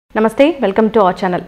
నమస్తే welcome to our channel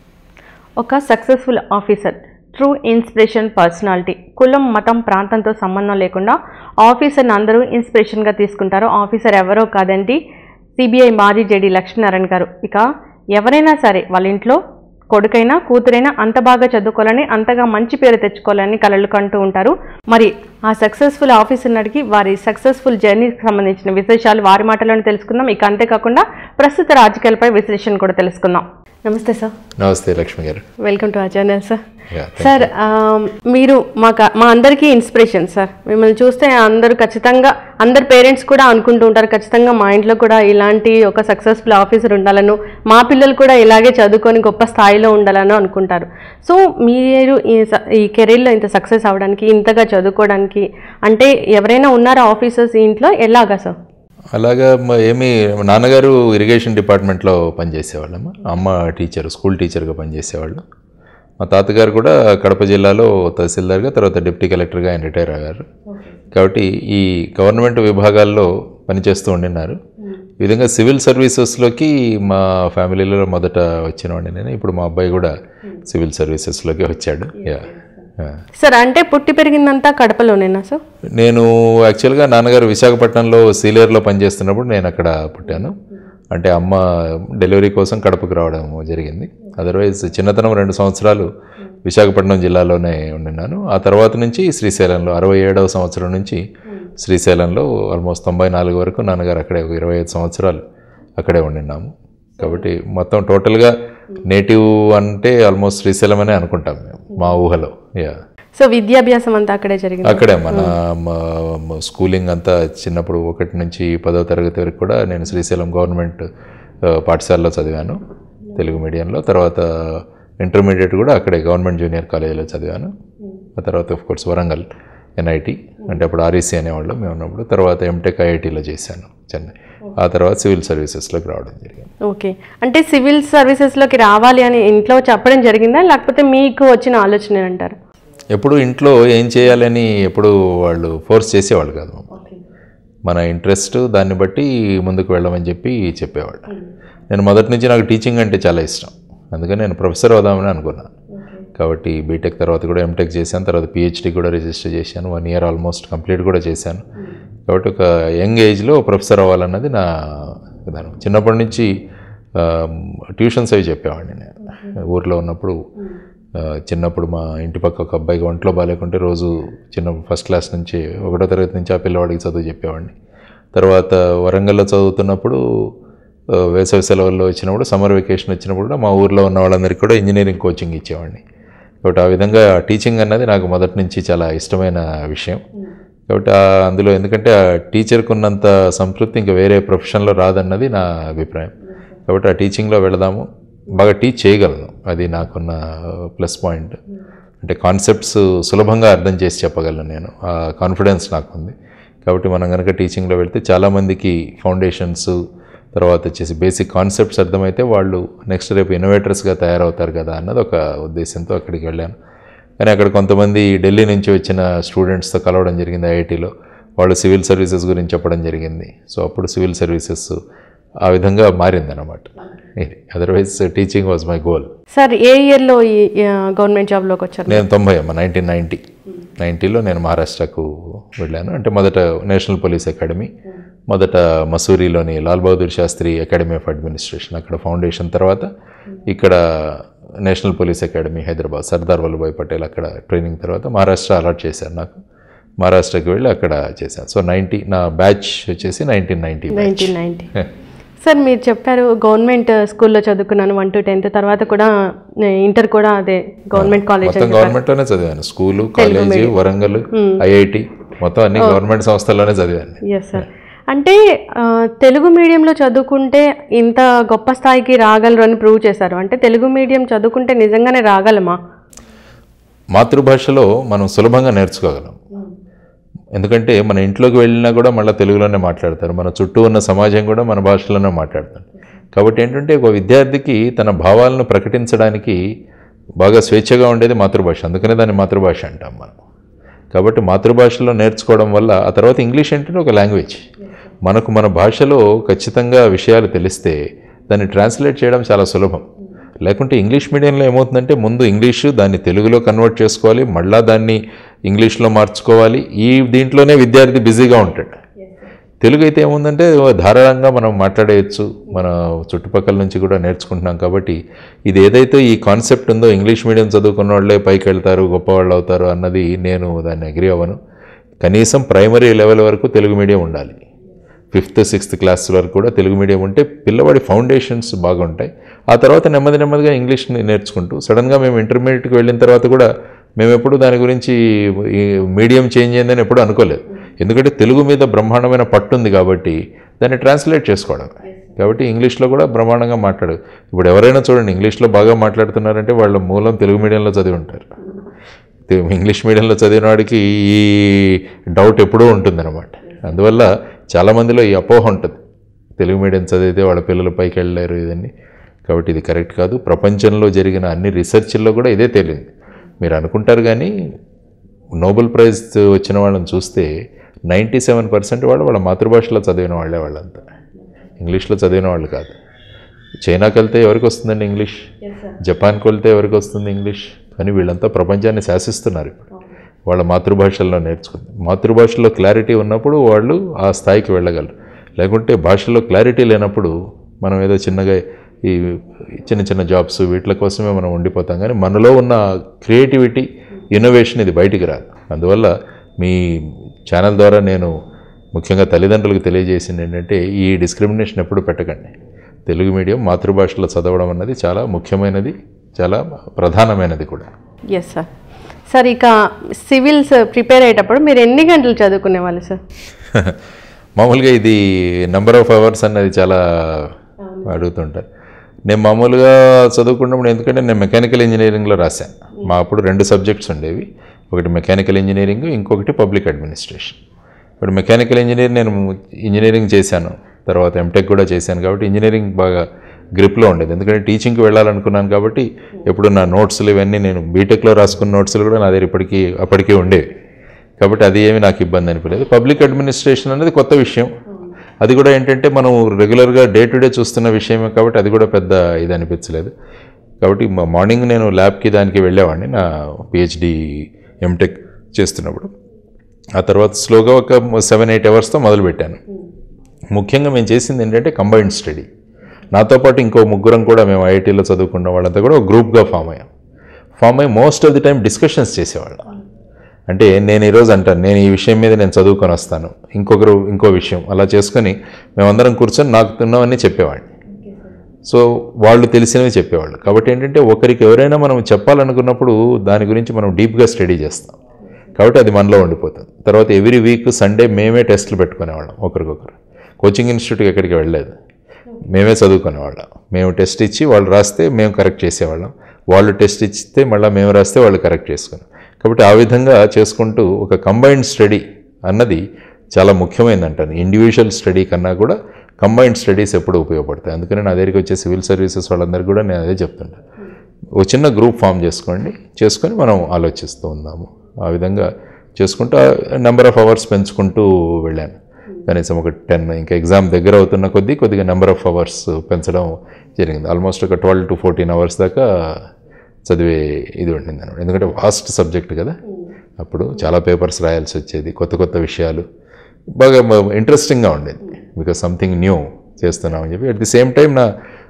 ఒక successful officer true inspiration personality కులం మతం ప్రాంతంతో సంబంధం లేకుండా ఆఫీసర్ని అందరూ ఇన్స్పిరేషన్గా తీసుకుంటారు ఆఫీసర్ ఎవరో కాదండి సిబిఐ మాజీ జేడి లక్ష్మీనారాయణ గారు ఇక ఎవరైనా సరే వాళ్ళ ఇంట్లో కొడుకైనా కూతురైనా అంత బాగా చదువుకోవాలని అంతగా మంచి పేరు తెచ్చుకోవాలని కలలు కంటూ ఉంటారు మరి ఆ సక్సెస్ఫుల్ ఆఫీసర్ని అడిగి వారి సక్సెస్ఫుల్ జర్నీకి సంబంధించిన విశేషాలు వారి మాటలోనే తెలుసుకుందాం ఇక అంతేకాకుండా ప్రస్తుత రాజకీయాలపై విశ్లేషణ కూడా తెలుసుకుందాం నమస్తే సార్ నమస్తే లక్ష్మి గారు వెల్కమ్ టు ఆ channel sir Yeah, thank sir ఆ, మీరు మా మా అందరికీ ఇన్స్పిరేషన్ సార్ మిమ్మల్ని చూస్తే అందరూ ఖచ్చితంగా అందరు పేరెంట్స్ కూడా అనుకుంటూ ఉంటారు ఖచ్చితంగా మా ఇంట్లో కూడా ఇలాంటి ఒక సక్సెస్ఫుల్ ఆఫీసర్ ఉండాలను మా పిల్లలు కూడా ఇలాగే చదువుకొని గొప్ప స్థాయిలో ఉండాలని అనుకుంటారు సో మీరు ఈ స- ఈ కెరీర్లో ఇంత సక్సెస్ అవ్వడానికి ఇంతగా చదువుకోవడానికి అంటే ఎవరైనా ఉన్నారా ఆఫీసర్స్ ఈ ఇంట్లో ఎలాగా సార్ అలాగా మ- ఏమి నాన్నగారు ఇరిగేషన్ డిపార్ట్మెంట్లో పనిచేసేవాళ్ళమ్మ అమ్మ టీచర్ స్కూల్ టీచర్గా పనిచేసేవాళ్ళు మా తాతగారు కూడా కడప జిల్లాలో తహసీల్దార్గా తర్వాత డిప్యూటీ కలెక్టర్గా ఆయన రిటైర్ అయ్యారు కాబట్టి ఈ గవర్నమెంట్ విభాగాల్లో పనిచేస్తూ ఉండినారు ఈ విధంగా సివిల్ సర్వీసెస్లోకి మా ఫ్యామిలీలో మొదట వచ్చినవాడిని నేను ఇప్పుడు మా అబ్బాయి కూడా సివిల్ సర్వీసెస్లోకి వచ్చాడు యా యా. సార్ అంటే పుట్టి పెరిగిందంతా కడపలోనేనా సార్ నేను యాక్చువల్గా నాన్నగారు విశాఖపట్నంలో సీలియర్లో పనిచేస్తున్నప్పుడు నేను అక్కడ పుట్టాను అంటే అమ్మ డెలివరీ కోసం కడపకు రావడం జరిగింది అదర్వైజ్ చిన్నతనం రెండు సంవత్సరాలు విశాఖపట్నం జిల్లాలోనే ఉండినాను ఆ తర్వాత నుంచి శ్రీశైలంలో అరవై ఏడవ సంవత్సరం నుంచి శ్రీశైలంలో ఆల్మోస్ట్ తొంభై నాలుగు వరకు నాన్నగారు అక్కడే ఒక ఇరవై ఐదు సంవత్సరాలు అక్కడే ఉండినాము కాబట్టి మొత్తం టోటల్గా నేటివ్ అంటే ఆల్మోస్ట్ శ్రీశైలం అనే అనుకుంటాం మేము మా ఊహలో యా సో విద్యాభ్యాసం అంతా అక్కడే జరిగింది అక్కడే మన మ- మ- స్కూలింగ్ అంతా చిన్నప్పుడు ఒకటి నుంచి పదో తరగతి వరకు కూడా నేను శ్రీశైలం గవర్నమెంట్ ఆ, పాఠశాలలో చదివాను తెలుగు మీడియంలో తర్వాత ఇంటర్మీడియట్ కూడా అక్కడే గవర్నమెంట్ జూనియర్ కాలేజీలో చదివాను ఆ తర్వాత ఆఫ్ కోర్స్ వరంగల్ ఎన్ఐటి అంటే అప్పుడు ఆర్ఈసీ అనేవాళ్ళు మేము ఉన్నప్పుడు తర్వాత ఎంటెక్ ఐఐటీలో చేశాను చెన్నై ఆ తర్వాత సివిల్ సర్వీసెస్లోకి రావడం జరిగింది ఓకే అంటే సివిల్ సర్వీసెస్లోకి రావాలి అని ఇంట్లో చెప్పడం జరిగిందా లేకపోతే మీకు వచ్చిన ఆలోచన అంటారు ఎప్పుడు ఇంట్లో ఏం చేయాలని ఎప్పుడు వాళ్ళు ఫోర్స్ చేసేవాళ్ళు కాదు మమ్మల్ని. మన ఇంట్రెస్ట్ దాన్ని బట్టి ముందుకు వెళ్ళమని చెప్పి చెప్పేవాళ్ళు నేను మొదటి నుంచి నాకు టీచింగ్ అంటే చాలా ఇష్టం అందుకని నేను ప్రొఫెసర్ అవుదామని అనుకున్నాను కాబట్టి బీటెక్ తర్వాత కూడా ఎంటెక్ చేశాను తర్వాత పిహెచ్డి కూడా రిజిస్టర్ చేశాను వన్ ఇయర్ ఆల్మోస్ట్ కంప్లీట్ కూడా చేశాను కాబట్టి ఒక యంగ్ ఏజ్లో ప్రొఫెసర్ అవ్వాలన్నది నా విధానం చిన్నప్పటి నుంచి ట్యూషన్స్ అవి చెప్పేవాడిని నేను ఊర్లో ఉన్నప్పుడు ఆ, చిన్నప్పుడు మా ఇంటి పక్క ఒక అబ్బాయికి ఒంట్లో బాగాలేకుంటే రోజు చిన్న ఫస్ట్ క్లాస్ నుంచి ఒకటో తరగతి నుంచి ఆ పిల్లవాడికి చదువు చెప్పేవాడిని తర్వాత వరంగల్లో చదువుతున్నప్పుడు ఆ, వేసవి సెలవుల్లో వచ్చినప్పుడు సమ్మర్ వెకేషన్ వచ్చినప్పుడు కూడా మా ఊర్లో ఉన్న వాళ్ళందరికీ కూడా ఇంజనీరింగ్ కోచింగ్ ఇచ్చేవాడిని కాబట్టి ఆ విధంగా టీచింగ్ అన్నది నాకు మొదటి నుంచి చాలా ఇష్టమైన విషయం కాబట్టి ఆ అందులో ఎందుకంటే ఆ టీచర్కి ఉన్నంత సంతృప్తి ఇంకా వేరే ప్రొఫెషన్లో రాదన్నది నా అభిప్రాయం కాబట్టి ఆ టీచింగ్లో వెళదాము బాగా టీచ్ చేయగలను అది నాకున్న ప్లస్ పాయింట్ అంటే కాన్సెప్ట్స్ సులభంగా అర్థం చేసి చెప్పగలను నేను ఆ కాన్ఫిడెన్స్ నాకు ఉంది కాబట్టి మనం కనుక టీచింగ్లో వెళ్తే చాలామందికి ఫౌండేషన్స్ తర్వాత వచ్చేసి బేసిక్ కాన్సెప్ట్స్ అర్థమైతే వాళ్ళు నెక్స్ట్ రేపు ఇన్నోవేటర్స్గా తయారవుతారు కదా అన్నది ఒక ఉద్దేశంతో అక్కడికి వెళ్ళాను కానీ అక్కడ కొంతమంది ఢిల్లీ నుంచి వచ్చిన స్టూడెంట్స్తో కలవడం జరిగింది ఐఐటీలో వాళ్ళు సివిల్ సర్వీసెస్ గురించి చెప్పడం జరిగింది సో అప్పుడు సివిల్ సర్వీసెస్ ఆ విధంగా మారిందన్నమాట ఇది otherwise teaching was my goal sir ఏ ఇయర్లో ఈ గవర్నమెంట్ జాబ్లోకి వచ్చారు నేను తొంభై అమ్మ నైన్టీన్ నైంటీ నైంటీలో నేను మహారాష్ట్రకు వెళ్ళాను అంటే మొదట నేషనల్ పోలీస్ అకాడమీ మొదట మసూరిలోని Lal Bahadur Shastri academy of administration అక్కడ ఫౌండేషన్ తర్వాత ఇక్కడ national police academy Hyderabad Sardar Vallabhbhai Patel అక్కడ ట్రైనింగ్ తర్వాత మహారాష్ట్ర అలాట్ చేశారు నాకు మహారాష్ట్రకి వెళ్ళి అక్కడ చేశాను సో నైంటీ నా బ్యాచ్ వచ్చేసి nineteen ninety nineteen ninety sir మీరు చెప్పారు గవర్నమెంట్ స్కూల్లో చదువుకున్నాను వన్ టు టెన్త్ తర్వాత కూడా ఇంటర్ కూడా అదే గవర్నమెంట్ కాలేజ్ మొత్తం గవర్నమెంట్లోనే చదివాను స్కూలు కాలేజీ వరంగల్ ఐఐటి మొత్తం అన్ని గవర్నమెంట్ సంస్థల్లోనే చదివాను ఎస్ సార్ అంటే ఆ, తెలుగు మీడియంలో చదువుకుంటే ఇంత గొప్ప స్థాయికి రాగలరు అని ప్రూవ్ చేశారు అంటే తెలుగు మీడియం చదువుకుంటే నిజంగానే రాగలమా మాతృభాషలో మనం సులభంగా నేర్చుకోగలం ఎందుకంటే మన ఇంట్లోకి వెళ్ళినా కూడా మళ్ళీ తెలుగులోనే మాట్లాడతారు మన చుట్టూ ఉన్న సమాజం కూడా మన భాషలోనే మాట్లాడతారు కాబట్టి ఏంటంటే ఒక విద్యార్థికి తన భావాలను ప్రకటించడానికి బాగా స్వేచ్ఛగా ఉండేది మాతృభాష అందుకనే దాన్ని మాతృభాష అంటాం మనం కాబట్టి మాతృభాషలో నేర్చుకోవడం వల్ల ఆ తర్వాత ఇంగ్లీష్ ఏంటంటే ఒక లాంగ్వేజ్ మనకు మన భాషలో ఖచ్చితంగా విషయాలు తెలిస్తే దాన్ని ట్రాన్స్లేట్ చేయడం చాలా సులభం లేకుంటే ఇంగ్లీష్ మీడియంలో ఏమవుతుందంటే ముందు ఇంగ్లీషు దాన్ని తెలుగులో కన్వర్ట్ చేసుకోవాలి మళ్ళా దాన్ని ఇంగ్లీష్లో మార్చుకోవాలి ఈ దీంట్లోనే విద్యార్థి బిజీగా ఉంటాడు తెలుగు అయితే ఏముందంటే ధారాళంగా మనం మాట్లాడేయచ్చు మన చుట్టుపక్కల నుంచి కూడా నేర్చుకుంటున్నాం కాబట్టి ఇది ఏదైతే ఈ కాన్సెప్ట్ ఉందో ఇంగ్లీష్ మీడియం చదువుకున్న వాళ్ళే పైకి వెళ్తారు గొప్పవాళ్ళు అవుతారు అన్నది నేను దాన్ని అగ్రి అవ్వను కనీసం ప్రైమరీ లెవెల్ వరకు తెలుగు మీడియం ఉండాలి ఫిఫ్త్ సిక్స్త్ క్లాస్ వరకు కూడా తెలుగు మీడియం ఉంటే పిల్లవాడి ఫౌండేషన్స్ బాగుంటాయి ఆ తర్వాత నెమ్మది నెమ్మదిగా ఇంగ్లీష్ని నేర్చుకుంటూ సడన్గా మేము ఇంటర్మీడియట్కి వెళ్ళిన తర్వాత కూడా మేము ఎప్పుడు దాని గురించి ఈ మీడియం చేంజ్ అయిందని ఎప్పుడు అనుకోలేదు ఎందుకంటే తెలుగు మీద బ్రహ్మాండమైన పట్టు ఉంది కాబట్టి దాన్ని ట్రాన్స్లేట్ చేసుకోవడం కాబట్టి ఇంగ్లీష్లో కూడా బ్రహ్మాండంగా మాట్లాడు ఇప్పుడు ఎవరైనా చూడండి ఇంగ్లీష్లో బాగా మాట్లాడుతున్నారంటే వాళ్ళ మూలం తెలుగు మీడియంలో చదివి ఉంటారు తె- ఇంగ్లీష్ మీడియంలో చదివిన వాడికి ఈ డౌట్ ఎప్పుడూ ఉంటుందన్నమాట అందువల్ల చాలామందిలో ఈ అపోహ ఉంటుంది తెలుగు మీడియం చదివితే వాళ్ళ పిల్లలు పైకి వెళ్ళలేరు ఇదన్నీ కాబట్టి ఇది కరెక్ట్ కాదు ప్రపంచంలో జరిగిన అన్ని రీసెర్చ్ల్లో కూడా ఇదే తేలింది మీరు అనుకుంటారు కానీ నోబెల్ ప్రైజ్ వచ్చిన వాళ్ళని చూస్తే నైంటీ సెవెన్ పర్సెంట్ వాళ్ళు వాళ్ళ మాతృభాషలో చదివిన వాళ్ళే వాళ్ళంతా ఇంగ్లీష్లో చదివిన వాళ్ళు కాదు చైనాకి వెళ్తే ఎవరికి వస్తుందండి ఇంగ్లీష్ జపాన్కి వెళ్తే ఎవరికి వస్తుంది ఇంగ్లీష్ కానీ వీళ్ళంతా ప్రపంచాన్ని శాసిస్తున్నారు ఇప్పుడు వాళ్ళ మాతృభాషల్లో నేర్చుకుంది మాతృభాషలో క్లారిటీ ఉన్నప్పుడు వాళ్ళు ఆ స్థాయికి వెళ్ళగలరు లేకుంటే భాషలో క్లారిటీ లేనప్పుడు మనం ఏదో చిన్నగా ఈ చిన్న చిన్న జాబ్స్ వీటి కోసమే మనం ఉండిపోతాం కానీ మనలో ఉన్న క్రియేటివిటీ ఇన్నోవేషన్ ఇది బయటికి రాదు అందువల్ల మీ ఛానల్ ద్వారా నేను ముఖ్యంగా తల్లిదండ్రులకు తెలియజేసింది ఏంటంటే ఈ డిస్క్రిమినేషన్ ఎప్పుడు పెట్టకండి తెలుగు మీడియం మాతృభాషలో చదవడం అన్నది చాలా ముఖ్యమైనది చాలా ప్రధానమైనది కూడా ఎస్ సార్ సార్ ఇక సివిల్స్ ప్రిపేర్ అయ్యేటప్పుడు మీరు ఎన్ని గంటలు చదువుకునే వాళ్ళు సార్ మామూలుగా ఇది నెంబర్ ఆఫ్ అవర్స్ అన్నది చాలా అడుగుతుంటారు నేను మామూలుగా చదువుకున్నప్పుడు ఎందుకంటే నేను మెకానికల్ ఇంజనీరింగ్లో రాశాను మా అప్పుడు రెండు సబ్జెక్ట్స్ ఉండేవి ఒకటి మెకానికల్ ఇంజనీరింగ్ ఇంకొకటి పబ్లిక్ అడ్మినిస్ట్రేషన్ ఇప్పుడు మెకానికల్ ఇంజనీర్ నేను ఇంజనీరింగ్ చేశాను తర్వాత ఎంటెక్ కూడా చేశాను కాబట్టి ఇంజనీరింగ్ బాగా గ్రిప్లో ఉండేది ఎందుకంటే టీచింగ్కి వెళ్ళాలనుకున్నాను కాబట్టి ఎప్పుడు నా నోట్స్లు ఇవన్నీ నేను బీటెక్లో రాసుకున్న నోట్స్లు కూడా నా దగ్గర ఇప్పటికీ అప్పటికే ఉండేవి కాబట్టి అది ఏమి నాకు ఇబ్బంది అనిపించలేదు పబ్లిక్ అడ్మినిస్ట్రేషన్ అనేది కొత్త విషయం అది కూడా ఏంటంటే మనం రెగ్యులర్గా డే టు డే చూస్తున్న విషయమే కాబట్టి అది కూడా పెద్ద ఇది అనిపించలేదు కాబట్టి మా మార్నింగ్ నేను ల్యాబ్కి దానికి వెళ్ళేవాడిని నా పిహెచ్డి ఎంటెక్ చేస్తున్నప్పుడు ఆ తర్వాత స్లోగా ఒక సెవెన్ ఎయిట్ అవర్స్తో మొదలుపెట్టాను ముఖ్యంగా మేము చేసింది ఏంటంటే కంబైన్డ్ స్టడీ నాతో పాటు ఇంకో ముగ్గురం కూడా మేము ఐఐటీలో చదువుకున్న వాళ్ళంతా కూడా ఒక గ్రూప్గా ఫామ్ అయ్యాం ఫామ్ అయ్యి most of the time discussions చేసేవాళ్ళం అంటే నేను ఈరోజు అంటాను నేను ఈ విషయం మీద నేను చదువుకొని వస్తాను ఇంకొకరు ఇంకో విషయం అలా చేసుకొని మేమందరం కూర్చొని నాకు తిన్నవన్నీ చెప్పేవాడిని సో వాళ్ళు తెలిసినవి చెప్పేవాళ్ళు కాబట్టి ఏంటంటే ఒకరికి ఎవరైనా మనం చెప్పాలనుకున్నప్పుడు దాని గురించి మనం డీప్గా స్టడీ చేస్తాం కాబట్టి అది మనలో ఉండిపోతుంది తర్వాత ఎవ్రీ వీక్ సండే మేమే టెస్టులు పెట్టుకునేవాళ్ళం ఒకరికొకరు కోచింగ్ ఇన్స్టిట్యూట్కి ఎక్కడికి వెళ్ళలేదు మేమే చదువుకునేవాళ్ళం మేము టెస్ట్ ఇచ్చి వాళ్ళు రాస్తే మేము కరెక్ట్ చేసేవాళ్ళం వాళ్ళు టెస్ట్ ఇస్తే మళ్ళీ మేము రాస్తే వాళ్ళు కరెక్ట్ చేసుకున్నాం కాబట్టి ఆ విధంగా చేసుకుంటూ ఒక కంబైన్డ్ స్టడీ అన్నది చాలా ముఖ్యమైనది అంటాను ఇండివిజువల్ స్టడీ కన్నా కూడా కంబైన్డ్ స్టడీస్ ఎప్పుడు ఉపయోగపడతాయి అందుకని నా దగ్గరికి వచ్చే సివిల్ సర్వీసెస్ వాళ్ళందరికీ కూడా నేను అదే చెప్తుంటాను ఒక చిన్న గ్రూప్ ఫామ్ చేసుకోండి చేసుకొని మనం ఆలోచిస్తూ ఉందాము ఆ విధంగా చేసుకుంటూ నెంబర్ ఆఫ్ అవర్స్ పెంచుకుంటూ వెళ్ళాను కనీసం ఒక టెన్ ఇంకా ఎగ్జామ్ దగ్గర అవుతున్న కొద్దీ కొద్దిగా నెంబర్ ఆఫ్ అవర్స్ పెంచడం జరిగింది ఆల్మోస్ట్ ఒక ట్వెల్వ్ టు ఫోర్టీన్ అవర్స్ దాకా చదివే ఇది ఉండింది అనమాట ఎందుకంటే వాస్ట్ సబ్జెక్ట్ కదా అప్పుడు చాలా పేపర్స్ రాయాల్సి వచ్చేది కొత్త కొత్త విషయాలు బాగా ఇంట్రెస్టింగ్గా ఉండేది బికాస్ సంథింగ్ న్యూ చేస్తున్నామని చెప్పి అట్ ది సేమ్ టైం నా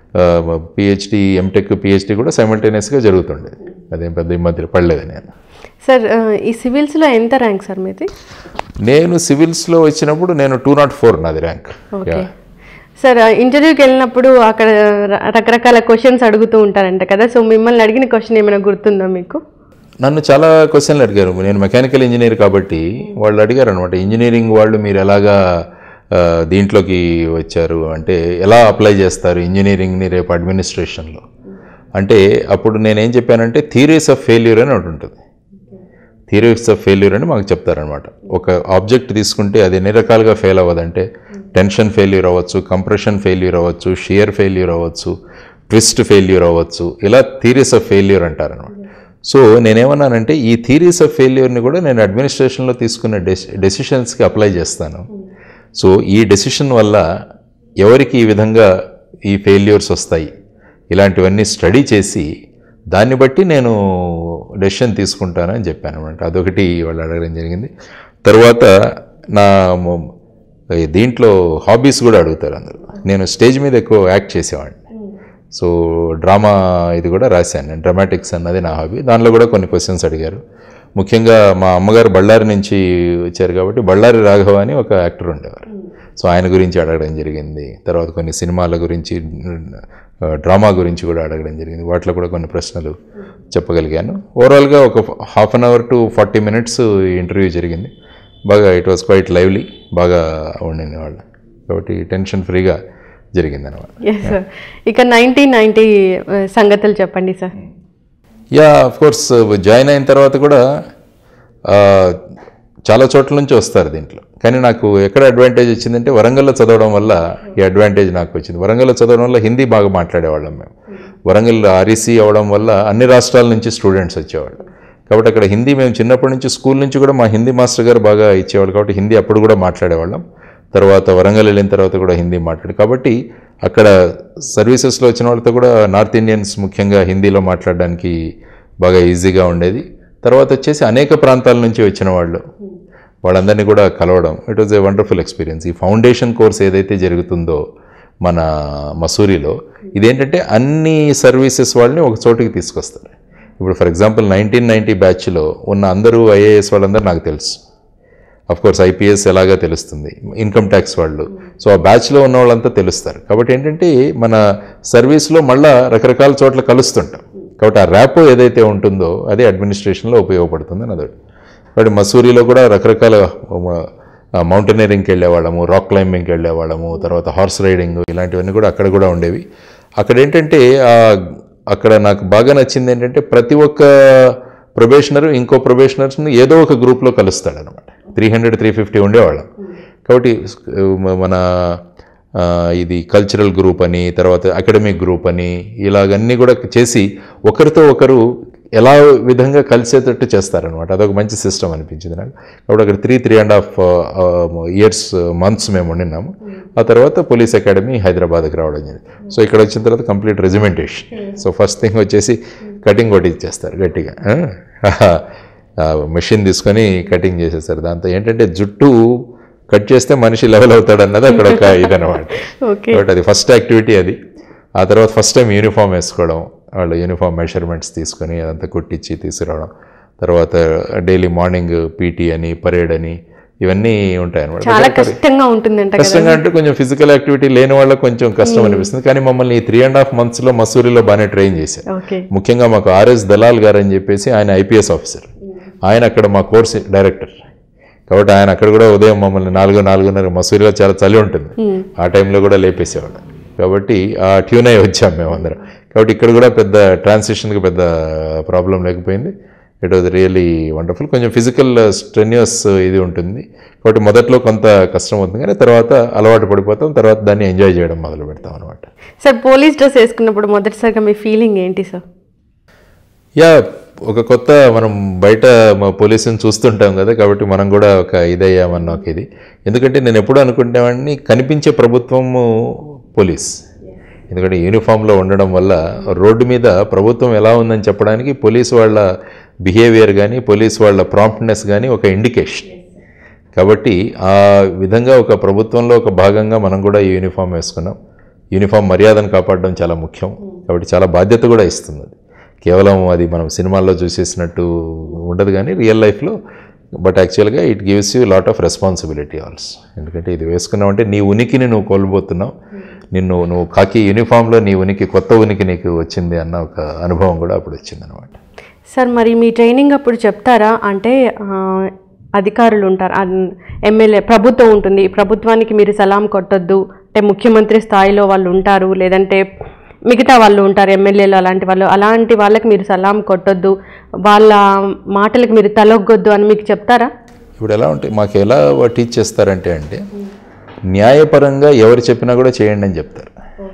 పిహెచ్డి ఎంటెక్ పిహెచ్డి కూడా సైమల్టేనియస్గా జరుగుతుండేది అదేం పెద్ద ఈ మధ్య పడలేదు నేను సార్ ఆ, ఈ సివిల్స్లో ఎంత ర్యాంక్ సార్ మీది నేను సివిల్స్లో వచ్చినప్పుడు నేను టూ నాట్ ఫోర్ నాది ర్యాంక్ ఓకే సార్ ఆ, ఇంటర్వ్యూకి వెళ్ళినప్పుడు అక్కడ ర- రకరకాల క్వశ్చన్స్ అడుగుతూ ఉంటారంట కదా సో మిమ్మల్ని అడిగిన క్వశ్చన్ ఏమైనా గుర్తుందా మీకు నన్ను చాలా క్వశ్చన్లు అడిగారు నేను మెకానికల్ ఇంజనీర్ కాబట్టి వాళ్ళు అడిగారు అనమాట ఇంజనీరింగ్ వాళ్ళు మీరు ఎలాగా ఆ, దీంట్లోకి వచ్చారు అంటే ఎలా అప్లై చేస్తారు ఇంజనీరింగ్ని రేపు అడ్మినిస్ట్రేషన్లో అంటే అప్పుడు నేనేం చెప్పానంటే థీరీస్ ఆఫ్ ఫెయిల్యూర్ అని ఒకటి ఉంటుంది థియరీస్ ఆఫ్ ఫెయిల్యూర్ అని మాకు చెప్తారనమాట ఒక ఆబ్జెక్ట్ తీసుకుంటే అది ఎన్ని రకాలుగా ఫెయిల్ అవ్వదంటే టెన్షన్ ఫెయిల్యూర్ అవ్వచ్చు కంప్రెషన్ ఫెయిల్యూర్ అవ్వచ్చు షియర్ ఫెయిల్యూర్ అవ్వచ్చు ట్విస్ట్ ఫెయిల్యూర్ అవ్వచ్చు ఇలా థీరీస్ ఆఫ్ ఫెయిల్యూర్ అంటారనమాట సో నేనేమన్నానంటే ఈ థీరీస్ ఆఫ్ ఫెయిల్యూర్ని కూడా నేను అడ్మినిస్ట్రేషన్లో తీసుకున్న డెసి డెసిషన్స్కి అప్లై చేస్తాను సో ఈ డెసిషన్ వల్ల ఎవరికి ఈ విధంగా ఈ ఫెయిల్యూర్స్ వస్తాయి ఇలాంటివన్నీ స్టడీ చేసి దాన్ని బట్టి నేను డెసిషన్ తీసుకుంటానని చెప్పాను అనమాట అదొకటి వాళ్ళు అడగడం జరిగింది తర్వాత నా మొ- ఈ దీంట్లో హాబీస్ కూడా అడుగుతారు అందరూ నేను స్టేజ్ మీద ఎక్కువ యాక్ట్ చేసేవాడిని సో డ్రామా ఇది కూడా రాశాను నేను డ్రామాటిక్స్ అన్నది నా హాబీ దానిలో కూడా కొన్ని క్వశ్చన్స్ అడిగారు ముఖ్యంగా మా అమ్మగారు బళ్ళారి నుంచి వచ్చారు కాబట్టి బళ్ళారి రాఘవ అని ఒక యాక్టర్ ఉండేవారు సో ఆయన గురించి అడగడం జరిగింది తర్వాత కొన్ని సినిమాల గురించి ఆ, డ్రామా గురించి కూడా అడగడం జరిగింది వాటిలో కూడా కొన్ని ప్రశ్నలు చెప్పగలిగాను ఓవరాల్గా ఒక half an hour to forty minutes interview జరిగింది బాగా ఇట్ వాస్ క్వైట్ లైవ్లీ బాగా ఉండింది వాళ్ళు కాబట్టి టెన్షన్ ఫ్రీగా జరిగింది అనమాట ఎస్ సార్ ఇక నైన్టీన్ నైంటీ సంగతులు చెప్పండి sir yeah of course join అయిన తర్వాత కూడా ఆ, చాలా చోట్ల నుంచి వస్తారు దీంట్లో కానీ నాకు ఎక్కడ అడ్వాంటేజ్ వచ్చిందంటే వరంగల్లో చదవడం వల్ల ఈ అడ్వాంటేజ్ నాకు వచ్చింది వరంగల్లో చదవడం వల్ల హిందీ బాగా మాట్లాడేవాళ్ళం మేము వరంగల్ ఆర్ఈసీ అవడం వల్ల అన్ని రాష్ట్రాల నుంచి స్టూడెంట్స్ వచ్చేవాళ్ళు కాబట్టి అక్కడ హిందీ మేము చిన్నప్పటి నుంచి స్కూల్ నుంచి కూడా మా హిందీ మాస్టర్ గారు బాగా ఇచ్చేవాళ్ళు కాబట్టి హిందీ అప్పుడు కూడా మాట్లాడేవాళ్ళం తర్వాత వరంగల్ వెళ్ళిన తర్వాత కూడా హిందీ మాట్లాడు కాబట్టి అక్కడ సర్వీసెస్లో వచ్చిన వాళ్ళతో కూడా నార్త్ ఇండియన్స్ ముఖ్యంగా హిందీలో మాట్లాడడానికి బాగా ఈజీగా ఉండేది తర్వాత వచ్చేసి అనేక ప్రాంతాల నుంచి వచ్చిన వాళ్ళు వాళ్ళందరినీ కూడా కలవడం it was a wonderful experience ఈ ఫౌండేషన్ కోర్స్ ఏదైతే జరుగుతుందో మన మసూరిలో ఇదేంటంటే అన్ని సర్వీసెస్ వాళ్ళని ఒక చోటికి తీసుకొస్తారు ఇప్పుడు ఫర్ ఎగ్జాంపుల్ నైన్టీన్ నైంటీ బ్యాచ్లో ఉన్న అందరూ ఐఏఎస్ వాళ్ళందరూ నాకు తెలుసు అఫ్ కోర్స్ ఐపీఎస్ ఎలాగా తెలుస్తుంది ఇన్కమ్ ట్యాక్స్ వాళ్ళు సో ఆ బ్యాచ్లో ఉన్న వాళ్ళంతా తెలుస్తారు కాబట్టి ఏంటంటే మన సర్వీస్లో మళ్ళా రకరకాల చోట్ల కలుస్తుంటాం కాబట్టి ఆ ర్యాపో ఏదైతే ఉంటుందో అదే అడ్మినిస్ట్రేషన్లో ఉపయోగపడుతుంది అదొకటి కాబట్టి మసూరిలో కూడా రకరకాల మౌంటైనరింగ్కి వెళ్ళేవాళ్ళము రాక్ క్లైంబింగ్కి వెళ్ళేవాళ్ళము తర్వాత హార్స్ రైడింగ్ ఇలాంటివన్నీ కూడా అక్కడ కూడా ఉండేవి అక్కడ ఏంటంటే ఆ, అక్కడ నాకు బాగా నచ్చింది ఏంటంటే ప్రతి ఒక్క ప్రొబేషనర్ ఇంకో ప్రొబేషనర్స్ని ఏదో ఒక గ్రూప్లో కలుస్తాడు అనమాట త్రీ హండ్రెడ్ త్రీ ఫిఫ్టీ ఉండేవాళ్ళం కాబట్టి మ- మన ఆ, ఇది కల్చరల్ గ్రూప్ అని తర్వాత అకాడమిక్ గ్రూప్ అని ఇలాగన్నీ కూడా చేసి ఒకరితో ఒకరు ఎలా విధంగా కలిసేటట్టు చేస్తారనమాట అదొక మంచి సిస్టమ్ అనిపించింది నాకు కాబట్టి అక్కడ three three and half years months మేము ఉండినాము ఆ తర్వాత పోలీస్ అకాడమీ హైదరాబాద్కి రావడం జరిగింది సో ఇక్కడ వచ్చిన తర్వాత complete regimentation so first thing వచ్చేసి కటింగ్ కొట్టించేస్తారు గట్టిగా మెషిన్ తీసుకొని కటింగ్ చేసేస్తారు దాంతో ఏంటంటే జుట్టు కట్ చేస్తే మనిషి లెవెల్ అవుతాడు అన్నది అక్కడ ఒక ఇదనమాట ఓకే కాబట్టి అది ఫస్ట్ యాక్టివిటీ అది ఆ తర్వాత ఫస్ట్ టైం యూనిఫామ్ వేసుకోవడం వాళ్ళు యూనిఫామ్ మెషర్మెంట్స్ తీసుకొని అదంతా కుట్టించి తీసుకురావడం తర్వాత డైలీ మార్నింగ్ పీటీ అని పరేడ్ అని ఇవన్నీ ఉంటాయి అనమాట చాలా కష్టంగా ఉంటుందంట కదా కష్టంగా అంటే కొంచెం ఫిజికల్ యాక్టివిటీ లేని వాళ్ళకి కొంచెం కష్టం అనిపిస్తుంది కానీ మమ్మల్ని ఈ త్రీ అండ్ హాఫ్ మంత్స్లో మసూరిలో బాగానే ట్రైన్ చేశారు ఓకే ముఖ్యంగా మాకు ఆర్ఎస్ దలాల్ గారు అని చెప్పేసి ఆయన ఐపీఎస్ ఆఫీసర్ ఆయన అక్కడ మా కోర్స్ డైరెక్టర్ కాబట్టి ఆయన అక్కడ కూడా ఉదయం మమ్మల్ని నాలుగు నాలుగున్నర మసూరిలో చాలా చలి ఉంటుంది ఆ టైంలో కూడా లేపేసేవాడు కాబట్టి ఆ ట్యూన్ అయి వచ్చాం మేమందరం కాబట్టి ఇక్కడ కూడా పెద్ద ట్రాన్సిషన్కి పెద్ద ప్రాబ్లం లేకపోయింది ఇట్ వాజ్ రియలీ వండర్ఫుల్ కొంచెం ఫిజికల్ స్ట్రెన్యూస్ ఇది ఉంటుంది కాబట్టి మొదట్లో కొంత కష్టం అవుతుంది కానీ తర్వాత అలవాటు పడిపోతాం తర్వాత దాన్ని ఎంజాయ్ చేయడం మొదలు పెడతాం అనమాట సార్ పోలీస్ డ్రెస్ వేసుకున్నప్పుడు మొదటిసారిగా మీ ఫీలింగ్ ఏంటి సార్ యా ఒక కొత్త మనం బయట మా పోలీసుని చూస్తుంటాం కదా కాబట్టి మనం కూడా ఒక ఇదయ్యామన్న ఒక ఇది ఎందుకంటే నేను ఎప్పుడు అనుకుంటేవాడిని కనిపించే ప్రభుత్వము పోలీస్ ఎందుకంటే యూనిఫామ్లో ఉండడం వల్ల రోడ్డు మీద ప్రభుత్వం ఎలా ఉందని చెప్పడానికి పోలీస్ వాళ్ళ బిహేవియర్ కానీ పోలీస్ వాళ్ళ ప్రాంప్ట్నెస్ కానీ ఒక ఇండికేషన్ కాబట్టి ఆ విధంగా ఒక ప్రభుత్వంలో ఒక భాగంగా మనం కూడా ఈ యూనిఫామ్ వేసుకున్నాం యూనిఫామ్ మర్యాదను కాపాడడం చాలా ముఖ్యం కాబట్టి చాలా బాధ్యత కూడా ఇస్తుంది అది కేవలం అది మనం సినిమాల్లో చూసేసినట్టు ఉండదు కానీ రియల్ లైఫ్లో బట్ యాక్చువల్గా it gives you lot of responsibility also ఎందుకంటే ఇది వేసుకున్నావంటే నీ ఉనికిని నువ్వు కోల్పోతున్నావు నిన్ను నువ్వు కాకి యూనిఫామ్లో నీ ఉనికి కొత్త ఉనికి నీకు వచ్చింది అన్న ఒక అనుభవం కూడా అప్పుడు వచ్చింది అనమాట సార్ మరి మీ ట్రైనింగ్ అప్పుడు చెప్తారా అంటే ఆ, అధికారులు ఉంటారు అన్- ఎమ్మెల్యే ప్రభుత్వం ఉంటుంది ప్రభుత్వానికి మీరు సలాం కొట్టొద్దు అంటే ముఖ్యమంత్రి స్థాయిలో వాళ్ళు ఉంటారు లేదంటే మిగతా వాళ్ళు ఉంటారు ఎమ్మెల్యేలు అలాంటి వాళ్ళు అలాంటి వాళ్ళకి మీరు సలాం కొట్టొద్దు వాళ్ళ మాటలకు మీరు తలొగ్గొద్దు అని మీకు చెప్తారా ఇప్పుడు ఎలా ఉంటాయి మాకు ఎలా టీచ్ చేస్తారంటే అంటే న్యాయపరంగా ఎవరు చెప్పినా కూడా చేయండి అని చెప్తారు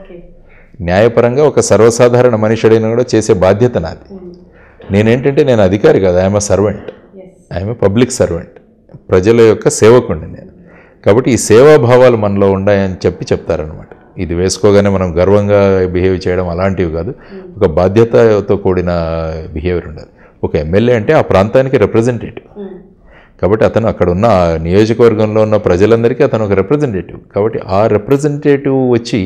న్యాయపరంగా ఒక సర్వసాధారణ మనిషి అడిగినా కూడా చేసే బాధ్యత నాది నేనేంటంటే నేను అధికారి కాదు I'm a servant I'm public servant ప్రజల యొక్క సేవకుడిని నేను కాబట్టి ఈ సేవాభావాలు మనలో ఉన్నాయని చెప్పి చెప్తారనమాట ఇది వేసుకోగానే మనం గర్వంగా బిహేవ్ చేయడం అలాంటివి కాదు ఒక బాధ్యతతో కూడిన బిహేవియర్ ఉండాలి ఒక ఎమ్మెల్యే అంటే ఆ ప్రాంతానికి రిప్రజెంటేటివ్ కాబట్టి అతను అక్కడ ఉన్న ఆ నియోజకవర్గంలో ఉన్న ప్రజలందరికీ అతను ఒక రిప్రజెంటేటివ్ కాబట్టి ఆ రిప్రజెంటేటివ్ వచ్చి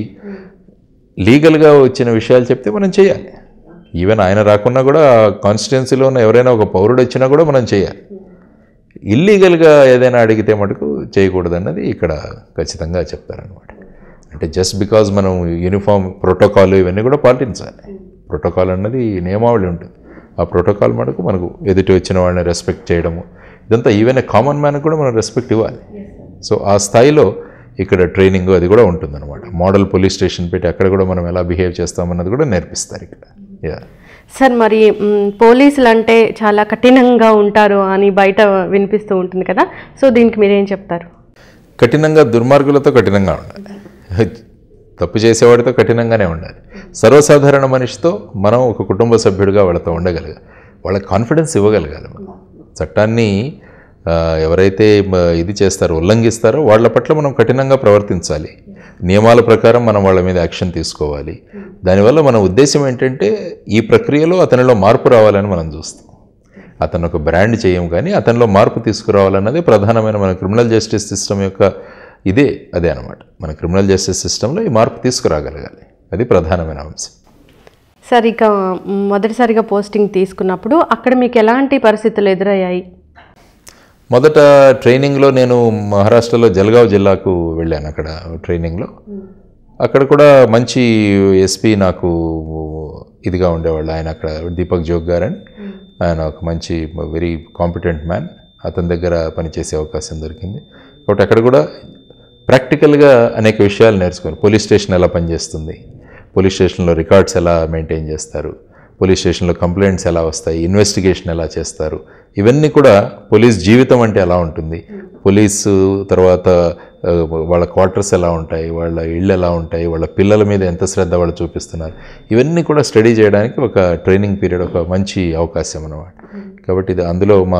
లీగల్గా వచ్చిన విషయాలు చెప్తే మనం చేయాలి ఈవెన్ ఆయన రాకున్నా కూడా కాన్స్టిట్యున్సీలో ఉన్న ఎవరైనా ఒక పౌరుడు వచ్చినా కూడా మనం చేయాలి ఇల్లీగల్గా ఏదైనా అడిగితే మటుకు చేయకూడదు అన్నది ఇక్కడ ఖచ్చితంగా చెప్తారనమాట అంటే జస్ట్ బికాజ్ మనం యూనిఫామ్ ప్రోటోకాల్ ఇవన్నీ కూడా పాటించాలి ప్రోటోకాల్ అన్నది నియమావళి ఉంటుంది ఆ ప్రోటోకాల్ మటుకు మనకు ఎదుటి వచ్చిన వాళ్ళని రెస్పెక్ట్ చేయడము ఇదంతా ఈవెన్ కామన్ మ్యాన్ కూడా మనం రెస్పెక్ట్ ఇవ్వాలి సో ఆ స్థాయిలో ఇక్కడ ట్రైనింగ్ అది కూడా ఉంటుందన్నమాట మోడల్ పోలీస్ స్టేషన్ పెట్టి అక్కడ కూడా మనం ఎలా బిహేవ్ చేస్తామన్నది కూడా నేర్పిస్తారు ఇక్కడ యా సార్ మరి మ్, పోలీసులు అంటే చాలా కఠినంగా ఉంటారు అని బయట వినిపిస్తూ ఉంటుంది కదా సో దీనికి మీరేం చెప్తారు కఠినంగా దుర్మార్గులతో కఠినంగా ఉండాలి తప్పు చేసేవాడితో కఠినంగానే ఉండాలి సర్వసాధారణ మనిషితో మనం ఒక కుటుంబ సభ్యుడిగా వాళ్ళతో ఉండగలగాలి వాళ్ళకి కాన్ఫిడెన్స్ ఇవ్వగలగాలి మనం చట్టాన్ని ఆ, ఎవరైతే మ, ఇది చేస్తారో ఉల్లంఘిస్తారో వాళ్ళ పట్ల మనం కఠినంగా ప్రవర్తించాలి నియమాల ప్రకారం మనం వాళ్ళ మీద యాక్షన్ తీసుకోవాలి దానివల్ల మన ఉద్దేశం ఏంటంటే ఈ ప్రక్రియలో అతనిలో మార్పు రావాలని మనం చూస్తాం అతను ఒక బ్రాండ్ చేయం కానీ అతనిలో మార్పు తీసుకురావాలన్నది ప్రధానమైన మన క్రిమినల్ జస్టిస్ సిస్టమ్ యొక్క ఇదే అదే అనమాట మన క్రిమినల్ జస్టిస్ సిస్టంలో ఈ మార్పు తీసుకురాగలగాలి అది ప్రధానమైన అంశం సార్ ఇక మ్, మొదటిసారిగా పోస్టింగ్ తీసుకున్నప్పుడు అక్కడ మీకు ఎలాంటి పరిస్థితులు ఎదురయ్యాయి మొదట ట్రైనింగ్లో నేను మహారాష్ట్రలో జల్గావ్ జిల్లాకు వెళ్ళాను అక్కడ ట్రైనింగ్లో అక్కడ కూడా మంచి ఎస్పీ నాకు ఇదిగా ఉండేవాళ్ళు ఆయన అక్కడ దీపక్ జోగ్ గారు అని ఆయన ఒక మంచి వెరీ కాంపిటెంట్ మ్యాన్ అతని దగ్గర పనిచేసే అవకాశం దొరికింది కాబట్టి అక్కడ కూడా ప్రాక్టికల్గా అనేక విషయాలు నేర్చుకోవాలి పోలీస్ స్టేషన్ ఎలా పనిచేస్తుంది పోలీస్ స్టేషన్లో రికార్డ్స్ ఎలా మెయింటైన్ చేస్తారు పోలీస్ స్టేషన్లో కంప్లైంట్స్ ఎలా వస్తాయి ఇన్వెస్టిగేషన్ ఎలా చేస్తారు ఇవన్నీ కూడా పోలీస్ జీవితం అంటే ఎలా ఉంటుంది పోలీసు తర్వాత ఆ, వాళ్ళ క్వార్టర్స్ ఎలా ఉంటాయి వాళ్ళ ఇళ్ళు ఎలా ఉంటాయి వాళ్ళ పిల్లల మీద ఎంత శ్రద్ధ వాళ్ళు చూపిస్తున్నారు ఇవన్నీ కూడా స్టడీ చేయడానికి ఒక ట్రైనింగ్ పీరియడ్ ఒక మంచి అవకాశం అన్నమాట కాబట్టి ఇది అందులో మా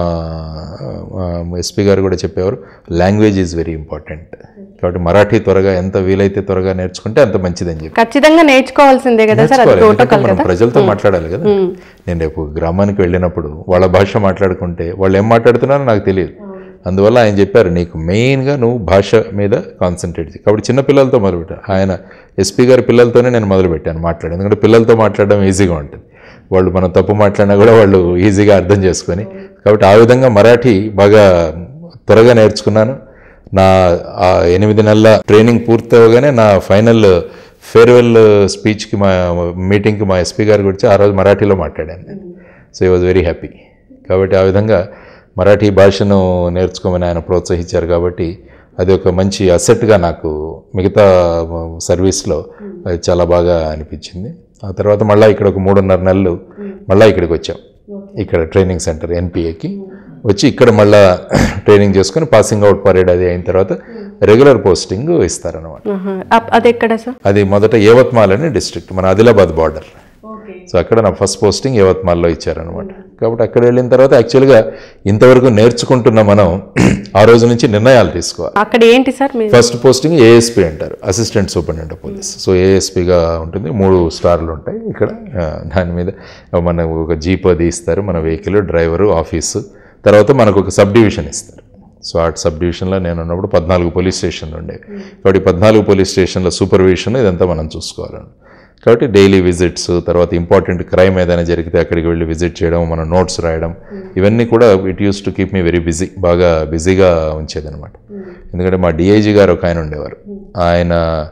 ఎస్పీ గారు కూడా చెప్పేవారు లాంగ్వేజ్ ఈజ్ వెరీ ఇంపార్టెంట్ కాబట్టి మరాఠీ త్వరగా ఎంత వీలైతే త్వరగా నేర్చుకుంటే అంత మంచిదని చెప్పి ఖచ్చితంగా నేర్చుకోవాల్సిందే కదా సార్ అది నేర్చుకోవాలి. ఎందుకంటే ప్రోటోకాల్ మనం కదా ప్రజలతో మాట్లాడాలి కదా నేను రేపు గ్రామానికి వెళ్ళినప్పుడు వాళ్ళ భాష మాట్లాడుకుంటే వాళ్ళు ఏం మాట్లాడుతున్నారో నాకు తెలియదు అందువల్ల ఆయన చెప్పారు నీకు మెయిన్గా నువ్వు భాష మీద కాన్సన్ట్రేట్ చేయి కాబట్టి చిన్న పిల్లలతో మొదలుపెట్టాను ఆయన ఎస్పీ గారి పిల్లలతోనే నేను మొదలుపెట్టాను మాట్లాడాను ఎందుకంటే పిల్లలతో మాట్లాడడం ఈజీగా ఉంటుంది వాళ్ళు మనం తప్పు మాట్లాడినా కూడా వాళ్ళు ఈజీగా అర్థం చేసుకొని కాబట్టి ఆ విధంగా మరాఠీ బాగా త్వరగా నేర్చుకున్నాను నా ఆ ఎనిమిది నెలల ట్రైనింగ్ పూర్తవగానే నా ఫైనల్ ఫేర్వెల్ స్పీచ్కి మా మీటింగ్కి మా ఎస్పీ గారు గురించి ఆ రోజు మరాఠీలో మాట్లాడాను నేను so I was very happy కాబట్టి ఆ విధంగా మరాఠీ భాషను నేర్చుకోమని ఆయన ప్రోత్సహించారు కాబట్టి అది ఒక మంచి అసెట్గా నాకు మిగతా సర్వీస్లో అది చాలా బాగా అనిపించింది ఆ తర్వాత మళ్ళీ ఇక్కడ ఒక మూడున్నర నెలలు మళ్ళీ ఇక్కడికి వచ్చాం ఇక్కడ ట్రైనింగ్ సెంటర్ ఎన్పిఏకి వచ్చి ఇక్కడ మళ్ళా ట్రైనింగ్ చేసుకుని పాసింగ్ అవుట్ పరేడ్ అది అయిన తర్వాత రెగ్యులర్ పోస్టింగ్ ఇస్తారనమాట ఆహా. అప్- అది ఎక్కడ సార్ అది మొదట యవత్మాల్ అనే డిస్ట్రిక్ట్ మన ఆదిలాబాద్ బార్డర్ సో అక్కడ నా ఫస్ట్ పోస్టింగ్ యవత్మాల్లో ఇచ్చారనమాట కాబట్టి అక్కడ వెళ్ళిన తర్వాత యాక్చువల్గా ఇంతవరకు నేర్చుకుంటున్న మనం ఆ రోజు నుంచి నిర్ణయాలు తీసుకోవాలి అక్కడ ఏంటి సార్ మీరు ఫస్ట్ పోస్టింగ్ ఏఎస్పీ అంటారు assistant superintendent of police so ఏఎస్పీగా ఉంటుంది మూడు స్టార్లు ఉంటాయి ఇక్కడ ఆ, దాని మీద మన ఒక జీప్ అది ఇస్తారు మన వెహికల్ డ్రైవరు ఆఫీసు తర్వాత మనకు ఒక సబ్ డివిజన్ ఇస్తారు సో ఆ సబ్ డివిజన్లో నేను ఉన్నప్పుడు పద్నాలుగు పోలీస్ స్టేషన్లు ఉండేవి కాబట్టి పద్నాలుగు పోలీస్ స్టేషన్ల సూపర్విజన్ ఇదంతా మనం చూసుకోవాలని కాబట్టి డైలీ విజిట్స్ తర్వాత ఇంపార్టెంట్ క్రైమ్ ఏదైనా జరిగితే అక్కడికి వెళ్ళి విజిట్ చేయడం మన నోట్స్ రాయడం ఇవన్నీ కూడా it use to keep me very busy బాగా బిజీగా ఉంచేదన్నమాట ఎందుకంటే మా డిఐజీ గారు ఒక ఆయన ఉండేవారు ఆయన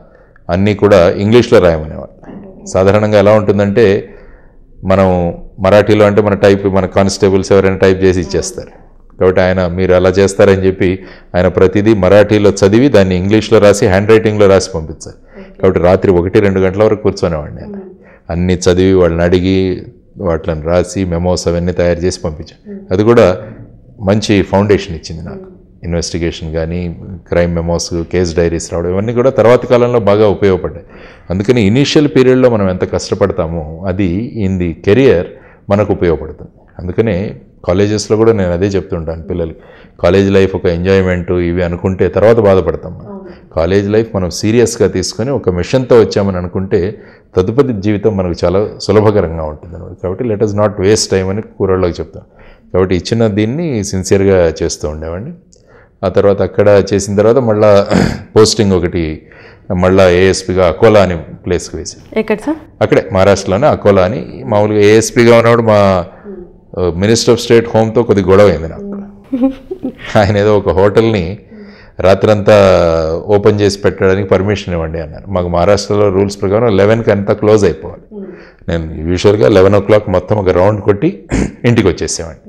అన్నీ కూడా ఇంగ్లీష్లో రాయమనేవారు సాధారణంగా ఎలా ఉంటుందంటే మనం మరాఠీలో అంటే మన టైప్ మన కానిస్టేబుల్స్ ఎవరైనా టైప్ చేసి ఇచ్చేస్తారు కాబట్టి ఆయన మీరు అలా చేస్తారని చెప్పి ఆయన ప్రతిదీ మరాఠీలో చదివి దాన్ని ఇంగ్లీష్లో రాసి హ్యాండ్ రైటింగ్లో రాసి పంపించారు కాబట్టి రాత్రి ఒకటి రెండు గంటల వరకు కూర్చొనేవాడిని నేను అన్నీ చదివి వాళ్ళని అడిగి వాటిని రాసి మెమోస్ అవన్నీ తయారు చేసి పంపించాను అది కూడా మంచి ఫౌండేషన్ ఇచ్చింది నాకు ఇన్వెస్టిగేషన్ కానీ క్రైమ్ మెమోస్ కేస్ డైరీస్ రావడం ఇవన్నీ కూడా తర్వాతి కాలంలో బాగా ఉపయోగపడ్డాయి అందుకని ఇనీషియల్ పీరియడ్లో మనం ఎంత కష్టపడతామో అది ఇన్ ది కెరియర్ మనకు ఉపయోగపడుతుంది అందుకనే కాలేజెస్లో కూడా నేను అదే చెప్తుంటాను పిల్లలకి కాలేజ్ లైఫ్ ఒక ఎంజాయ్మెంట్ ఇవి అనుకుంటే తర్వాత బాధపడతాం మనం కాలేజ్ లైఫ్ మనం సీరియస్గా తీసుకొని ఒక మిషన్తో వచ్చామని అనుకుంటే తదుపరి జీవితం మనకు చాలా సులభకరంగా ఉంటుంది అన్నమాట కాబట్టి let us not waste time అని కూరళ్ళకి చెప్తాం కాబట్టి ఇచ్చిన దీన్ని సిన్సియర్గా చేస్తూ ఉండేవాడిని ఆ తర్వాత అక్కడ చేసిన తర్వాత మళ్ళా పోస్టింగ్ ఒకటి మళ్ళా ఏఎస్పీగా అకోలా అని ప్లేస్కి వేసి ఎక్కడ సార్ అక్కడే మహారాష్ట్రలోనే అకోలా అని మామూలుగా ఏఎస్పీగా ఉన్నప్పుడు మా మినిస్టర్ ఆఫ్ స్టేట్ హోమ్తో కొద్ది గొడవ అయింది నాకు ఆయన ఏదో ఒక హోటల్ని రాత్రంతా ఓపెన్ చేసి పెట్టడానికి పర్మిషన్ ఇవ్వండి అన్నారు మాకు మహారాష్ట్రలో రూల్స్ ప్రకారం లెవెన్కి అంతా క్లోజ్ అయిపోవాలి నేను యూజువల్గా లెవెన్ ఓ క్లాక్ మొత్తం ఒక రౌండ్ కొట్టి ఇంటికి వచ్చేసేవాడిని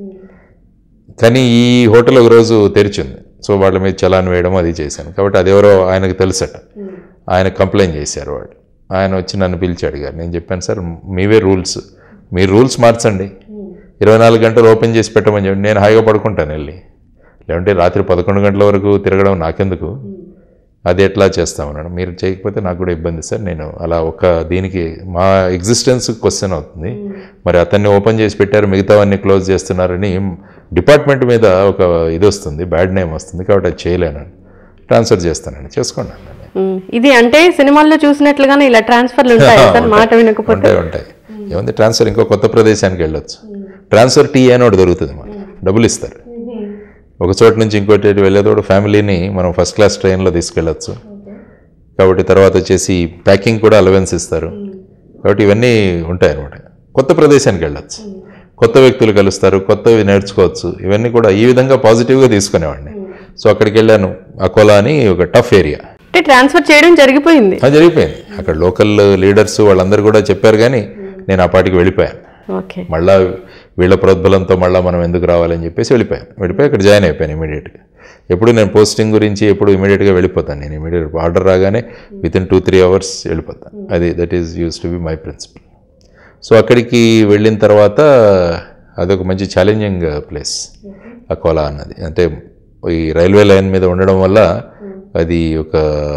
కానీ ఈ హోటల్ ఒక రోజు తెరిచింది సో వాళ్ళ మీద చలాన్ వేయడం అది చేశాను కాబట్టి అది ఎవరో ఆయనకు తెలుసట ఆయన కంప్లైంట్ చేశారు వాళ్ళు ఆయన వచ్చి నన్ను పిలిచి అడిగారు నేను చెప్పాను సార్ మీవే రూల్స్ మీ రూల్స్ మార్చండి ఇరవై నాలుగు గంటలు ఓపెన్ చేసి పెట్టమని చెప్పి నేను హాయిగా పడుకుంటాను వెళ్ళి లేదంటే రాత్రి పదకొండు గంటల వరకు తిరగడం నాకెందుకు అది ఎట్లా చేస్తామన్నాడు మీరు చేయకపోతే నాకు కూడా ఇబ్బంది సార్ నేను అలా ఒక దీనికి మా ఎగ్జిస్టెన్స్ క్వశ్చన్ అవుతుంది మరి అతన్ని ఓపెన్ చేసి పెట్టారు మిగతావన్నీ క్లోజ్ చేస్తున్నారని డిపార్ట్మెంట్ మీద ఒక ఇది వస్తుంది బ్యాడ్ నేమ్ వస్తుంది కాబట్టి అది చేయలేను ట్రాన్స్ఫర్ చేస్తానండి చేసుకోండి అన్నాను మ్మ్. ఇది అంటే సినిమాల్లో చూసినట్లుగానే ఇలా ట్రాన్స్ఫర్లు ఉంటాయి సార్ మాట వినకపోతే ఉంటాయి ఉంటాయి ఏముంది ట్రాన్స్ఫర్ ఇంకో కొత్త ప్రదేశానికి వెళ్ళొచ్చు ట్రాన్స్ఫర్ టీ అని ఒకటి దొరుకుతుంది మనకి డబ్బులు ఇస్తారు ఒక చోట నుంచి ఇంకోటి వెళ్ళేటోడు ఫ్యామిలీని మనం ఫస్ట్ క్లాస్ ట్రైన్లో తీసుకెళ్ళొచ్చు కాబట్టి తర్వాత వచ్చేసి ప్యాకింగ్ కూడా అలవెన్స్ ఇస్తారు కాబట్టి ఇవన్నీ ఉంటాయి అనమాట కొత్త ప్రదేశానికి వెళ్ళొచ్చు కొత్త వ్యక్తులు కలుస్తారు కొత్తవి నేర్చుకోవచ్చు ఇవన్నీ కూడా ఈ విధంగా పాజిటివ్గా తీసుకునేవాడిని సో అక్కడికి వెళ్ళాను అకోలా అని ఒక టఫ్ ఏరియా అంటే ట్రాన్స్ఫర్ చేయడం జరిగిపోయింది అది జరిగిపోయింది అక్కడ లోకల్ లీడర్స్ వాళ్ళందరూ కూడా చెప్పారు కానీ నేను ఆ పాటికి వెళ్ళిపోయాను ఓకే మళ్ళా వీళ్ళ ప్రోద్బలంతో మళ్ళీ మనం ఎందుకు రావాలని చెప్పేసి వెళ్ళిపోయాను వెళ్ళిపోయి అక్కడ జాయిన్ అయిపోయాను ఇమీడియట్గా ఎప్పుడు నేను పోస్టింగ్ గురించి ఎప్పుడు ఇమీడియట్గా వెళ్ళిపోతాను నేను ఇమీడియట్ ఆర్డర్ రాగానే within two three hours వెళ్ళిపోతాను అది that is use to be my principle so అక్కడికి వెళ్ళిన తర్వాత అదొక మంచి ఛాలెంజింగ్ ప్లేస్ అకోలా అన్నది అంటే ఈ రైల్వే లైన్ మీద ఉండడం వల్ల అది ఒక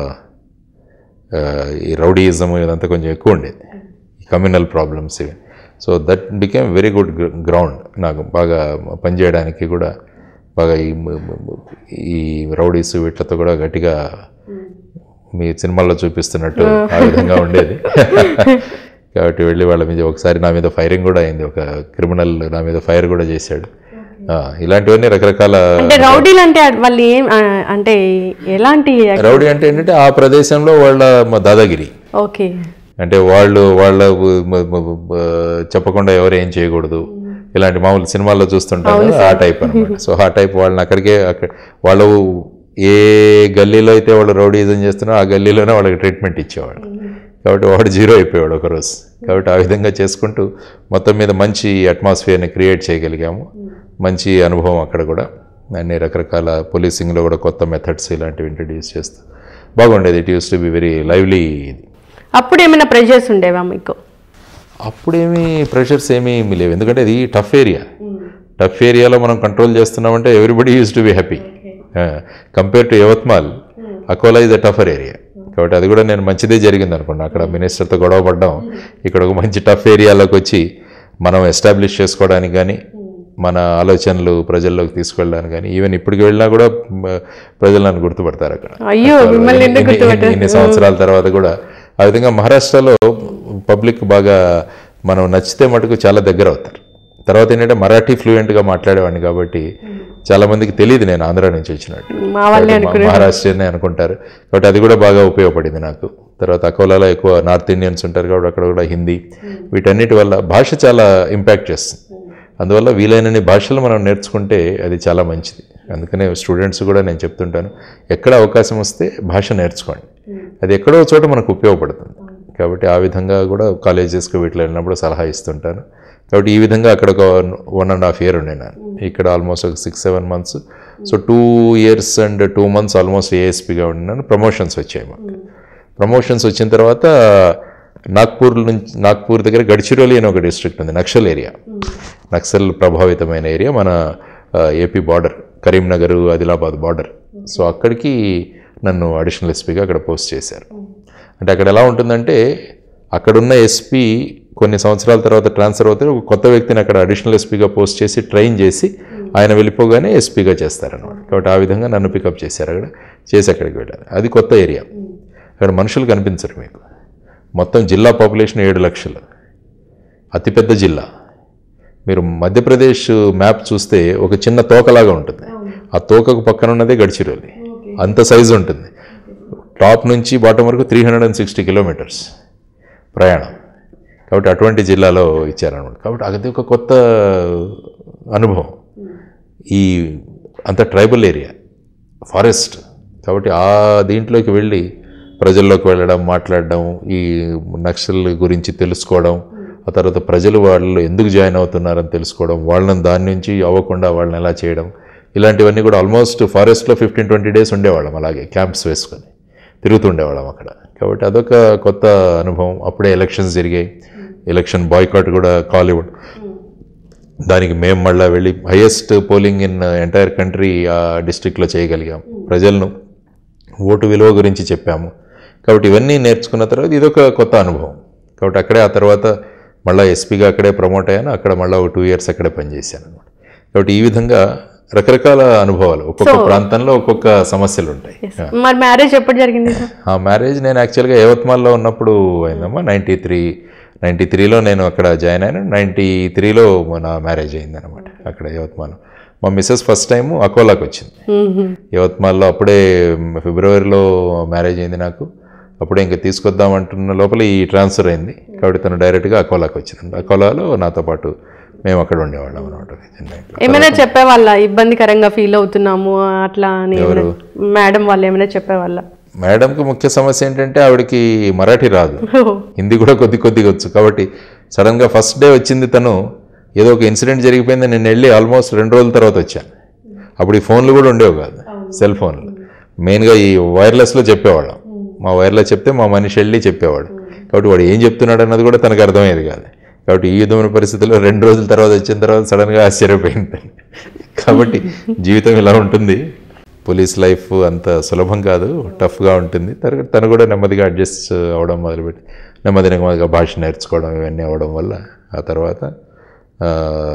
ఆ, ఈ రౌడీయిజం ఇదంతా కొంచెం ఎక్కువ ఉండేది కమ్యూనల్ ప్రాబ్లమ్స్ ఇవి so that became very good ground నాకు బాగా పనిచేయడానికి కూడా బాగా ఈ మ- మ- ఈ రౌడీస్ వీటితో కూడా గట్టిగా మీ సినిమాల్లో చూపిస్తున్నట్టు ఆ విధంగా ఉండేది కాబట్టి వెళ్ళి వాళ్ళ మీద ఒకసారి నా మీద ఫైరింగ్ కూడా అయింది ఒక క్రిమినల్ నా మీద ఫైర్ కూడా చేశాడు ఆ, ఇలాంటివన్నీ రకరకాల అంటే రౌడీలు అంటే వాళ్ళు ఏం ఆ, అంటే ఎలాంటి రౌడీ అంటే ఏంటంటే ఆ ప్రదేశంలో వాళ్ళ మ- దాదాగిరి ఓకే అంటే వాళ్ళు వాళ్ళ మ- మ- మ- చెప్పకుండా ఎవరు ఏం చేయకూడదు ఇలాంటి మామూలు సినిమాల్లో చూస్తుంటాం కదా, ఆ టైప్ అనమాట సో ఆ టైప్ వాళ్ళని అక్కడికే అక్కడ వాళ్ళు ఏ గల్లీలో అయితే వాళ్ళు రౌడీజం చేస్తున్నారో ఆ గల్లీలోనే వాళ్ళకి ట్రీట్మెంట్ ఇచ్చేవాళ్ళు కాబట్టి వాడు జీరో అయిపోయాడు ఒకరోజు కాబట్టి ఆ విధంగా చేసుకుంటూ మొత్తం మీద మంచి అట్మాస్ఫియర్ని క్రియేట్ చేయగలిగాము మంచి అనుభవం అక్కడ కూడా అన్ని రకరకాల పోలీసింగ్లో కూడా కొత్త మెథడ్స్ ఇలాంటివి ఇంట్రడ్యూస్ చేస్తూ బాగుండేది it use to be very lively ఇది అప్పుడు ఏమైనా ప్రెషర్స్ ఉండేవా మీకు అప్పుడేమీ ప్రెషర్స్ ఏమీ లేవు ఎందుకంటే ఇది టఫ్ ఏరియా టఫ్ ఏరియాలో మనం కంట్రోల్ చేస్తున్నామంటే everybody use to be happy compare to Yavatmal Akola is a tougher area కాబట్టి అది కూడా నేను మంచిదే జరిగింది అనుకోండి అక్కడ మినిస్టర్తో గొడవ పడ్డం ఇక్కడ ఒక మంచి టఫ్ ఏరియాలోకి వచ్చి మనం ఎస్టాబ్లిష్ చేసుకోవడానికి కానీ మన ఆలోచనలు ప్రజల్లోకి తీసుకెళ్ళడానికి కానీ ఈవెన్ ఇప్పటికి వెళ్ళినా కూడా మ, ప్రజలు నన్ను గుర్తుపడతారు అక్కడ అయ్యో మిమ్మల్ని ఎందుకు ఇన్ని- ఇన్ని- ఇన్ని సంవత్సరాల తర్వాత కూడా ఆ విధంగా మహారాష్ట్రలో పబ్లిక్ బాగా మనం నచ్చితే మటుకు చాలా దగ్గర అవుతారు తర్వాత ఏంటంటే మరాఠీ ఫ్లూయెంట్గా మాట్లాడేవాడిని కాబట్టి చాలా మందికి తెలియదు నేను ఆంధ్ర నుంచి వచ్చినట్టు మా వాళ్ళే కాబట్టి మా- మహారాష్ట్రనే అనుకుంటారు కాబట్టి అది కూడా బాగా ఉపయోగపడింది నాకు తర్వాత అకోలాలో ఎక్కువ నార్త్ ఇండియన్స్ ఉంటారు కాబట్టి అక్కడ కూడా హిందీ వీటన్నిటి వల్ల భాష చాలా ఇంపాక్ట్ చేస్తుంది అందువల్ల వీలైనన్ని భాషలు మనం నేర్చుకుంటే అది చాలా మంచిది అందుకనే స్టూడెంట్స్ కూడా నేను చెప్తుంటాను ఎక్కడ అవకాశం వస్తే భాష నేర్చుకోండి అది ఎక్కడో చోట మనకు ఉపయోగపడుతుంది కాబట్టి ఆ విధంగా కూడా కాలేజెస్కి వీటిలో వెళ్ళినప్పుడు సలహా ఇస్తుంటాను కాబట్టి ఈ విధంగా అక్కడ ఒక వన్ అండ్ హాఫ్ ఇయర్ ఉండే నేను ఇక్కడ ఆల్మోస్ట్ ఒక six seven months so two years and two months almost ఏఎస్పీగా ఉన్నాను ప్రమోషన్స్ వచ్చాయి మాకు ప్రమోషన్స్ వచ్చిన తర్వాత నాగ్పూర్ నుంచి నాగ్పూర్ దగ్గర గడ్చిరోలి అని ఒక డిస్ట్రిక్ట్ ఉంది నక్సల్ ఏరియా నక్సల్ ప్రభావితమైన ఏరియా మన ఆ, AP border Karimnagar Adilabad border so అక్కడికి నన్ను అడిషనల్ ఎస్పీగా అక్కడ పోస్ట్ చేశారు అంటే అక్కడ ఎలా ఉంటుందంటే అక్కడున్న ఎస్పీ కొన్ని సంవత్సరాల తర్వాత ట్రాన్స్ఫర్ అవుతే ఒక కొత్త వ్యక్తిని అక్కడ అడిషనల్ ఎస్పీగా పోస్ట్ చేసి ట్రైన్ చేసి ఆయన వెళ్ళిపోగానే ఎస్పీగా చేస్తారనమాట కాబట్టి ఆ విధంగా నన్ను పికప్ చేశారు అక్కడ చేసి అక్కడికి వెళ్ళారు అది కొత్త ఏరియా అక్కడ మనుషులు కనిపించరు మీకు మొత్తం జిల్లా పాపులేషన్ ఏడు లక్షలు అతిపెద్ద జిల్లా మీరు మధ్యప్రదేశ్ మ్యాప్ చూస్తే ఒక చిన్న తోకలాగా ఉంటుంది ఆ తోకకు పక్కన ఉన్నదే గడిచిరోలి అంత సైజు ఉంటుంది టాప్ నుంచి బాటం వరకు three hundred and sixty kilometres ప్రయాణం కాబట్టి అటువంటి జిల్లాలో ఇచ్చారనమాట కాబట్టి అది ఒక కొత్త అనుభవం ఈ అంత ట్రైబల్ ఏరియా ఫారెస్ట్ కాబట్టి ఆ దీంట్లోకి వెళ్ళి ప్రజల్లోకి వెళ్ళడం మాట్లాడడం ఈ నక్సల్ గురించి తెలుసుకోవడం ఆ తర్వాత ప్రజలు వాళ్ళు ఎందుకు జాయిన్ అవుతున్నారని తెలుసుకోవడం వాళ్ళని దాని నుంచి అవ్వకుండా వాళ్ళని ఎలా చేయడం ఇలాంటివన్నీ కూడా ఆల్మోస్ట్ ఫారెస్ట్లో ఫిఫ్టీన్ ట్వంటీ డేస్ ఉండేవాళ్ళం అలాగే క్యాంప్స్ వేసుకొని తిరుగుతుండేవాళ్ళం అక్కడ కాబట్టి అదొక కొత్త అనుభవం అప్పుడే ఎలక్షన్స్ జరిగాయి ఎలక్షన్ బాయ్కాట్ కూడా కాల్ ఇవ్వడం దానికి మేము మళ్ళీ వెళ్ళి highest polling in entire country ఆ డిస్ట్రిక్ట్లో చేయగలిగాం ప్రజలను ఓటు విలువ గురించి చెప్పాము కాబట్టి ఇవన్నీ నేర్చుకున్న తర్వాత ఇదొక కొత్త అనుభవం కాబట్టి అక్కడే ఆ తర్వాత మళ్ళీ ఎస్పీగా అక్కడే ప్రమోట్ అయ్యాను అక్కడ మళ్ళీ ఒక టూ ఇయర్స్ అక్కడే పనిచేశాను అనమాట కాబట్టి ఈ విధంగా రకరకాల అనుభవాలు ఒక్కొక్క ప్రాంతంలో ఒక్కొక్క సమస్యలు ఉంటాయి మరి మ్యారేజ్ ఎప్పుడు జరిగింది సార్ ఆ మ్యారేజ్ నేను యాక్చువల్గా యవత్మాల్లో ఉన్నప్పుడు అయిందమ్మా నైంటీ త్రీ నైంటీ త్రీలో నేను అక్కడ జాయిన్ అయ్యాను నైంటీ త్రీలో నా మ్యారేజ్ అయింది అనమాట అక్కడ యవత్మాల్లో మా మిస్సెస్ ఫస్ట్ టైము అకోలాకి వచ్చింది యవత్మాల్లో అప్పుడే ఫిబ్రవరిలో మ్యారేజ్ అయింది నాకు అప్పుడే ఇంకా తీసుకొద్దామంటున్న లోపల ఈ ట్రాన్స్ఫర్ అయింది కాబట్టి తను డైరెక్ట్గా అకోలాకి వచ్చింది అకోలాలో నాతో పాటు మేము అక్కడ ఉండేవాళ్ళం అనమాట చెన్నైలో ఏమైనా చెప్పేవాళ్ళ ఇబ్బందికరంగా ఫీల్ అవుతున్నాము అట్లా అని మేడం వాళ్ళు ఏమైనా చెప్పేవాళ్ళ మేడంకి ముఖ్య సమస్య ఏంటంటే ఆవిడకి మరాఠీ రాదు హిందీ కూడా కొద్ది కొద్దిగా వచ్చు కాబట్టి సడన్గా ఫస్ట్ డే వచ్చింది తను ఏదో ఒక ఇన్సిడెంట్ జరిగిపోయింది నేను వెళ్ళి ఆల్మోస్ట్ రెండు రోజుల తర్వాత వచ్చాను అప్పుడు ఈ ఫోన్లు కూడా ఉండేవి కాదు సెల్ ఫోన్లు మెయిన్గా ఈ వైర్లెస్లో చెప్పేవాళ్ళం మా వైర్లెస్ చెప్తే మా మనిషి వెళ్ళి చెప్పేవాడు కాబట్టి వాడు ఏం చెప్తున్నాడు అన్నది కూడా తనకు అర్థమయ్యేది కాదు కాబట్టి ఈ విధమైన పరిస్థితుల్లో రెండు రోజుల తర్వాత వచ్చిన తర్వాత సడన్గా ఆశ్చర్యపోయింది కాబట్టి జీవితం ఇలా ఉంటుంది పోలీస్ లైఫ్ అంత సులభం కాదు టఫ్గా ఉంటుంది తన తను కూడా నెమ్మదిగా అడ్జస్ట్ అవ్వడం మొదలుపెట్టి నెమ్మది నెమ్మదిగా భాష నేర్చుకోవడం ఇవన్నీ అవ్వడం వల్ల ఆ తర్వాత ఆ,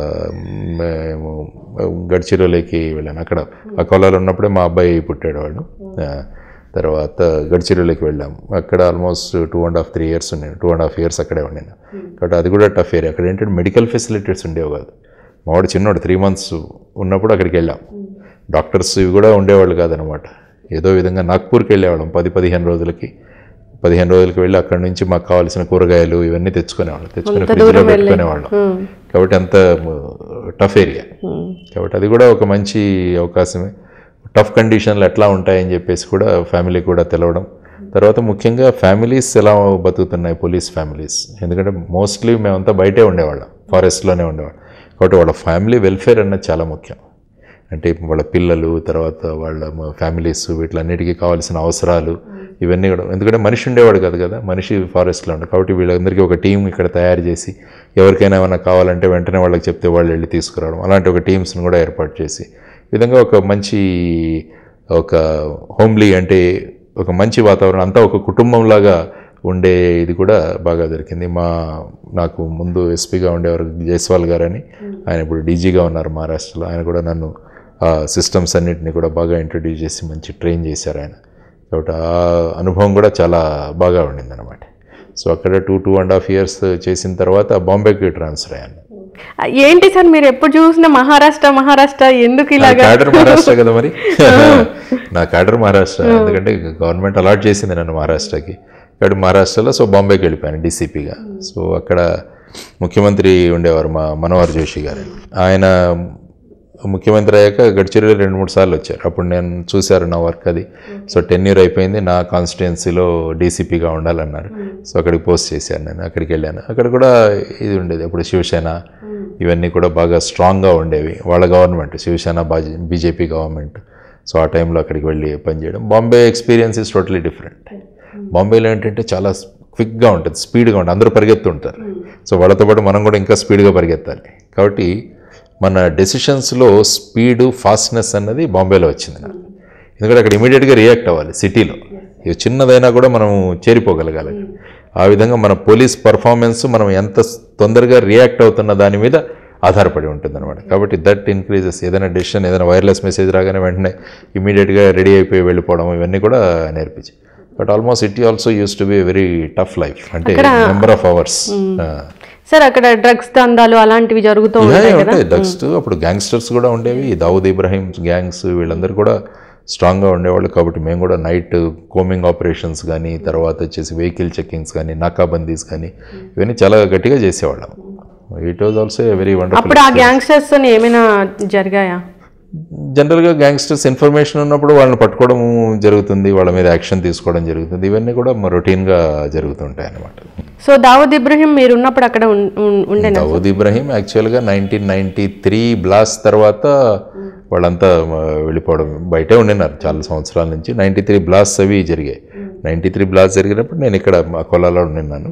మేము గడ్చిరోలికి వెళ్ళాను అక్కడ ఆ కొలాలు ఉన్నప్పుడే మా అబ్బాయి పుట్టాడు వాడు ఆ, తర్వాత గడ్చిరోలికి వెళ్ళాం అక్కడ almost two and half three years ఉన్నాను టూ అండ్ హాఫ్ ఇయర్స్ అక్కడే ఉండినా కాబట్టి అది కూడా టఫ్ ఏరియా అక్కడ ఏంటంటే మెడికల్ ఫెసిలిటీస్ ఉండేవి కాదు మావాడు చిన్నోడు త్రీ మంత్స్ ఉన్నప్పుడు అక్కడికి వెళ్ళాం డాక్టర్స్ ఇవి కూడా ఉండేవాళ్ళు కాదనమాట ఏదో విధంగా నాగ్పూర్కి వెళ్ళేవాళ్ళం పది పదిహేను రోజులకి పదిహేను రోజులకి వెళ్ళి అక్కడ నుంచి మాకు కావాల్సిన కూరగాయలు ఇవన్నీ తెచ్చుకునేవాళ్ళం తెచ్చుకుని ఫ్రిడ్జ్లో పెట్టుకునేవాళ్ళం కాబట్టి అంత టఫ్ ఏరియా కాబట్టి అది కూడా ఒక మంచి అవకాశమే టఫ్ కండిషన్లు ఎట్లా ఉంటాయని చెప్పేసి కూడా ఫ్యామిలీ కూడా తెలవడం తర్వాత ముఖ్యంగా ఫ్యామిలీస్ ఎలా బతుకుతున్నాయి పోలీస్ ఫ్యామిలీస్ ఎందుకంటే మోస్ట్లీ మేమంతా బయటే ఉండేవాళ్ళం ఫారెస్ట్లోనే ఉండేవాళ్ళం కాబట్టి వాళ్ళ ఫ్యామిలీ వెల్ఫేర్ అన్నది చాలా ముఖ్యం అంటే వాళ్ళ పిల్లలు తర్వాత వాళ్ళ ఫ్యామిలీస్ వీటిలన్నిటికీ కావాల్సిన అవసరాలు ఇవన్నీ కూడా ఎందుకంటే మనిషి ఉండేవాడు కాదు కదా మనిషి ఫారెస్ట్లో ఉండే కాబట్టి వీళ్ళందరికీ ఒక టీం ఇక్కడ తయారు చేసి ఎవరికైనా ఏమైనా కావాలంటే వెంటనే వాళ్ళకి చెప్తే వాళ్ళు వెళ్ళి తీసుకురావడం అలాంటి ఒక టీమ్స్ని కూడా ఏర్పాటు చేసి ఈ విధంగా ఒక మంచి ఒక హోమ్లీ అంటే ఒక మంచి వాతావరణం అంతా ఒక కుటుంబంలాగా ఉండే ఇది కూడా బాగా దొరికింది మా నాకు ముందు ఎస్పీగా ఉండేవారు జైస్వాల్ గారని ఆయన ఇప్పుడు డీజీగా ఉన్నారు మహారాష్ట్రలో ఆయన కూడా నన్ను ఆ సిస్టమ్స్ అన్నింటినీ కూడా బాగా ఇంట్రడ్యూస్ చేసి మంచి ట్రైన్ చేశారు ఆయన కాబట్టి ఆ అనుభవం కూడా చాలా బాగా ఉండింది అనమాట సో అక్కడ two two and half years చేసిన తర్వాత బాంబేకి ట్రాన్స్ఫర్ అయ్యాను ఏంటి సార్ మీరు ఎప్పుడు చూసినా మహారాష్ట్ర మహారాష్ట్ర ఎందుకు నా ఇలాగా క్యాడర్ మహారాష్ట్ర కదా మరి నా క్యాడర్ మహారాష్ట్ర ఎందుకంటే గవర్నమెంట్ అలాట్ చేసింది నన్ను మహారాష్ట్రకి ఇక్కడ మహారాష్ట్రలో సో బాంబేకి వెళ్ళిపోయాను డీసీపీగా సో అక్కడ ముఖ్యమంత్రి ఉండేవారు మా మనోహర్ జోషి గారు ఆయన ముఖ్యమంత్రి అయ్యాక గడ్చిరోలి రెండు మూడు సార్లు వచ్చారు అప్పుడు నేను చూశారు నా వర్క్ అది సో టెన్యూర్ అయిపోయింది నా కాన్స్టిట్యున్సీలో డీసీపీగా ఉండాలన్నారు సో అక్కడికి పోస్ట్ చేశాను నేను అక్కడికి వెళ్ళాను అక్కడ కూడా ఇది ఉండేది అప్పుడు శివసేన ఇవన్నీ కూడా బాగా స్ట్రాంగ్గా ఉండేవి వాళ్ళ గవర్నమెంట్ శివసేన బాజీ బీజేపీ గవర్నమెంట్ సో ఆ టైంలో అక్కడికి వెళ్ళి పనిచేయడం Bombay experience is totally different బాంబేలో ఏంటంటే చాలా క్విక్గా ఉంటుంది స్పీడ్గా ఉంటుంది అందరూ పరిగెత్తుంటారు సో వాళ్ళతో పాటు మనం కూడా ఇంకా స్పీడ్గా పరిగెత్తాలి కాబట్టి మన డెసిషన్స్లో స్పీడు ఫాస్ట్నెస్ అన్నది బాంబేలో వచ్చింది నాకు ఎందుకంటే అక్కడ ఇమీడియట్గా రియాక్ట్ అవ్వాలి సిటీలో ఇది చిన్నదైనా కూడా మనం చేరిపోగలగాలి ఆ విధంగా మన పోలీస్ పర్ఫార్మెన్స్ మనం ఎంత తొందరగా రియాక్ట్ అవుతున్న దాని మీద ఆధారపడి ఉంటుంది అనమాట కాబట్టి దట్ ఇంక్రీజెస్ ఏదైనా డెసిషన్ ఏదైనా వైర్లెస్ మెసేజ్ రాగానే వెంటనే ఇమీడియట్గా రెడీ అయిపోయి వెళ్ళిపోవడం ఇవన్నీ కూడా నేర్పించి but almost it also use to be very tough life అంటే నెంబర్ ఆఫ్ అవర్స్ సార్ అక్కడ డ్రగ్స్ దందాలు అలాంటివి జరుగుతూ ఉంటాయి కదా ఉంటాయి డ్రగ్స్ అప్పుడు గ్యాంగ్స్టర్స్ కూడా ఉండేవి దావుద్ ఇబ్రాహిం గ్యాంగ్స్ వీళ్ళందరూ కూడా స్ట్రాంగ్గా ఉండేవాళ్ళు కాబట్టి మేము కూడా నైట్ కోమింగ్ ఆపరేషన్స్ కానీ తర్వాత వచ్చేసి వెహికల్ చెక్కింగ్స్ కానీ నాకాబందీస్ కానీ ఇవన్నీ చాలా గట్టిగా చేసేవాళ్ళం it was also very wonderful అప్పుడు ఆ గ్యాంగ్స్టర్స్ ఏమైనా జరిగాయా జనరల్గా గ్యాంగ్స్టర్స్ ఇన్ఫర్మేషన్ ఉన్నప్పుడు వాళ్ళని పట్టుకోవడం జరుగుతుంది వాళ్ళ మీద యాక్షన్ తీసుకోవడం జరుగుతుంది ఇవన్నీ కూడా రొటీన్గా జరుగుతుంటాయి అన్నమాట సో దావుద్ ఇబ్రహీం మీరు ఉన్నప్పుడు అక్కడ ఉన్- ఉన్- ఉండేనా దావూద్ ఇబ్రాహీం యాక్చువల్గా నైన్టీన్ నైన్టీ త్రీ బ్లాస్ట్ తర్వాత వాళ్ళంతా ఆ, వెళ్ళిపోవడం బయటే ఉండినారు చాలా సంవత్సరాల నుంచి నైంటీ త్రీ బ్లాస్ట్ అవి జరిగాయి నైంటీ త్రీ బ్లాస్ట్ జరిగినప్పుడు నేను ఇక్కడ అకోలాలో ఉండినాను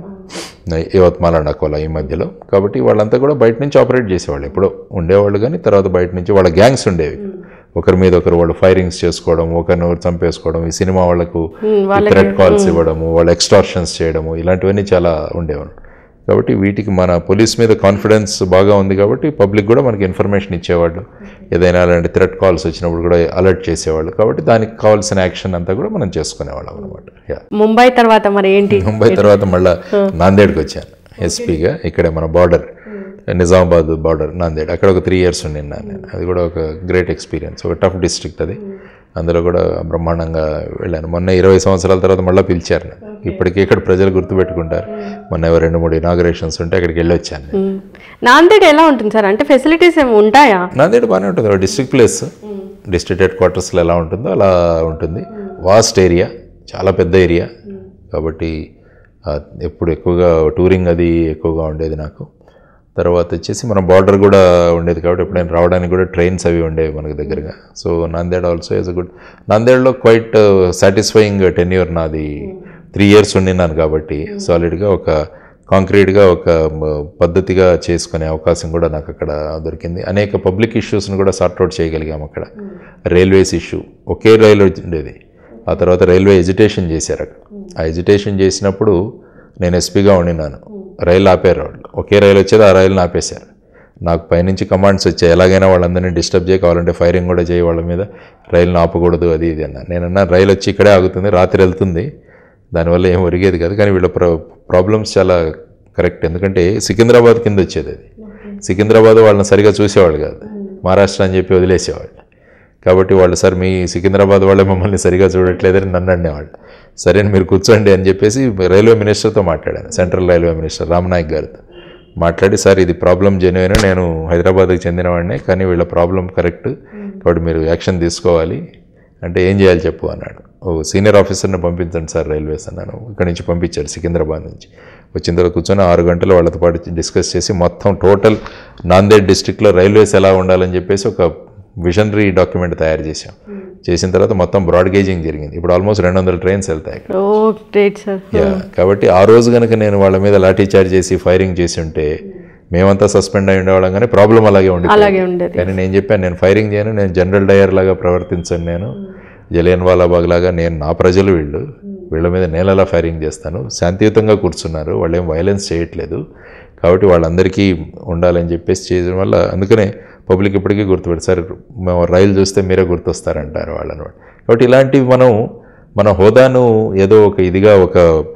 యవత్మాల అండ్ అకోలా ఈ మధ్యలో కాబట్టి వాళ్ళంతా కూడా బయట నుంచి ఆపరేట్ చేసేవాళ్ళు ఎప్పుడో ఉండేవాళ్ళు కానీ తర్వాత బయట నుంచి వాళ్ళ గ్యాంగ్స్ ఉండేవి ఒకరి మీద ఒకరు వాళ్ళు ఫైరింగ్స్ చేసుకోవడం ఒకరిని ఒకరు చంపేసుకోవడం ఈ సినిమా వాళ్ళకు థ్రెట్ కాల్స్ ఇవ్వడము వాళ్ళు ఎక్స్టార్షన్స్ చేయడము ఇలాంటివన్నీ చాలా ఉండేవాళ్ళు కాబట్టి వీటికి మన పోలీస్ మీద కాన్ఫిడెన్స్ బాగా ఉంది కాబట్టి పబ్లిక్ కూడా మనకి ఇన్ఫర్మేషన్ ఇచ్చేవాళ్ళు ఏదైనా అలాంటి థ్రెట్ కాల్స్ వచ్చినప్పుడు కూడా అలర్ట్ చేసేవాళ్ళు కాబట్టి దానికి కావాల్సిన యాక్షన్ అంతా కూడా మనం చేసుకునేవాళ్ళం అనమాట యా ముంబై తర్వాత మరి ఏంటి ముంబై తర్వాత మళ్ళీ నాందేడ్కి వచ్చాను ఎస్పీగా ఇక్కడే మన బార్డర్ నిజామాబాద్ బార్డర్ నాందేడ్ అక్కడ ఒక త్రీ ఇయర్స్ ఉండిన్నాను నేను అది కూడా ఒక గ్రేట్ ఎక్స్పీరియన్స్ ఒక టఫ్ డిస్ట్రిక్ట్ అది అందులో కూడా బ్రహ్మాండంగా వెళ్ళాను మొన్న ఇరవై సంవత్సరాల తర్వాత మళ్ళీ పిలిచారు నన్ను. ఇప్పటికీ ఇక్కడ ప్రజలు గుర్తుపెట్టుకుంటారు మొన్న ఎవరు రెండు మూడు ఇనాగరేషన్స్ ఉంటే అక్కడికి వెళ్ళి వచ్చాను నేను. ఉమ్. నాందేడ్ ఎలా ఉంటుంది సార్ అంటే ఫెసిలిటీస్ ఏమి ఉంటాయా నాందేడ్ బాగానే ఉంటుంది డిస్ట్రిక్ట్ ప్లేస్ డిస్ట్రిక్ట్ హెడ్ క్వార్టర్స్లో ఎలా ఉంటుందో అలా ఉంటుంది వాస్ట్ ఏరియా చాలా పెద్ద ఏరియా కాబట్టి ఆ, ఎప్పుడు ఎక్కువగా టూరింగ్ అది ఎక్కువగా ఉండేది నాకు తర్వాత వచ్చేసి మన బార్డర్ కూడా ఉండేది కాబట్టి ఎప్పుడైనా రావడానికి కూడా ట్రైన్స్ అవి ఉండేవి మనకు దగ్గరగా so Nanded also is a good నాందేడ్లో క్వైట్ సాటిస్ఫైయింగ్ టెన్యూర్ నాది త్రీ ఇయర్స్ ఉండినాను కాబట్టి సాలిడ్గా ఒక కాంక్రీట్గా ఒక మ, పద్ధతిగా చేసుకునే అవకాశం కూడా నాకు అక్కడ దొరికింది అనేక పబ్లిక్ ఇష్యూస్ని కూడా సార్ట్అవుట్ చేయగలిగాం అక్కడ రైల్వేస్ ఇష్యూ ఒకే రైలు ఉండేది ఆ తర్వాత రైల్వే ఎజిటేషన్ చేశారు అక్కడ ఆ ఎజిటేషన్ చేసినప్పుడు నేను ఎస్పీగా ఉండినాను రైలు ఆపారు వాళ్ళు ఒకే రైలు వచ్చేది ఆ రైలుని ఆపేశారు నాకు పైనుంచి కమాండ్స్ వచ్చాయి ఎలాగైనా వాళ్ళందరినీ డిస్టర్బ్ చేయ కావాలంటే ఫైరింగ్ కూడా చేయి వాళ్ళ మీద రైలుని ఆపకూడదు అది ఇది అన్న నేనన్నా రైలు వచ్చి ఇక్కడే ఆగుతుంది రాత్రి వెళ్తుంది దానివల్ల ఏం ఒరిగేది కాదు కానీ వీళ్ళ ప్రా ప్రాబ్లమ్స్ చాలా కరెక్ట్ ఎందుకంటే సికింద్రాబాద్ కింద వచ్చేది అది సికింద్రాబాద్ వాళ్ళని సరిగా చూసేవాళ్ళు కాదు మహారాష్ట్ర అని చెప్పి వదిలేసేవాళ్ళు కాబట్టి వాళ్ళు సార్ మీ సికింద్రాబాద్ వాళ్ళే మమ్మల్ని సరిగా చూడట్లేదని నన్ను అనేవాళ్ళు సరే అని మీరు కూర్చోండి అని చెప్పేసి రైల్వే మినిస్టర్తో మాట్లాడాను సెంట్రల్ రైల్వే మినిస్టర్ రామ్నాయక్ గారితో మాట్లాడి సార్ ఇది ప్రాబ్లం జెన్యున్ నేను హైదరాబాద్కి చెందినవాడినే కానీ వీళ్ళ ప్రాబ్లం కరెక్ట్ కాబట్టి మీరు యాక్షన్ తీసుకోవాలి అంటే ఏం చేయాలి చెప్పు అన్నాడు ఓ సీనియర్ ఆఫీసర్ని పంపించండి సార్ రైల్వేస్ అన్నాను ఇక్కడ నుంచి పంపించారు సికింద్రాబాద్ నుంచి వచ్చిన తర్వాత కూర్చొని ఆరు గంటలు వాళ్ళతో పాటు డిస్కస్ చేసి మొత్తం టోటల్ నాందేడ్ డిస్టిక్లో రైల్వేస్ ఎలా ఉండాలని చెప్పేసి ఒక విజనరీ డాక్యుమెంట్ తయారు చేశాం చేసిన తర్వాత మొత్తం బ్రాడ్ గేజింగ్ జరిగింది ఇప్పుడు ఆల్మోస్ట్ రెండు వందల ట్రైన్స్ వెళ్తాయి ఓ గ్రేట్ సార్ యా కాబట్టి ఆ రోజు కనుక నేను వాళ్ళ మీద లాఠీ చార్జ్ చేసి ఫైరింగ్ చేసి ఉంటే మేమంతా సస్పెండ్ అయి ఉండేవాళ్ళం కానీ ప్రాబ్లం అలాగే ఉండి అలాగే ఉండేది కానీ నేను చెప్పాను నేను ఫైరింగ్ చేయను నేను జనరల్ డయర్ లాగా ప్రవర్తించను నేను జలియన్ వాలాబాగ్ లాగా నేను నా ప్రజలు వీళ్ళు వీళ్ళ మీద నేను ఎలా ఫైరింగ్ చేస్తాను శాంతియుతంగా కూర్చున్నారు వాళ్ళు ఏం వైలెన్స్ చేయట్లేదు కాబట్టి వాళ్ళందరికీ ఉండాలని చెప్పేసి చేయడం వల్ల అందుకనే పబ్లిక్ ఇప్పటికీ గుర్తుపెట్టి సార్ మేము రైలు చూస్తే మీరే గుర్తొస్తారంటారు వాళ్ళని కాబట్టి ఇలాంటివి మనం మన హోదాను ఏదో ఒక ఇదిగా ఒక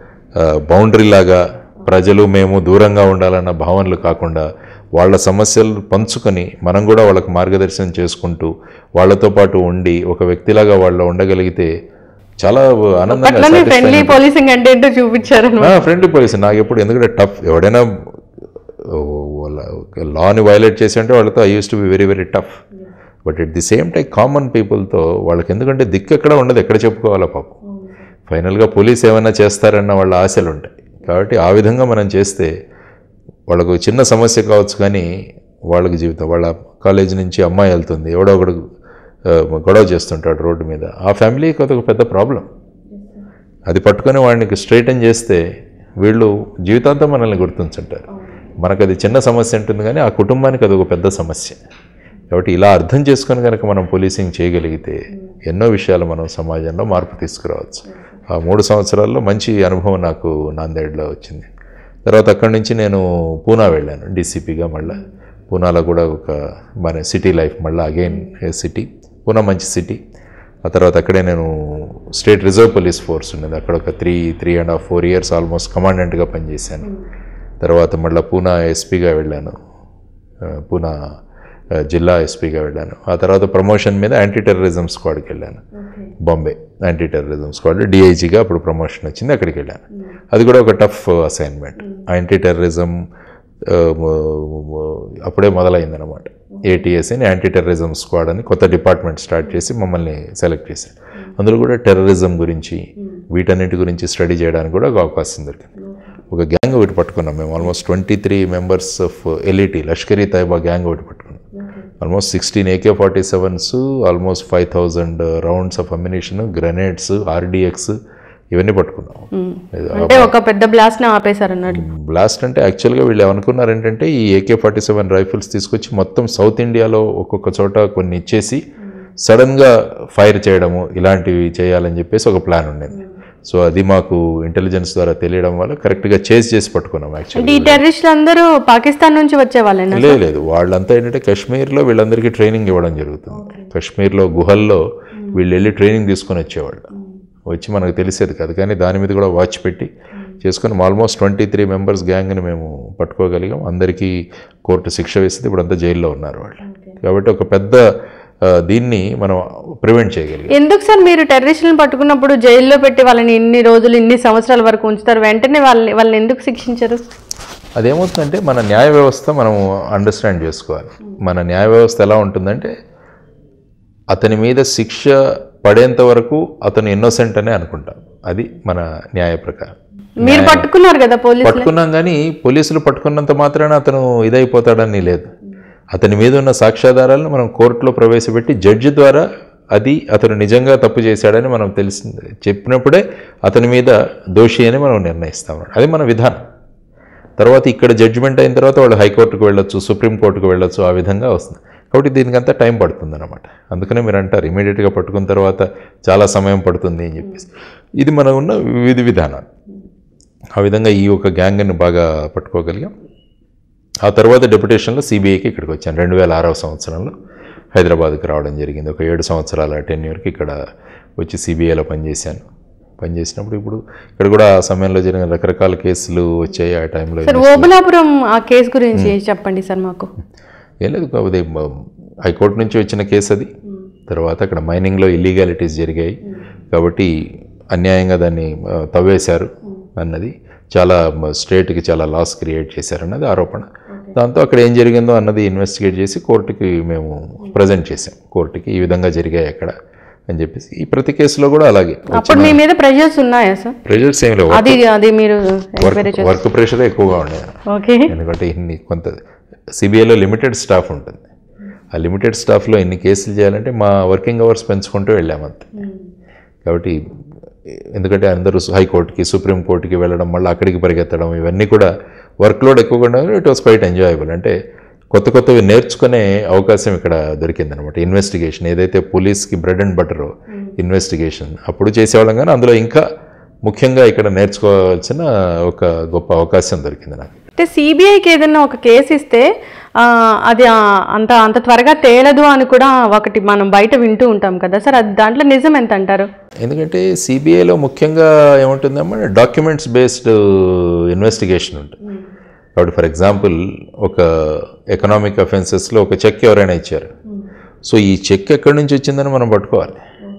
బౌండరీ లాగా ప్రజలు మేము దూరంగా ఉండాలన్న భావనలు కాకుండా వాళ్ళ సమస్యలు పంచుకొని మనం కూడా వాళ్ళకి మార్గదర్శనం చేసుకుంటూ వాళ్ళతో పాటు ఉండి ఒక వ్యక్తిలాగా వాళ్ళు ఉండగలిగితే చాలా ఆనందంగా అట్లనే ఫ్రెండ్లీ పోలీసింగ్ అంటే ఏంటో చూపించారు ఫ్రెండ్లీ పోలీస్ నాకు ఎప్పుడు ఎందుకంటే టఫ్ ఎవడైనా లాని వైలేట్ చేసి అంటే వాళ్ళతో I use to be very very tough but at the same time common పీపుల్తో వాళ్ళకి ఎందుకంటే దిక్కు ఎక్కడ ఉండదు ఎక్కడ చెప్పుకోవాలా పాపం ఫైనల్గా పోలీస్ ఏమైనా చేస్తారన్న వాళ్ళ ఆశలు ఉంటాయి కాబట్టి ఆ విధంగా మనం చేస్తే వాళ్ళకు చిన్న సమస్య కావచ్చు కానీ వాళ్ళకి జీవితం వాళ్ళ కాలేజ్ నుంచి అమ్మాయి వెళ్తుంది ఎవడో ఒకడు ఆ, గొడవ చేస్తుంటాడు రోడ్డు మీద ఆ ఫ్యామిలీకి అదొక పెద్ద ప్రాబ్లం అది పట్టుకొని వాడికి స్ట్రైటన్ చేస్తే వీళ్ళు జీవితాంతం మనల్ని గుర్తుంచుంటారు మనకు అది చిన్న సమస్య ఉంటుంది కానీ ఆ కుటుంబానికి అది ఒక పెద్ద సమస్య కాబట్టి ఇలా అర్థం చేసుకొని కనుక మనం పోలీసింగ్ చేయగలిగితే ఎన్నో విషయాలు మనం సమాజంలో మార్పు తీసుకురావచ్చు ఆ మూడు సంవత్సరాల్లో మంచి అనుభవం నాకు నాందేడ్లో వచ్చింది తర్వాత అక్కడి నుంచి నేను పూనా వెళ్ళాను డీసీపీగా మళ్ళీ పూనాలో కూడా ఒక మన సిటీ లైఫ్ మళ్ళీ అగైన్ సిటీ పూనా మంచి సిటీ ఆ తర్వాత అక్కడే నేను స్టేట్ రిజర్వ్ పోలీస్ ఫోర్స్ ఉన్నది అక్కడ ఒక three three and half four years almost కమాండెంట్గా పనిచేశాను తర్వాత మళ్ళీ పూనా ఎస్పీగా వెళ్ళాను ఆ, పూనా ఆ, జిల్లా ఎస్పీగా వెళ్ళాను ఆ తర్వాత ప్రమోషన్ మీద యాంటీ టెర్రరిజం స్క్వాడ్కి వెళ్ళాను బాంబే యాంటీ టెర్రరిజం స్క్వాడ్ డిఐజీగా అప్పుడు ప్రమోషన్ వచ్చింది అక్కడికి వెళ్ళాను అది కూడా ఒక టఫ్ అసైన్మెంట్ యాంటీ టెర్రరిజం ఆ, మ- మ- అప్పుడే మొదలైందనమాట ఏటీఎస్ అని యాంటీ టెర్రరిజం స్క్వాడ్ అని కొత్త డిపార్ట్మెంట్ స్టార్ట్ చేసి మమ్మల్ని సెలెక్ట్ చేశారు అందులో కూడా టెర్రరిజం గురించి వీటన్నిటి గురించి స్టడీ చేయడానికి కూడా ఒక అవకాశం దొరికింది ఒక గ్యాంగ్ ఒకటి పట్టుకున్నాం మేము almost twenty three members of LET Lashkari Taiba gang ఒకటి పట్టుకున్నాం almost sixteen AK forty sevens almost five thousand rounds of ammunition grenades RDX ఇవన్నీ పట్టుకున్నాం అంటే ఒక పెద్ద బ్లాస్ట్ ని ఆపేశారు అన్నట్లు బ్లాస్ట్ అంటే యాక్చువల్గా వీళ్ళు ఏమనుకున్నారు ఏంటంటే ఈ ఏకే ఫార్టీ సెవెన్ రైఫిల్స్ తీసుకొచ్చి మొత్తం సౌత్ ఇండియాలో ఒక్కొక్క చోట కొన్ని ఇచ్చేసి సడన్గా ఫైర్ చేయడము ఇలాంటివి చేయాలని చెప్పేసి ఒక ప్లాన్ ఉండేది సో అది మాకు ఇంటెలిజెన్స్ ద్వారా తెలియడం వల్ల కరెక్ట్గా చేసి చేసి పట్టుకున్నాం యాక్చువల్లీ అంటే ఈ టెర్రరిస్టులు అందరూ పాకిస్తాన్ నుంచి వచ్చే వాళ్ళేనా లేదు లేదు వాళ్ళంతా ఏంటంటే కాశ్మీర్లో వీళ్ళందరికీ ట్రైనింగ్ ఇవ్వడం జరుగుతుంది కాశ్మీర్లో గుహల్లో వీళ్ళు వెళ్ళి ట్రైనింగ్ తీసుకొని వచ్చేవాళ్ళు వచ్చి మనకు తెలిసేది కాదు కానీ దాని మీద కూడా వాచ్ పెట్టి చేసుకొని ఆల్మోస్ట్ ట్వంటీ త్రీ మెంబర్స్ గ్యాంగ్ని మేము పట్టుకోగలిగాం అందరికీ కోర్టు శిక్ష వేసింది ఇప్పుడు అంతా జైల్లో ఉన్నారు వాళ్ళు కాబట్టి ఒక పెద్ద ఆ, దీన్ని మనం ప్రివెంట్ చేయగలిగాం ఎందుకు సార్ మీరు టెర్రరిస్టులను పట్టుకున్నప్పుడు జైల్లో పెట్టి వాళ్ళని ఇన్ని రోజులు ఇన్ని సంవత్సరాల వరకు ఉంచుతారు వెంటనే వాళ్ళని వాళ్ళని ఎందుకు శిక్షించరు అదేమవుతుందంటే మన న్యాయ వ్యవస్థ మనం అండర్స్టాండ్ చేసుకోవాలి మన న్యాయ వ్యవస్థ ఎలా ఉంటుందంటే అతని మీద శిక్ష పడేంత వరకు అతను ఇన్నోసెంట్ అనే అనుకుంటాం అది మన న్యాయ ప్రకారం మీరు పట్టుకున్నారు కదా పోలీసులు పట్టుకున్నాం కానీ పోలీసులు పట్టుకున్నంత మాత్రాన అతను ఇదైపోతాడని లేదు అతని మీద ఉన్న సాక్ష్యాధారాలను మనం కోర్టులో ప్రవేశపెట్టి జడ్జి ద్వారా అది అతను నిజంగా తప్పు చేశాడని మనం తెలిసింది చెప్పినప్పుడే అతని మీద దోషి అని మనం నిర్ణయిస్తాం అది మన విధానం తర్వాత ఇక్కడ జడ్జిమెంట్ అయిన తర్వాత వాళ్ళు హైకోర్టుకు వెళ్ళొచ్చు సుప్రీంకోర్టుకు వెళ్ళొచ్చు ఆ విధంగా వస్తుంది కాబట్టి దీనికంతా టైం పడుతుంది అనమాట అందుకనే మీరు అంటారు ఇమీడియట్గా పట్టుకున్న తర్వాత చాలా సమయం పడుతుంది అని చెప్పేసి ఇది మన ఉన్న విధి విధానాలు ఆ విధంగా ఈ ఒక గ్యాంగ్ని బాగా పట్టుకోగలిగాం ఆ తర్వాత డెప్యుటేషన్లో సిబిఐకి ఇక్కడికి వచ్చాను రెండు వేల ఆరవ సంవత్సరంలో హైదరాబాద్కి రావడం జరిగింది ఒక ఏడు సంవత్సరాల టెన్యూర్కి ఇక్కడ వచ్చి సిబిఐలో పనిచేశాను పనిచేసినప్పుడు ఇప్పుడు ఇక్కడ కూడా ఆ సమయంలో జరిగిన రకరకాల కేసులు వచ్చాయి ఆ టైంలో సార్ ఓబులాపురం ఆ కేసు గురించి చెప్పండి సార్ మాకు ఏం లేదు కాకపోతే మ- హైకోర్టు నుంచి వచ్చిన కేసు అది తర్వాత అక్కడ మైనింగ్లో ఇల్లీగాలిటీస్ జరిగాయి కాబట్టి అన్యాయంగా దాన్ని ఆ, తవ్వేశారు అన్నది చాలా మ- స్టేట్కి చాలా లాస్ క్రియేట్ చేశారన్నది ఆరోపణ దాంతో అక్కడ ఏం జరిగిందో అన్నది ఇన్వెస్టిగేట్ చేసి కోర్టుకి మేము ప్రజెంట్ చేసాం కోర్టుకి ఈ విధంగా జరిగాయి అక్కడ అని చెప్పేసి ఈ ప్రతి కేసులో కూడా అలాగే అప్పుడు మీ మీద ప్రెషర్స్ ఉన్నాయా సార్ ప్రెజర్స్ ఏం లేవు అది అది మీరు ఎంక్వైరీ వర్క్ వర్క్ ప్రెషర్ ఎక్కువగా ఉండేది ఓకే ఎందుకంటే ఇన్ని కొంత సిబిఐలో లిమిటెడ్ స్టాఫ్ ఉంటుంది ఆ లిమిటెడ్ స్టాఫ్లో ఇన్ని కేసులు చేయాలంటే మా వర్కింగ్ అవర్స్ పెంచుకుంటూ వెళ్ళామంతే కాబట్టి ఎందుకంటే అందరూ హైకోర్టుకి సుప్రీంకోర్టుకి వెళ్ళడం మళ్ళీ అక్కడికి పరిగెత్తడం ఇవన్నీ కూడా వర్క్లోడ్ ఎక్కువగా ఉండడం ఇట్ వాస్ క్వైట్ ఎంజాయబుల్ అంటే కొత్త కొత్తవి నేర్చుకునే అవకాశం ఇక్కడ దొరికిందనమాట ఇన్వెస్టిగేషన్ ఏదైతే పోలీస్కి బ్రెడ్ అండ్ బటర్ ఇన్వెస్టిగేషన్ అప్పుడు చేసేవాళ్ళం కానీ అందులో ఇంకా ముఖ్యంగా ఇక్కడ నేర్చుకోవాల్సిన ఒక గొప్ప అవకాశం దొరికింది నాకు అంటే సిబిఐకి ఏదైనా ఒక కేసు ఇస్తే ఆ, అది ఆ, అంత అంత త్వరగా తేలదు అని కూడా ఒకటి మనం బయట వింటూ ఉంటాం కదా సార్ అది దాంట్లో నిజం ఎంత అంటారు ఎందుకంటే సిబిఐలో ముఖ్యంగా ఏముంటుందమ్మా డాక్యుమెంట్స్ బేస్డ్ ఇన్వెస్టిగేషన్ ఉంటుంది కాబట్టి ఫర్ ఎగ్జాంపుల్ ఒక ఎకనామిక్ అఫెన్సెస్లో ఒక చెక్ ఎవరైనా ఇచ్చారు సో ఈ చెక్ ఎక్కడి నుంచి వచ్చిందని మనం పట్టుకోవాలి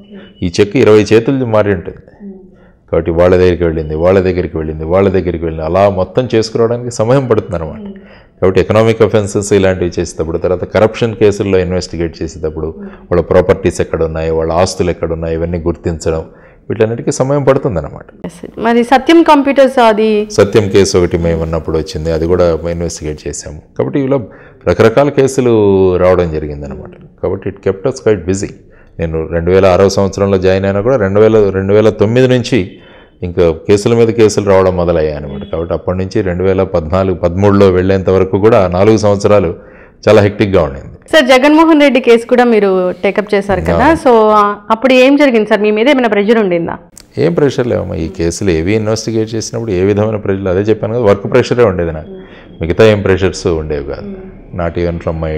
ఈ చెక్ ఇరవై చేతులు మారి ఉంటుంది కాబట్టి వాళ్ళ దగ్గరికి వెళ్ళింది వాళ్ళ దగ్గరికి వెళ్ళింది వాళ్ళ దగ్గరికి వెళ్ళింది అలా మొత్తం చేసుకురావడానికి సమయం పడుతుంది అనమాట కాబట్టి ఎకనామిక్ అఫెన్సెస్ ఇలాంటివి చేసేటప్పుడు తర్వాత కరప్షన్ కేసుల్లో ఇన్వెస్టిగేట్ చేసేటప్పుడు వాళ్ళ ప్రాపర్టీస్ ఎక్కడ ఉన్నాయి వాళ్ళ ఆస్తులు ఎక్కడ ఉన్నాయి ఇవన్నీ గుర్తించడం వీటన్నిటికీ సమయం పడుతుంది అనమాట Yes. మరి సత్యం కంప్యూటర్స్ అది సత్యం కేసు ఒకటి మేము ఉన్నప్పుడు వచ్చింది అది కూడా ఇన్వెస్టిగేట్ చేసాము కాబట్టి ఇలా రకరకాల కేసులు రావడం జరిగింది అనమాట కాబట్టి it kept us quite busy నేను రెండు వేల ఆరవ సంవత్సరంలో జాయిన్ అయినా కూడా రెండు వేల రెండు వేల తొమ్మిది నుంచి ఇంకా కేసుల మీద కేసులు రావడం మొదలయ్యాయి అనమాట కాబట్టి అప్పటి నుంచి రెండు వేల పద్నాలుగు పదమూడులో వెళ్ళేంత వరకు కూడా ఆ నాలుగు సంవత్సరాలు చాలా హెక్టిక్గా ఉండింది సార్ జగన్మోహన్ రెడ్డి కేసు కూడా మీరు టేకప్ చేశారు కదా సో ఆ, అప్పుడు ఏం జరిగింది సార్ మీ మీద ఏమైనా ప్రెషర్ ఉండిందా ఏం ప్రెషర్ లేవమ్మా ఈ కేసులు ఏవి ఇన్వెస్టిగేట్ చేసినప్పుడు ఏ విధమైన ప్రెషర్ అదే చెప్పాను కదా వర్క్ ప్రెషరే ఉండేది నాకు మిగతా ఏం ప్రెషర్స్ ఉండేవి కాదు నాట్ ఈవెన్ ఫ్రమ్ మై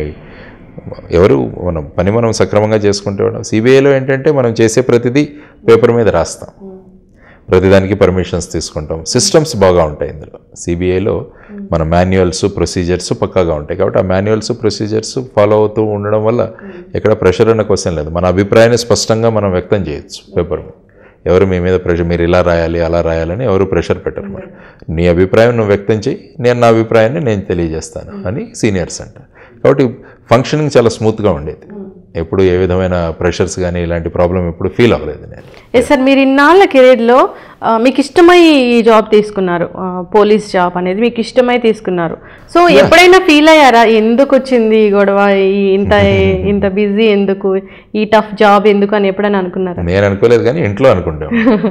ఎవరు మనం పని మనం సక్రమంగా చేసుకుంటే ఉన్నాం సిబిఐలో ఏంటంటే మనం చేసే ప్రతిదీ పేపర్ మీద రాస్తాం ప్రతిదానికి పర్మిషన్స్ తీసుకుంటాం సిస్టమ్స్ బాగా ఉంటాయి ఇందులో సిబిఐలో మన మాన్యువల్స్ ప్రొసీజర్స్ పక్కాగా ఉంటాయి కాబట్టి ఆ మాన్యువల్స్ ప్రొసీజర్స్ ఫాలో అవుతూ ఉండడం వల్ల ఎక్కడ ప్రెషర్ అన్న క్వశ్చన్ లేదు మన అభిప్రాయాన్ని స్పష్టంగా మనం వ్యక్తం చేయొచ్చు పేపర్ మీద ఎవరు మీ మీద ప్రెషర్ మీరు ఇలా రాయాలి అలా రాయాలని ఎవరు ప్రెషర్ పెట్టరు మరి నీ అభిప్రాయం నువ్వు వ్యక్తం చేయి నేను నా అభిప్రాయాన్ని నేను తెలియజేస్తాను అని సీనియర్స్ అంటారు కాబట్టి ఫంక్షనింగ్ చాలా స్మూత్గా ఉండేది ఎప్పుడు ఏ విధమైన ప్రెషర్స్ కానీ ఇలాంటి ప్రాబ్లం ఎప్పుడు ఫీల్ అవ్వలేదు నేను ఎస్ సార్ మీరు ఇన్నాళ్ళ కెరీర్లో ఆ, మీకు ఇష్టమై ఈ జాబ్ తీసుకున్నారు ఆ, పోలీస్ జాబ్ అనేది మీకు ఇష్టమై తీసుకున్నారు సో ఎప్పుడైనా ఫీల్ అయ్యారా ఎందుకు వచ్చింది ఈ గొడవ ఈ ఇంత ఇంత బిజీ ఎందుకు ఈ టఫ్ జాబ్ ఎందుకు అని ఎప్పుడైనా అనుకున్నారా నేను అనుకోలేదు కానీ ఇంట్లో అనుకుంటాం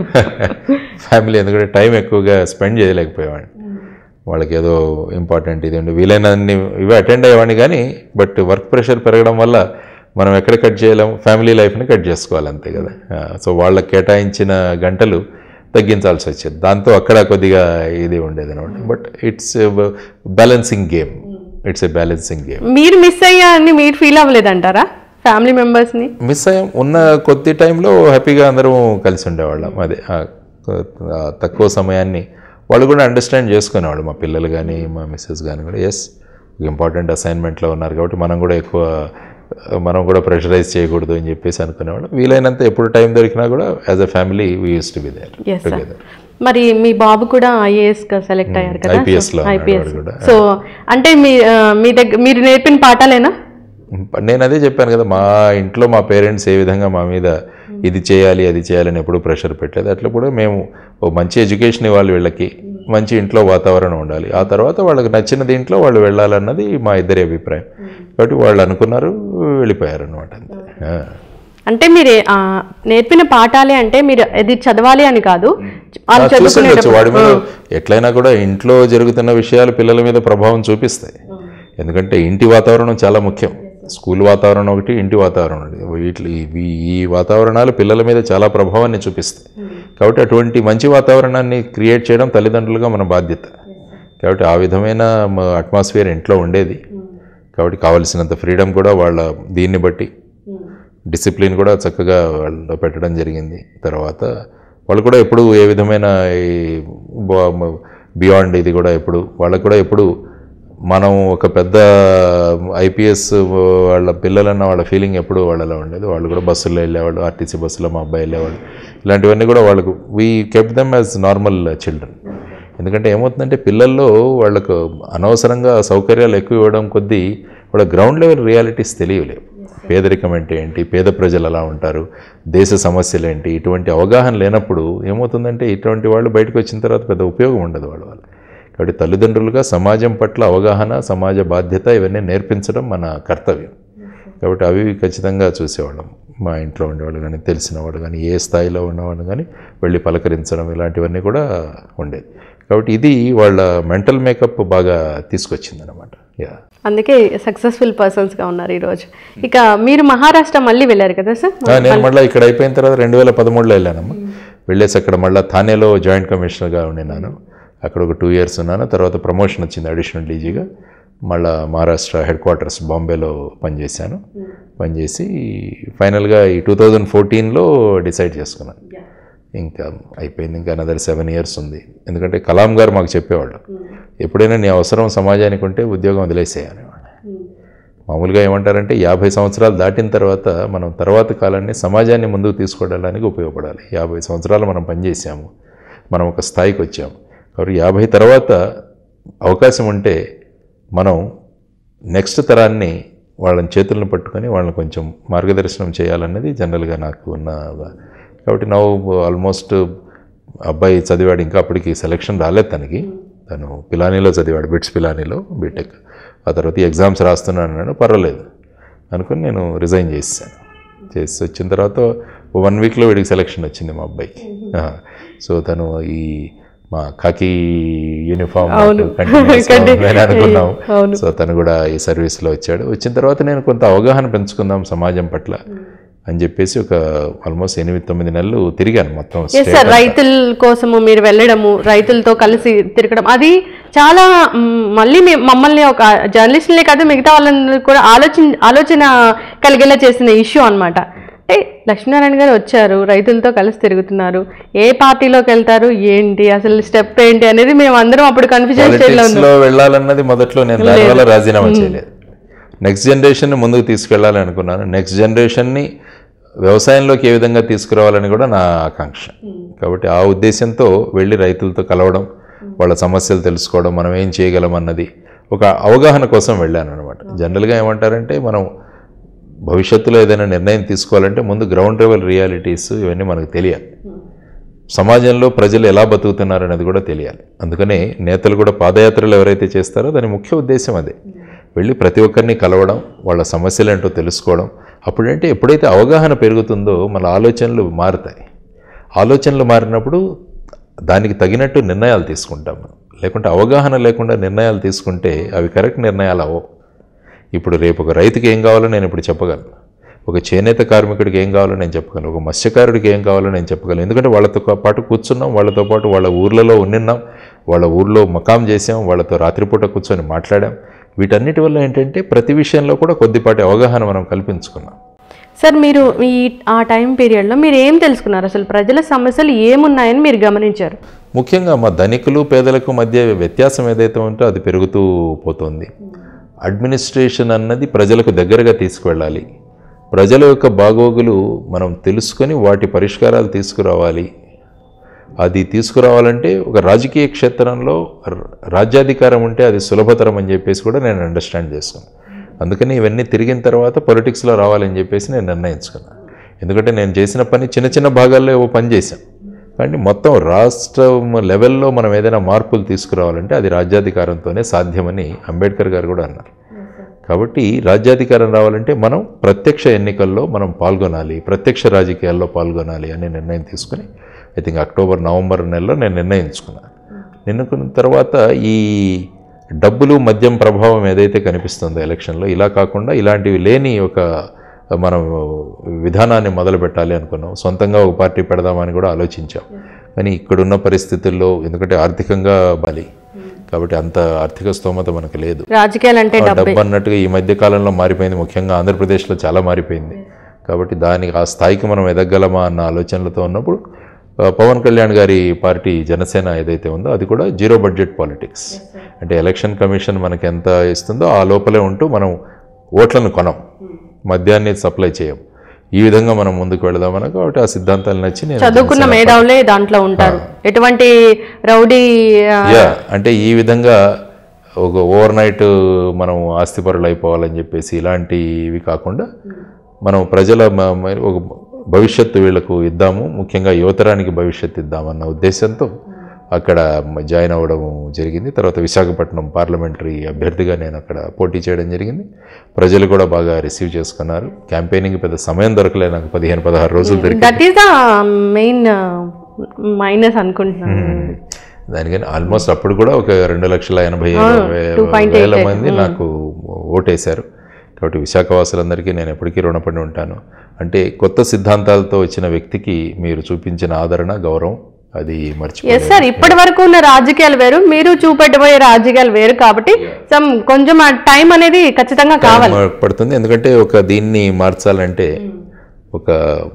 ఫ్యామిలీ ఎందుకంటే టైం ఎక్కువగా స్పెండ్ చేయలేకపోయేవాడిని వాళ్ళకి ఏదో ఇంపార్టెంట్ ఇది ఉండి వీలైనన్ని ఇవి అటెండ్ అయ్యేవాడిని కానీ బట్ వర్క్ ప్రెషర్ పెరగడం వల్ల మనం ఎక్కడ కట్ చేయలేం ఫ్యామిలీ లైఫ్ని కట్ చేసుకోవాలి అంతే కదా సో వాళ్ళకి కేటాయించిన గంటలు తగ్గించాల్సి వచ్చేది దాంతో అక్కడ కొద్దిగా ఇది ఉండేది అనమాట but it's balancing game it's a balancing game మీరు మిస్ అయ్యా అని మీరు ఫీల్ అవ్వలేదంటారా ఫ్యామిలీ మెంబర్స్ని మిస్ అయ్యాం ఉన్న కొద్ది టైంలో హ్యాపీగా అందరం కలిసి ఉండేవాళ్ళం అదే ఆ ఆ తక్కువ సమయాన్ని వాళ్ళు కూడా అండర్స్టాండ్ చేసుకునేవాళ్ళు మా పిల్లలు కానీ మా మిస్సెస్ కానీ కూడా ఎస్ ఇంపార్టెంట్ అసైన్మెంట్లో ఉన్నారు కాబట్టి మనం కూడా ఎక్కువ మనం కూడా ప్రెషరైజ్ చేయకూడదు అని చెప్పేసి అనుకునేవాళ్ళం వీలైనంత ఎప్పుడు టైం దొరికినా కూడా as a family we use to be there yes sir మరి మీ బాబు కూడా ఐఏఎస్ గా సెలెక్ట్ అయ్యారు కదా IPS లో ఉన్నాడు ఐపీఎస్ వాడు కూడా. సో అంటే మీ ఆ, మీ దగ్గర మీరు నేర్పిన పాఠాలేనా నేను అదే చెప్పాను కదా మా ఇంట్లో మా పేరెంట్స్ ఏ విధంగా మా మీద ఇది చేయాలి అది చేయాలని ఎప్పుడు ప్రెషర్ పెట్టలేదు అట్లా కూడా మేము ఓ మంచి ఎడ్యుకేషన్ ఇవ్వాలి వీళ్ళకి మంచి ఇంట్లో వాతావరణం ఉండాలి ఆ తర్వాత వాళ్ళకి నచ్చిన దీంట్లో వాళ్ళు వెళ్ళాలన్నది మా ఇద్దరి అభిప్రాయం కాబట్టి వాళ్ళు అనుకున్నారు వెళ్ళిపోయారు అనమాట అంతే ఆ. అంటే మీరు ఆ, నేర్పిన పాఠాలే అంటే మీరు ఇది చదవాలి అని కాదు వాళ్ళు చూసిండొచ్చు చదువుకునేటప్పుడు వాడి మీద ఎట్లయినా కూడా ఇంట్లో జరుగుతున్న విషయాలు పిల్లల మీద ప్రభావం చూపిస్తాయి ఎందుకంటే ఇంటి వాతావరణం చాలా ముఖ్యం స్కూల్ వాతావరణం ఒకటి ఇంటి వాతావరణం ఒకటి వీటి ఇవి ఈ వాతావరణాలు పిల్లల మీద చాలా ప్రభావాన్ని చూపిస్తాయి కాబట్టి అటువంటి మంచి వాతావరణాన్ని క్రియేట్ చేయడం తల్లిదండ్రులుగా మన బాధ్యత కాబట్టి ఆ విధమైన అట్మాస్ఫియర్ ఇంట్లో ఉండేది కాబట్టి కావలసినంత ఫ్రీడమ్ కూడా వాళ్ళ దీన్ని బట్టి డిసిప్లిన్ కూడా చక్కగా వాళ్ళు పెట్టడం జరిగింది తర్వాత వాళ్ళు కూడా ఎప్పుడు ఏ విధమైన బియాండ్ ఇది కూడా ఎప్పుడు వాళ్ళకు కూడా ఎప్పుడు మనం ఒక పెద్ద ఐపీఎస్ వాళ్ళ పిల్లలన్న వాళ్ళ ఫీలింగ్ ఎప్పుడు వాళ్ళలో ఉండేది వాళ్ళు కూడా బస్సుల్లో వెళ్ళేవాళ్ళు ఆర్టీసీ బస్సులో మా అబ్బాయి వెళ్ళేవాళ్ళు ఇలాంటివన్నీ కూడా వాళ్ళకు we kept them as normal children ఎందుకంటే ఏమవుతుందంటే పిల్లల్లో వాళ్ళకు అనవసరంగా సౌకర్యాలు ఎక్కువ ఇవ్వడం కొద్దీ వాళ్ళ గ్రౌండ్ లెవెల్ రియాలిటీస్ తెలియలేవు పేదరికం అంటే ఏంటి పేద ప్రజలు ఎలా ఉంటారు దేశ సమస్యలు ఏంటి ఇటువంటి అవగాహన లేనప్పుడు ఏమవుతుందంటే ఇటువంటి వాళ్ళు బయటకు వచ్చిన తర్వాత పెద్ద ఉపయోగం ఉండదు వాళ్ళ వల్ల కాబట్టి తల్లిదండ్రులుగా సమాజం పట్ల అవగాహన సమాజ బాధ్యత ఇవన్నీ నేర్పించడం మన కర్తవ్యం కాబట్టి అవి ఖచ్చితంగా చూసేవాళ్ళం మా ఇంట్లో ఉండేవాళ్ళు కానీ తెలిసిన వాడు కానీ ఏ స్థాయిలో ఉన్నవాడు కానీ వెళ్ళి పలకరించడం ఇలాంటివన్నీ కూడా ఉండేది కాబట్టి ఇది వాళ్ళ మెంటల్ మేకప్ బాగా తీసుకొచ్చిందనమాట యా అందుకే సక్సెస్ఫుల్ పర్సన్స్గా ఉన్నారు ఈరోజు ఇక మీరు మహారాష్ట్ర మళ్ళీ వెళ్ళారు కదా సార్ ఆ, నేను మళ్ళీ ఇక్కడ అయిపోయిన తర్వాత రెండు వేల పదమూడులో వెళ్ళానమ్మా వెళ్ళేసి అక్కడ మళ్ళీ థానేలో జాయింట్ కమిషనర్గా ఉండినాను అక్కడ ఒక టూ ఇయర్స్ ఉన్నాను తర్వాత ప్రమోషన్ వచ్చింది అడిషనల్ డీజీగా మళ్ళా మహారాష్ట్ర హెడ్ క్వార్టర్స్ బాంబేలో పనిచేశాను పనిచేసి ఫైనల్గా ఈ టూ థౌజండ్ ఫోర్టీన్లో డిసైడ్ చేసుకున్నాను ఇంకా అయిపోయింది ఇంకా అనదర్ సెవెన్ ఇయర్స్ ఉంది ఎందుకంటే కలాం గారు మాకు చెప్పేవాళ్ళు ఎప్పుడైనా నీ అవసరం సమాజానికి ఉంటే ఉద్యోగం వదిలేసేయనేవాడు మామూలుగా ఏమంటారంటే యాభై సంవత్సరాలు దాటిన తర్వాత మనం తర్వాత కాలాన్ని సమాజాన్ని ముందుకు తీసుకెళ్ళడానికి ఉపయోగపడాలి యాభై సంవత్సరాలు మనం పనిచేసాము మనం ఒక స్థాయికి వచ్చాము కాబట్టి యాభై తర్వాత అవకాశం ఉంటే మనం నెక్స్ట్ తరాన్ని వాళ్ళని చేతులను పట్టుకొని వాళ్ళని కొంచెం మార్గదర్శనం చేయాలన్నది జనరల్గా నాకు ఉన్న కాబట్టి నవ్వు ఆల్మోస్ట్ అబ్బాయి చదివాడు ఇంకా అప్పటికి సెలెక్షన్ రాలేదు తనకి తను పిలానీలో చదివాడు బిట్స్ పిలానీలో బీటెక్ ఆ తర్వాత ఎగ్జామ్స్ రాస్తున్నాను అన్నాడు పర్వాలేదు అనుకుని నేను రిజైన్ చేసాను చేసి వచ్చిన తర్వాత వన్ వీక్లో వీడికి సెలెక్షన్ వచ్చింది మా అబ్బాయికి సో తను ఈ మా కాకి యూనిఫామ్ అనుకున్నాం సో తను కూడా ఈ సర్వీస్లో వచ్చాడు వచ్చిన తర్వాత నేను కొంత అవగాహన పెంచుకుందాం సమాజం పట్ల అని చెప్పేసి ఒక ఆల్మోస్ట్ ఎనిమిది తొమ్మిది నెలలు తిరిగాను మొత్తం ఎస్ state సార్ అంతా. రైతుల కోసము మీరు వెళ్ళడము రైతులతో కలిసి తిరగడం అది చాలా మ్, మళ్ళీ మీ- మమ్మల్ని ఒక జర్నలిస్టులే కాదు మిగతా వాళ్ళని కూడా ఆలోచన ఆలోచన కలిగేలా చేసిన ఇష్యూ అన్నమాట అంటే లక్ష్మీనారాయణ గారు వచ్చారు రైతులతో కలిసి తిరుగుతున్నారు ఏ పార్టీలోకి వెళ్తారు ఏంటి అసలు స్టెప్ ఏంటి అనేది మేము అందరం అప్పుడు కన్ఫ్యూజన్ స్టేజ్లో పాలిటిక్స్ ఉన్నాం లో వెళ్ళాలన్నది మొదట్లో నేను దానివల్ల రాజీనామా చేయలేదు నెక్స్ట్ జనరేషన్ ముందుకు తీసుకెళ్ళాలి అనుకున్నాను నెక్స్ట్ జనరేషన్ని వ్యవసాయంలోకి ఏ విధంగా తీసుకురావాలని కూడా నా ఆకాంక్ష కాబట్టి ఆ ఉద్దేశంతో వెళ్ళి రైతులతో కలవడం వాళ్ళ సమస్యలు తెలుసుకోవడం మనం ఏం చేయగలం అన్నది ఒక అవగాహన కోసం వెళ్ళాను అనమాట జనరల్గా ఏమంటారంటే మనం భవిష్యత్తులో ఏదైనా నిర్ణయం తీసుకోవాలంటే ముందు గ్రౌండ్ లెవెల్ రియాలిటీస్ ఇవన్నీ మనకు తెలియాలి సమాజంలో ప్రజలు ఎలా బతుకుతున్నారు అనేది కూడా తెలియాలి అందుకనే నేతలు కూడా పాదయాత్రలు ఎవరైతే చేస్తారో దాని ముఖ్య ఉద్దేశం అదే వెళ్ళి ప్రతి ఒక్కరిని కలవడం వాళ్ళ సమస్యలు ఏంటో తెలుసుకోవడం అప్పుడంటే ఎప్పుడైతే అవగాహన పెరుగుతుందో మన ఆలోచనలు మారుతాయి ఆలోచనలు మారినప్పుడు దానికి తగినట్టు నిర్ణయాలు తీసుకుంటాం మనం లేకుంటే అవగాహన లేకుండా నిర్ణయాలు తీసుకుంటే అవి కరెక్ట్ నిర్ణయాలు అవ్వవు ఇప్పుడు రేపు ఒక రైతుకి ఏం కావాలో నేను ఇప్పుడు చెప్పగలను ఒక చేనేత కార్మికుడికి ఏం కావాలో నేను చెప్పగలను ఒక మత్స్యకారుడికి ఏం కావాలో నేను చెప్పగలను ఎందుకంటే వాళ్ళతో పాటు కూర్చున్నాం వాళ్ళతో పాటు వాళ్ళ ఊర్లలో ఉన్నిన్నాం వాళ్ళ ఊర్లో మకాం చేసాం వాళ్ళతో రాత్రిపూట కూర్చొని మాట్లాడాం వీటన్నిటి వల్ల ఏంటంటే ప్రతి విషయంలో కూడా కొద్దిపాటి అవగాహన మనం కల్పించుకున్నాం సార్ మీరు ఈ ఆ టైం పీరియడ్లో మీరు ఏం తెలుసుకున్నారు అసలు ప్రజల సమస్యలు ఏమున్నాయని మీరు గమనించారు ముఖ్యంగా మా ధనికులు పేదలకు మధ్య వ్యత్యాసం ఏదైతే ఉందో అది పెరుగుతూ పోతుంది అడ్మినిస్ట్రేషన్ అన్నది ప్రజలకు దగ్గరగా తీసుకువెళ్ళాలి ప్రజల యొక్క బాగోగులు మనం తెలుసుకొని వాటి పరిష్కారాలు తీసుకురావాలి అది తీసుకురావాలంటే ఒక రాజకీయ క్షేత్రంలో ర- రాజ్యాధికారం ఉంటే అది సులభతరం అని చెప్పేసి కూడా నేను అండర్స్టాండ్ చేసుకున్నాను అందుకని ఇవన్నీ తిరిగిన తర్వాత పొలిటిక్స్లో రావాలని చెప్పేసి నేను నిర్ణయించుకున్నాను ఎందుకంటే నేను చేసిన పని చిన్న చిన్న భాగాల్లో ఓ పని చేశాను కానీ మొత్తం రాష్ట్రం లెవెల్లో మనం ఏదైనా మార్పులు తీసుకురావాలంటే అది రాజ్యాధికారంతోనే సాధ్యమని అంబేద్కర్ గారు కూడా అన్నారు కాబట్టి రాజ్యాధికారం రావాలంటే మనం ప్రత్యక్ష ఎన్నికల్లో మనం పాల్గొనాలి ప్రత్యక్ష రాజకీయాల్లో పాల్గొనాలి అనే నిర్ణయం తీసుకుని ఐ థింక్ అక్టోబర్ నవంబర్ నెలలో నేను నిర్ణయించుకున్నాను ఎన్నుకున్న తర్వాత ఈ డబ్బులు మద్యం ప్రభావం ఏదైతే కనిపిస్తుందో ఎలక్షన్లో ఇలా కాకుండా ఇలాంటివి లేని ఒక మనం విధానాన్ని మొదలు పెట్టాలి అనుకున్నాం సొంతంగా ఒక పార్టీ పెడదామని కూడా ఆలోచించాం కానీ ఇక్కడున్న పరిస్థితుల్లో ఎందుకంటే ఆర్థికంగా బలి కాబట్టి అంత ఆర్థిక స్తోమత మనకు లేదు రాజకీయాలు అంటే ఆ డబ్బే డబ్బు అన్నట్టుగా ఈ మధ్య కాలంలో మారిపోయింది ముఖ్యంగా ఆంధ్రప్రదేశ్లో చాలా మారిపోయింది కాబట్టి దానికి ఆ స్థాయికి మనం ఎదగలమా అన్న ఆలోచనలతో ఉన్నప్పుడు ఆ, పవన్ కళ్యాణ్ గారి పార్టీ జనసేన ఏదైతే ఉందో అది కూడా జీరో బడ్జెట్ పాలిటిక్స్ అంటే ఎలక్షన్ కమిషన్ మనకి ఎంత ఇస్తుందో ఆ లోపలే ఉంటూ మనం ఓట్లను కొనం మద్యాన్ని సప్లై చేయం ఈ విధంగా మనం ముందుకు వెళదామని కాబట్టి ఆ సిద్ధాంతాలు నచ్చి నేను చదువుకున్న మేధావులే దాంట్లో ఉంటారు ఎటువంటి రౌడీ ఆ, యా అంటే ఈ విధంగా ఒక ఓవర్ నైట్ మనం ఆస్తిపరులు అయిపోవాలని చెప్పేసి ఇలాంటివి కాకుండా మనం ప్రజల మ- మ- ఒక భవిష్యత్తు వీళ్ళకు ఇద్దాము ముఖ్యంగా యువతరానికి భవిష్యత్తు ఇద్దామన్న ఉద్దేశంతో అక్కడ జాయిన్ అవ్వడం జరిగింది తర్వాత విశాఖపట్నం పార్లమెంటరీ అభ్యర్థిగా నేను అక్కడ పోటీ చేయడం జరిగింది ప్రజలు కూడా బాగా రిసీవ్ చేసుకున్నారు క్యాంపెయినింగ్ పెద్ద సమయం దొరకలే నాకు పదిహేను పదహారు రోజులు దొరికి that is the main minus అనుకుంటున్నాను దానికని ఆల్మోస్ట్ అప్పుడు కూడా ఒక రెండు లక్షల ఎనభై ఏడు వే- వేల మంది నాకు ఓటేశారు కాబట్టి విశాఖవాసులందరికీ నేను ఎప్పటికీ రుణపడి ఉంటాను అంటే కొత్త సిద్ధాంతాలతో వచ్చిన వ్యక్తికి మీరు చూపించిన ఆదరణ గౌరవం అది మర్చిపో ఎస్ సార్ ఇప్పటి వరకు ఉన్న రాజకీయాలు వేరు మీరు చూపెట్టబోయే రాజకీయాలు వేరు కాబట్టి సమ్ కొంచెం ఆ టైం అనేది ఖచ్చితంగా కావాలి పడుతుంది ఎందుకంటే ఒక దీన్ని మార్చాలంటే ఒక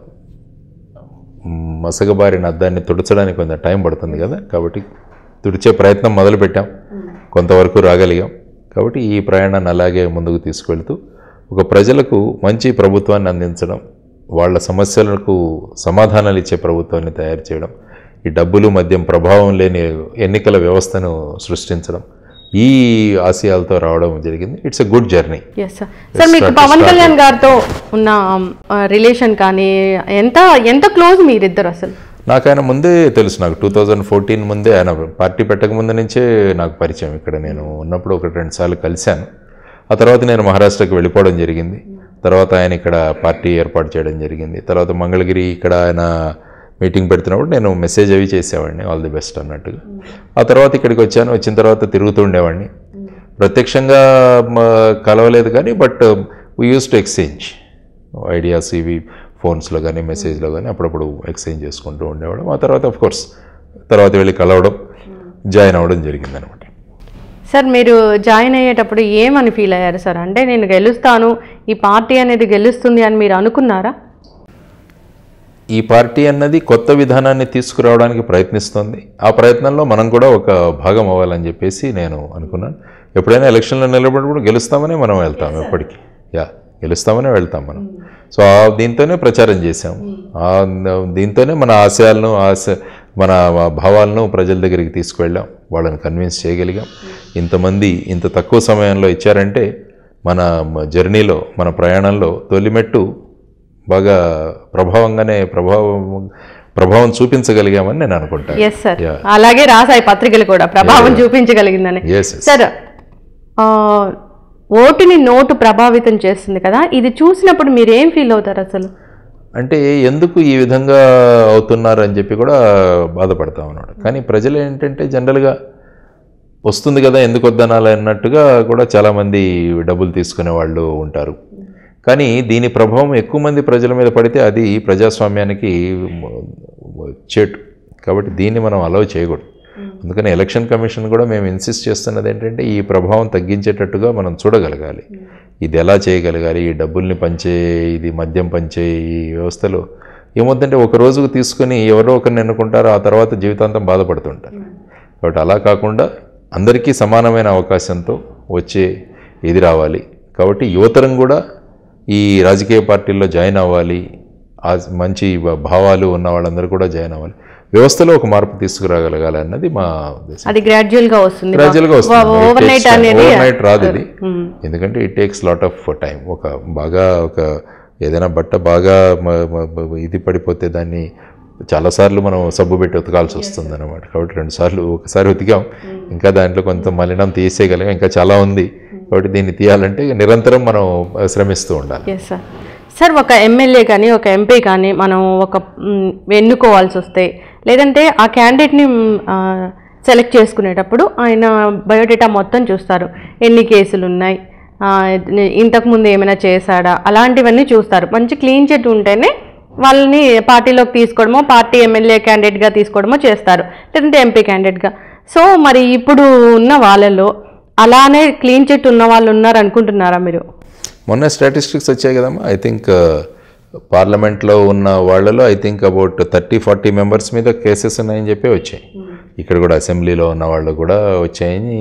మసగబారిన అద్దాన్ని తుడచడానికి కొంత టైం పడుతుంది కదా కాబట్టి తుడిచే ప్రయత్నం మొదలుపెట్టాం కొంతవరకు రాగలిగాం కాబట్టి ఈ ప్రయాణాన్ని అలాగే ముందుకు తీసుకెళ్తూ ఒక ప్రజలకు మంచి ప్రభుత్వాన్ని అందించడం వాళ్ళ సమస్యలకు సమాధానాలు ఇచ్చే ప్రభుత్వాన్ని తయారు చేయడం ఈ డబ్బులు మద్యం ప్రభావం లేని ఎన్నికల వ్యవస్థను సృష్టించడం ఈ ఆశయాలతో రావడం జరిగింది it's a good journey yes sir sir మీకు పవన్ కళ్యాణ్ గారితో ఉన్న రిలేషన్ కానీ ఎంత ఎంత క్లోజ్ మీరిద్దరు అసలు నాకు ఆయన ముందే తెలుసు నాకు టూ థౌజండ్ ఫోర్టీన్ ముందే ఆయన పార్టీ పెట్టక ముందు నుంచే నాకు పరిచయం ఇక్కడ నేను ఉన్నప్పుడు ఒకటి రెండు సార్లు కలిశాను ఆ తర్వాత నేను మహారాష్ట్రకి వెళ్ళిపోవడం జరిగింది తర్వాత ఆయన ఇక్కడ పార్టీ ఏర్పాటు చేయడం జరిగింది తర్వాత మంగళగిరి ఇక్కడ ఆయన మీటింగ్ పెడుతున్నప్పుడు నేను మెసేజ్ అవి చేసేవాడిని ఆల్ ది బెస్ట్ అన్నట్టుగా ఆ తర్వాత ఇక్కడికి వచ్చాను వచ్చిన తర్వాత తిరుగుతూ ఉండేవాడిని ప్రత్యక్షంగా మ, కలవలేదు కానీ but we use to exchange ideas ఇవి ఫోన్స్లో కానీ మెసేజ్లో కానీ అప్పుడప్పుడు ఎక్స్చేంజ్ చేసుకుంటూ ఉండేవాళ్ళం ఆ తర్వాత ఆఫ్ కోర్స్ తర్వాత వెళ్ళి కలవడం జాయిన్ అవ్వడం జరిగిందనమాట సార్ మీరు జాయిన్ అయ్యేటప్పుడు ఏమని ఫీల్ అయ్యారు సార్ అంటే నేను గెలుస్తాను ఈ పార్టీ అనేది గెలుస్తుంది అని మీరు అనుకున్నారా ఈ పార్టీ అన్నది కొత్త విధానాన్ని తీసుకురావడానికి ప్రయత్నిస్తోంది ఆ ప్రయత్నంలో మనం కూడా ఒక భాగం అవ్వాలని చెప్పేసి నేను అనుకున్నాను ఎప్పుడైనా ఎలక్షన్లో నిలబడినప్పుడు గెలుస్తామనే మనం వెళ్తాం ఎప్పటికీ యా గెలుస్తామనే వెళ్తాం మనం సో ఆ దీంతోనే ప్రచారం చేశాం ఆ దీంతోనే మన ఆశయాలను ఆశ మన భావాలను ప్రజల దగ్గరికి తీసుకువెళ్ళాం వాళ్ళని కన్విన్స్ చేయగలిగాం ఇంతమంది ఇంత తక్కువ సమయంలో ఇచ్చారంటే మన జర్నీలో మన ప్రయాణంలో తొలిమెట్టు బాగా ప్రభావంగానే ప్రభావం ప్రభావం చూపించగలిగామని నేను అనుకుంటాను ఎస్ సార్ Yeah. అలాగే రాసాయి పత్రికలు కూడా ప్రభావం చూపించగలిగిందని ఎస్ సార్ ఆ, ఓటుని నోటు ప్రభావితం చేస్తుంది కదా ఇది చూసినప్పుడు మీరు ఏం ఫీల్ అవుతారు అసలు అంటే ఎందుకు ఈ విధంగా అవుతున్నారు అని చెప్పి కూడా బాధపడతాం అన్నమాట కానీ ప్రజలు ఏంటంటే జనరల్గా వస్తుంది కదా ఎందుకు వద్దనాలి అన్నట్టుగా కూడా చాలామంది డబ్బులు తీసుకునే వాళ్ళు ఉంటారు కానీ దీని ప్రభావం ఎక్కువ మంది ప్రజల మీద పడితే అది ప్రజాస్వామ్యానికి చేటు కాబట్టి దీన్ని మనం అలవ్ చేయకూడదు అందుకని ఎలక్షన్ కమిషన్ కూడా మేము ఇన్సిస్ట్ చేస్తున్నది ఏంటంటే ఈ ప్రభావం తగ్గించేటట్టుగా మనం చూడగలగాలి ఇది ఎలా చేయగలగాలి ఈ డబ్బుల్ని పంచే ఇది మద్యం పంచే ఈ వ్యవస్థలో ఏమవుతుందంటే ఒక రోజుకు తీసుకొని ఎవరో ఒకరిని ఎన్నుకుంటారో ఆ తర్వాత జీవితాంతం బాధపడుతుంటారు కాబట్టి అలా కాకుండా అందరికీ సమానమైన అవకాశంతో వచ్చే ఇది రావాలి కాబట్టి యువతరం కూడా ఈ రాజకీయ పార్టీల్లో జాయిన్ అవ్వాలి ఆ మంచి భావాలు ఉన్న వాళ్ళందరూ కూడా జాయిన్ అవ్వాలి వ్యవస్థలో ఒక మార్పు తీసుకురాగలగాలి అన్నది మా ఉద్దేశం అది గ్రాడ్యువల్ గా వస్తుంది గ్రాడ్యువల్గా ఓవర్ నైట్ అనేది ఓవర్ నైట్ రాదు ఇది మ్మ్. ఎందుకంటే it takes lot of time ఒక బాగా ఒక ఏదైనా బట్ట బాగా మ- మ- మ- ఇది పడిపోతే దాన్ని చాలాసార్లు మనం సబ్బు పెట్టి ఉతకాల్సి వస్తుంది అనమాట కాబట్టి రెండు సార్లు ఒకసారి ఉతికాం ఇంకా దాంట్లో కొంత మలినం తీసేయగలిగాం ఇంకా చాలా ఉంది కాబట్టి దీన్ని తీయాలంటే నిరంతరం మనం శ్రమిస్తూ ఉండాలి ఎస్ సార్ సార్ ఒక ఎమ్మెల్యే కానీ ఒక ఎంపీ కానీ మనం ఒక మ్, ఎన్నుకోవాల్సి వస్తే లేదంటే ఆ క్యాండిడేట్ని సెలెక్ట్ చేసుకునేటప్పుడు ఆయన బయోడేటా మొత్తం చూస్తారు ఎన్ని కేసులు ఉన్నాయి ఆ, ఇంతకుముందు ఏమైనా చేశాడా అలాంటివన్నీ చూస్తారు మంచి క్లీన్ చిట్ ఉంటేనే వాళ్ళని పార్టీలోకి తీసుకోవడమో పార్టీ ఎమ్మెల్యే క్యాండిడేట్గా తీసుకోవడమో చేస్తారు లేదంటే ఎంపీ క్యాండిడేట్గా సో మరి ఇప్పుడు ఉన్న వాళ్ళలో అలానే క్లీన్ చిట్ ఉన్న వాళ్ళు ఉన్నారు అనుకుంటున్నారా మీరు మొన్న స్టాటిస్టిక్స్ వచ్చాయి కదమ్మా ఐ థింక్ పార్లమెంట్లో ఉన్న వాళ్ళలో I think about thirty forty members మీద కేసెస్ ఉన్నాయని చెప్పి వచ్చాయి ఇక్కడ కూడా అసెంబ్లీలో ఉన్న వాళ్ళు కూడా వచ్చాయని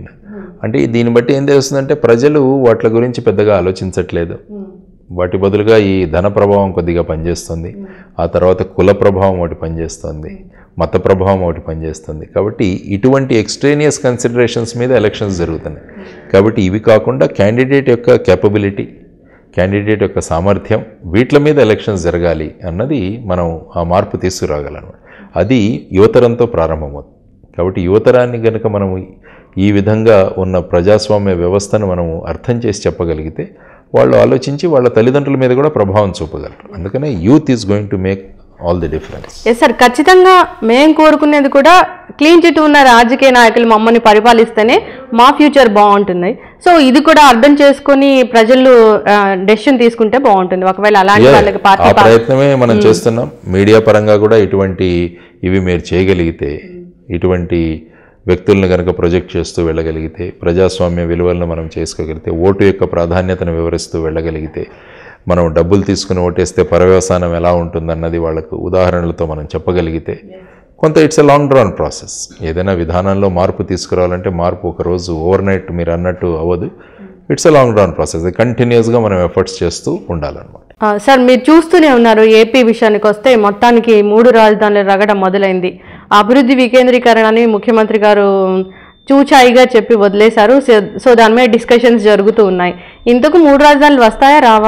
అంటే దీన్ని బట్టి ఏం తెలుస్తుందంటే ప్రజలు వాటి గురించి పెద్దగా ఆలోచించట్లేదు వాటి బదులుగా ఈ ధన ప్రభావం కొద్దిగా పనిచేస్తుంది ఆ తర్వాత కుల ప్రభావం ఒకటి పనిచేస్తుంది మత ప్రభావం ఒకటి పనిచేస్తుంది కాబట్టి ఇటువంటి ఎక్స్ట్రేనియస్ కన్సిడరేషన్స్ మీద ఎలక్షన్స్ జరుగుతున్నాయి కాబట్టి ఇవి కాకుండా క్యాండిడేట్ యొక్క క్యాపబిలిటీ క్యాండిడేట్ యొక్క సామర్థ్యం వీటి మీద ఎలక్షన్స్ జరగాలి అన్నది మనం ఆ మార్పు తీసుకురాగలనమాట అది యువతరంతో ప్రారంభమవుతుంది కాబట్టి యువతరాన్ని కనుక మనము ఈ విధంగా ఉన్న ప్రజాస్వామ్య వ్యవస్థను మనము అర్థం చేసి చెప్పగలిగితే వాళ్ళు ఆలోచించి వాళ్ళ తల్లిదండ్రుల మీద కూడా ప్రభావం చూపగలరు అందుకనే youth is going to make all the difference yes sir ఖచ్చితంగా మేము కోరుకునేది కూడా క్లీన్ చిట్ ఉన్న రాజకీయ నాయకులు మమ్మల్ని పరిపాలిస్తేనే మా ఫ్యూచర్ బాగుంటుంది సో ఇది కూడా అర్థం చేసుకొని ప్రజలు డెసిషన్ తీసుకుంటే బాగుంటుంది ఒకవేళ అలాంటి వాళ్ళకి ఆ పార్టీ ప్రయత్నమే మనం చేస్తున్నాం మీడియా పరంగా కూడా ఇటువంటి ఇవి మీరు చేయగలిగితే ఇటువంటి వ్యక్తులను కనుక ప్రొజెక్ట్ చేస్తూ వెళ్ళగలిగితే ప్రజాస్వామ్య విలువలను మనం చేసుకోగలిగితే ఓటు యొక్క ప్రాధాన్యతను వివరిస్తూ వెళ్ళగలిగితే మనం డబ్బులు తీసుకుని ఓటేస్తే పర్యవసానం ఎలా ఉంటుందన్నది వాళ్ళకు ఉదాహరణలతో మనం చెప్పగలిగితే కొంత it's a long drawn process ఏదైనా విధానంలో మార్పు తీసుకురావాలంటే మార్పు ఒక రోజు ఓవర్ నైట్ మీరు అన్నట్టు అవ్వదు it's a long drawn process కంటిన్యూస్గా మనం ఎఫర్ట్స్ చేస్తూ ఉండాలన్నమాట ఆ, సార్ మీరు చూస్తూనే ఉన్నారు ఏపీ విషయానికి వస్తే మొత్తానికి మూడు రాజధానుల రగడ మొదలైంది అభివృద్ధి వికేంద్రీకరణ అని ముఖ్యమంత్రి గారు చూచాయిగా చెప్పి వదిలేశారు సో- సో దాని మీద డిస్కషన్స్ జరుగుతూ ఉన్నాయి ఇంతకు మూడు రాజధానులు వస్తాయా రావా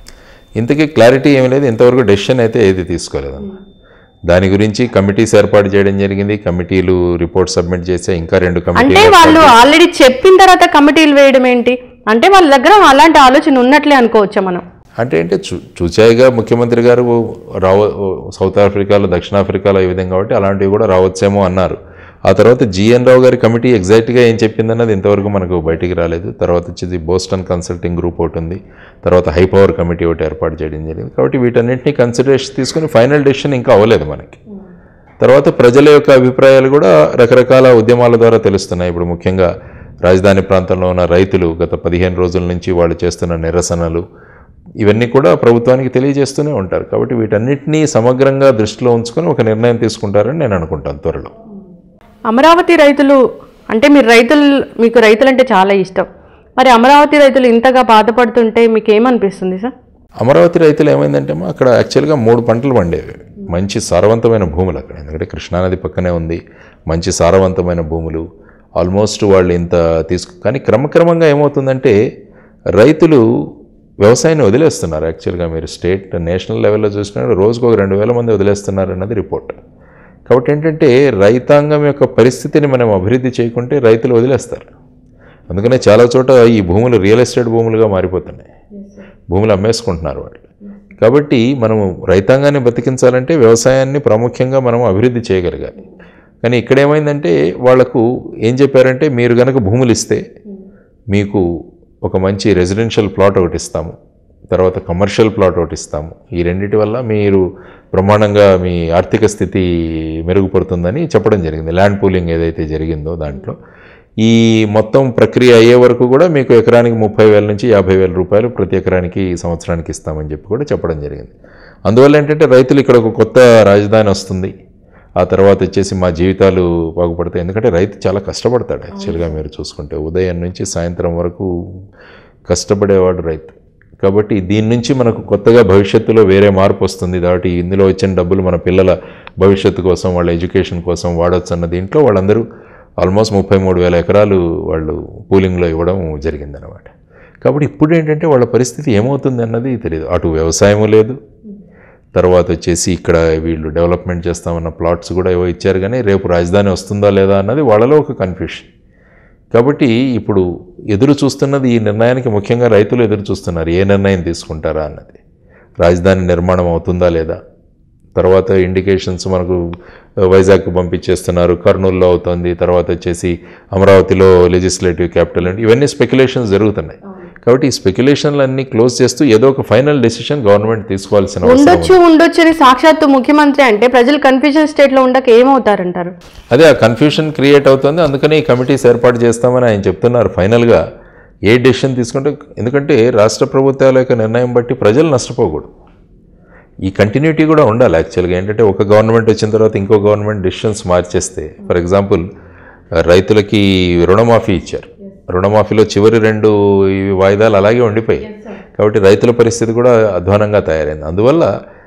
ఇంతకీ క్లారిటీ ఏమీ లేదు ఇంతవరకు డెసిషన్ అయితే ఏది తీసుకోలేదమ్మా దాని గురించి కమిటీస్ ఏర్పాటు చేయడం జరిగింది కమిటీలు రిపోర్ట్ సబ్మిట్ చేస్తే ఇంకా రెండు అంటే కమిటీలు వాళ్ళు ఆల్రెడీ చెప్పిన తర్వాత కమిటీలు వేయడం ఏంటి అంటే వాళ్ళ దగ్గర అలాంటి ఆలోచన ఉన్నట్లే అనుకోవచ్చా మనం అంటే అంటే చూ చూచాయిగా ముఖ్యమంత్రి గారు రావ సౌత్ ఆఫ్రికాలో దక్షిణాఫ్రికాలో ఈ విధంగా కాబట్టి అలాంటివి కూడా రావచ్చేమో అన్నారు ఆ తర్వాత జిఎన్ రావు గారి కమిటీ ఎగ్జాక్ట్గా ఏం చెప్పిందన్నది ఇంతవరకు మనకు బయటికి రాలేదు తర్వాత వచ్చేది బోస్టన్ కన్సల్టింగ్ గ్రూప్ ఒకటి ఉంది తర్వాత హై పవర్ కమిటీ ఒకటి ఏర్పాటు చేయడం జరిగింది కాబట్టి వీటన్నింటినీ కన్సిడరేషన్ తీసుకుని ఫైనల్ డెసిషన్ ఇంకా అవ్వలేదు మనకి తర్వాత ప్రజల యొక్క అభిప్రాయాలు కూడా రకరకాల ఉద్యమాల ద్వారా తెలుస్తున్నాయి ఇప్పుడు ముఖ్యంగా రాజధాని ప్రాంతంలో ఉన్న రైతులు గత పదిహేను రోజుల నుంచి వాళ్ళు చేస్తున్న నిరసనలు ఇవన్నీ కూడా ప్రభుత్వానికి తెలియజేస్తూనే ఉంటారు కాబట్టి వీటన్నిటినీ సమగ్రంగా దృష్టిలో ఉంచుకొని ఒక నిర్ణయం తీసుకుంటారని నేను అనుకుంటాను త్వరలో అమరావతి రైతులు అంటే మీరు రైతులు మీకు రైతులు అంటే చాలా ఇష్టం మరి అమరావతి రైతులు ఇంతగా బాధపడుతుంటే మీకు ఏమనిపిస్తుంది సార్ అమరావతి రైతులు ఏమైందంటే మా అక్కడ యాక్చువల్గా మూడు పంటలు పండేవి మంచి సారవంతమైన భూములు అక్కడ ఎందుకంటే కృష్ణానది పక్కనే ఉంది మంచి సారవంతమైన భూములు ఆల్మోస్ట్ వాళ్ళు ఇంత తీసుకు కానీ క్రమక్రమంగా ఏమవుతుందంటే రైతులు వ్యవసాయాన్ని వదిలేస్తున్నారు యాక్చువల్గా మీరు స్టేట్ నేషనల్ లెవెల్లో చూసినప్పుడు రోజుకు ఒక రెండు వేల మంది వదిలేస్తున్నారు అన్నది రిపోర్ట్ కాబట్టి ఏంటంటే రైతాంగం యొక్క పరిస్థితిని మనం అభివృద్ధి చేయకుంటే రైతులు వదిలేస్తారు అందుకనే చాలా చోట ఈ భూములు రియల్ ఎస్టేట్ భూములుగా మారిపోతున్నాయి భూములు అమ్మేసుకుంటున్నారు వాళ్ళు కాబట్టి మనము రైతాంగాన్ని బతికించాలంటే వ్యవసాయాన్ని ప్రాముఖ్యంగా మనం అభివృద్ధి చేయగలగాలి కానీ ఇక్కడ ఏమైందంటే వాళ్లకు ఏం చెప్పారంటే మీరు కనుక భూములు ఇస్తే మీకు ఒక మంచి రెసిడెన్షియల్ ప్లాట్ ఒకటి ఇస్తాము తర్వాత కమర్షియల్ ప్లాట్ ఒకటి ఇస్తాము ఈ రెండింటి వల్ల మీరు బ్రహ్మాండంగా మీ ఆర్థిక స్థితి మెరుగుపడుతుందని చెప్పడం జరిగింది ల్యాండ్ పూలింగ్ ఏదైతే జరిగిందో దాంట్లో ఈ మొత్తం ప్రక్రియ అయ్యే వరకు కూడా మీకు ఎకరానికి ముప్పై వేల నుంచి యాభై వేల రూపాయలు ప్రతి ఎకరానికి సంవత్సరానికి ఇస్తామని చెప్పి కూడా చెప్పడం జరిగింది అందువల్ల ఏంటంటే రైతులు ఇక్కడ ఒక కొత్త రాజధాని వస్తుంది ఆ తర్వాత వచ్చేసి మా జీవితాలు బాగుపడతాయి ఎందుకంటే రైతు చాలా కష్టపడతాడు యాక్చువల్గా మీరు చూసుకుంటే ఉదయం నుంచి సాయంత్రం వరకు కష్టపడేవాడు రైతు కాబట్టి దీని నుంచి మనకు కొత్తగా భవిష్యత్తులో వేరే మార్పు వస్తుంది కాబట్టి ఇందులో వచ్చిన డబ్బులు మన పిల్లల భవిష్యత్తు కోసం వాళ్ళ ఎడ్యుకేషన్ కోసం వాడొచ్చు అన్న దీంట్లో వాళ్ళందరూ ఆల్మోస్ట్ ముప్పై మూడు వేల ఎకరాలు వాళ్ళు పూలింగ్లో ఇవ్వడం జరిగిందనమాట కాబట్టి ఇప్పుడు ఏంటంటే వాళ్ళ పరిస్థితి ఏమవుతుంది అన్నది తెలియదు అటు వ్యవసాయము లేదు తర్వాత వచ్చేసి ఇక్కడ వీళ్ళు డెవలప్మెంట్ చేస్తామన్న ప్లాట్స్ కూడా ఏవో ఇచ్చారు కానీ రేపు రాజధాని వస్తుందా లేదా అన్నది వాళ్ళలో ఒక కన్ఫ్యూషన్ కాబట్టి ఇప్పుడు ఎదురు చూస్తున్నది ఈ నిర్ణయానికి ముఖ్యంగా రైతులు ఎదురు చూస్తున్నారు ఏ నిర్ణయం తీసుకుంటారా అన్నది రాజధాని నిర్మాణం అవుతుందా లేదా తర్వాత ఇండికేషన్స్ మనకు వైజాగ్ పంపించేస్తున్నారు కర్నూలులో అవుతుంది తర్వాత వచ్చేసి అమరావతిలో లెజిస్లేటివ్ క్యాపిటల్ అంటే ఇవన్నీ స్పెక్యులేషన్స్ జరుగుతున్నాయి కాబట్టి ఈ స్పెక్యులేషన్లన్నీ క్లోజ్ చేస్తూ ఏదో ఒక ఫైనల్ డెసిషన్ గవర్నమెంట్ తీసుకోవాల్సిన అవసరం ఉంది. ఉండొచ్చు ఉండొచ్చు అని సాక్షాత్తు ముఖ్యమంత్రి అంటే ప్రజలు కన్ఫ్యూజన్ స్టేట్లో ఉండక ఏమవుతారంటారు అదే ఆ కన్ఫ్యూషన్ క్రియేట్ అవుతుంది అందుకని ఈ కమిటీస్ ఏర్పాటు చేస్తామని ఆయన చెప్తున్నారు ఫైనల్గా ఏ డెసిషన్ తీసుకుంటే ఎందుకంటే రాష్ట్ర ప్రభుత్వాల యొక్క నిర్ణయం బట్టి ప్రజలు నష్టపోకూడదు ఈ కంటిన్యూటీ కూడా ఉండాలి యాక్చువల్గా ఏంటంటే ఒక గవర్నమెంట్ వచ్చిన తర్వాత ఇంకో గవర్నమెంట్ డెసిషన్స్ మార్చేస్తే ఫర్ ఎగ్జాంపుల్ రైతులకి రుణమాఫీ ఇచ్చారు రుణమాఫీలో చివరి రెండు ఈ వాయిదాలు అలాగే ఉండిపోయాయి కాబట్టి రైతుల పరిస్థితి కూడా అధ్వానంగా తయారైంది అందువల్ల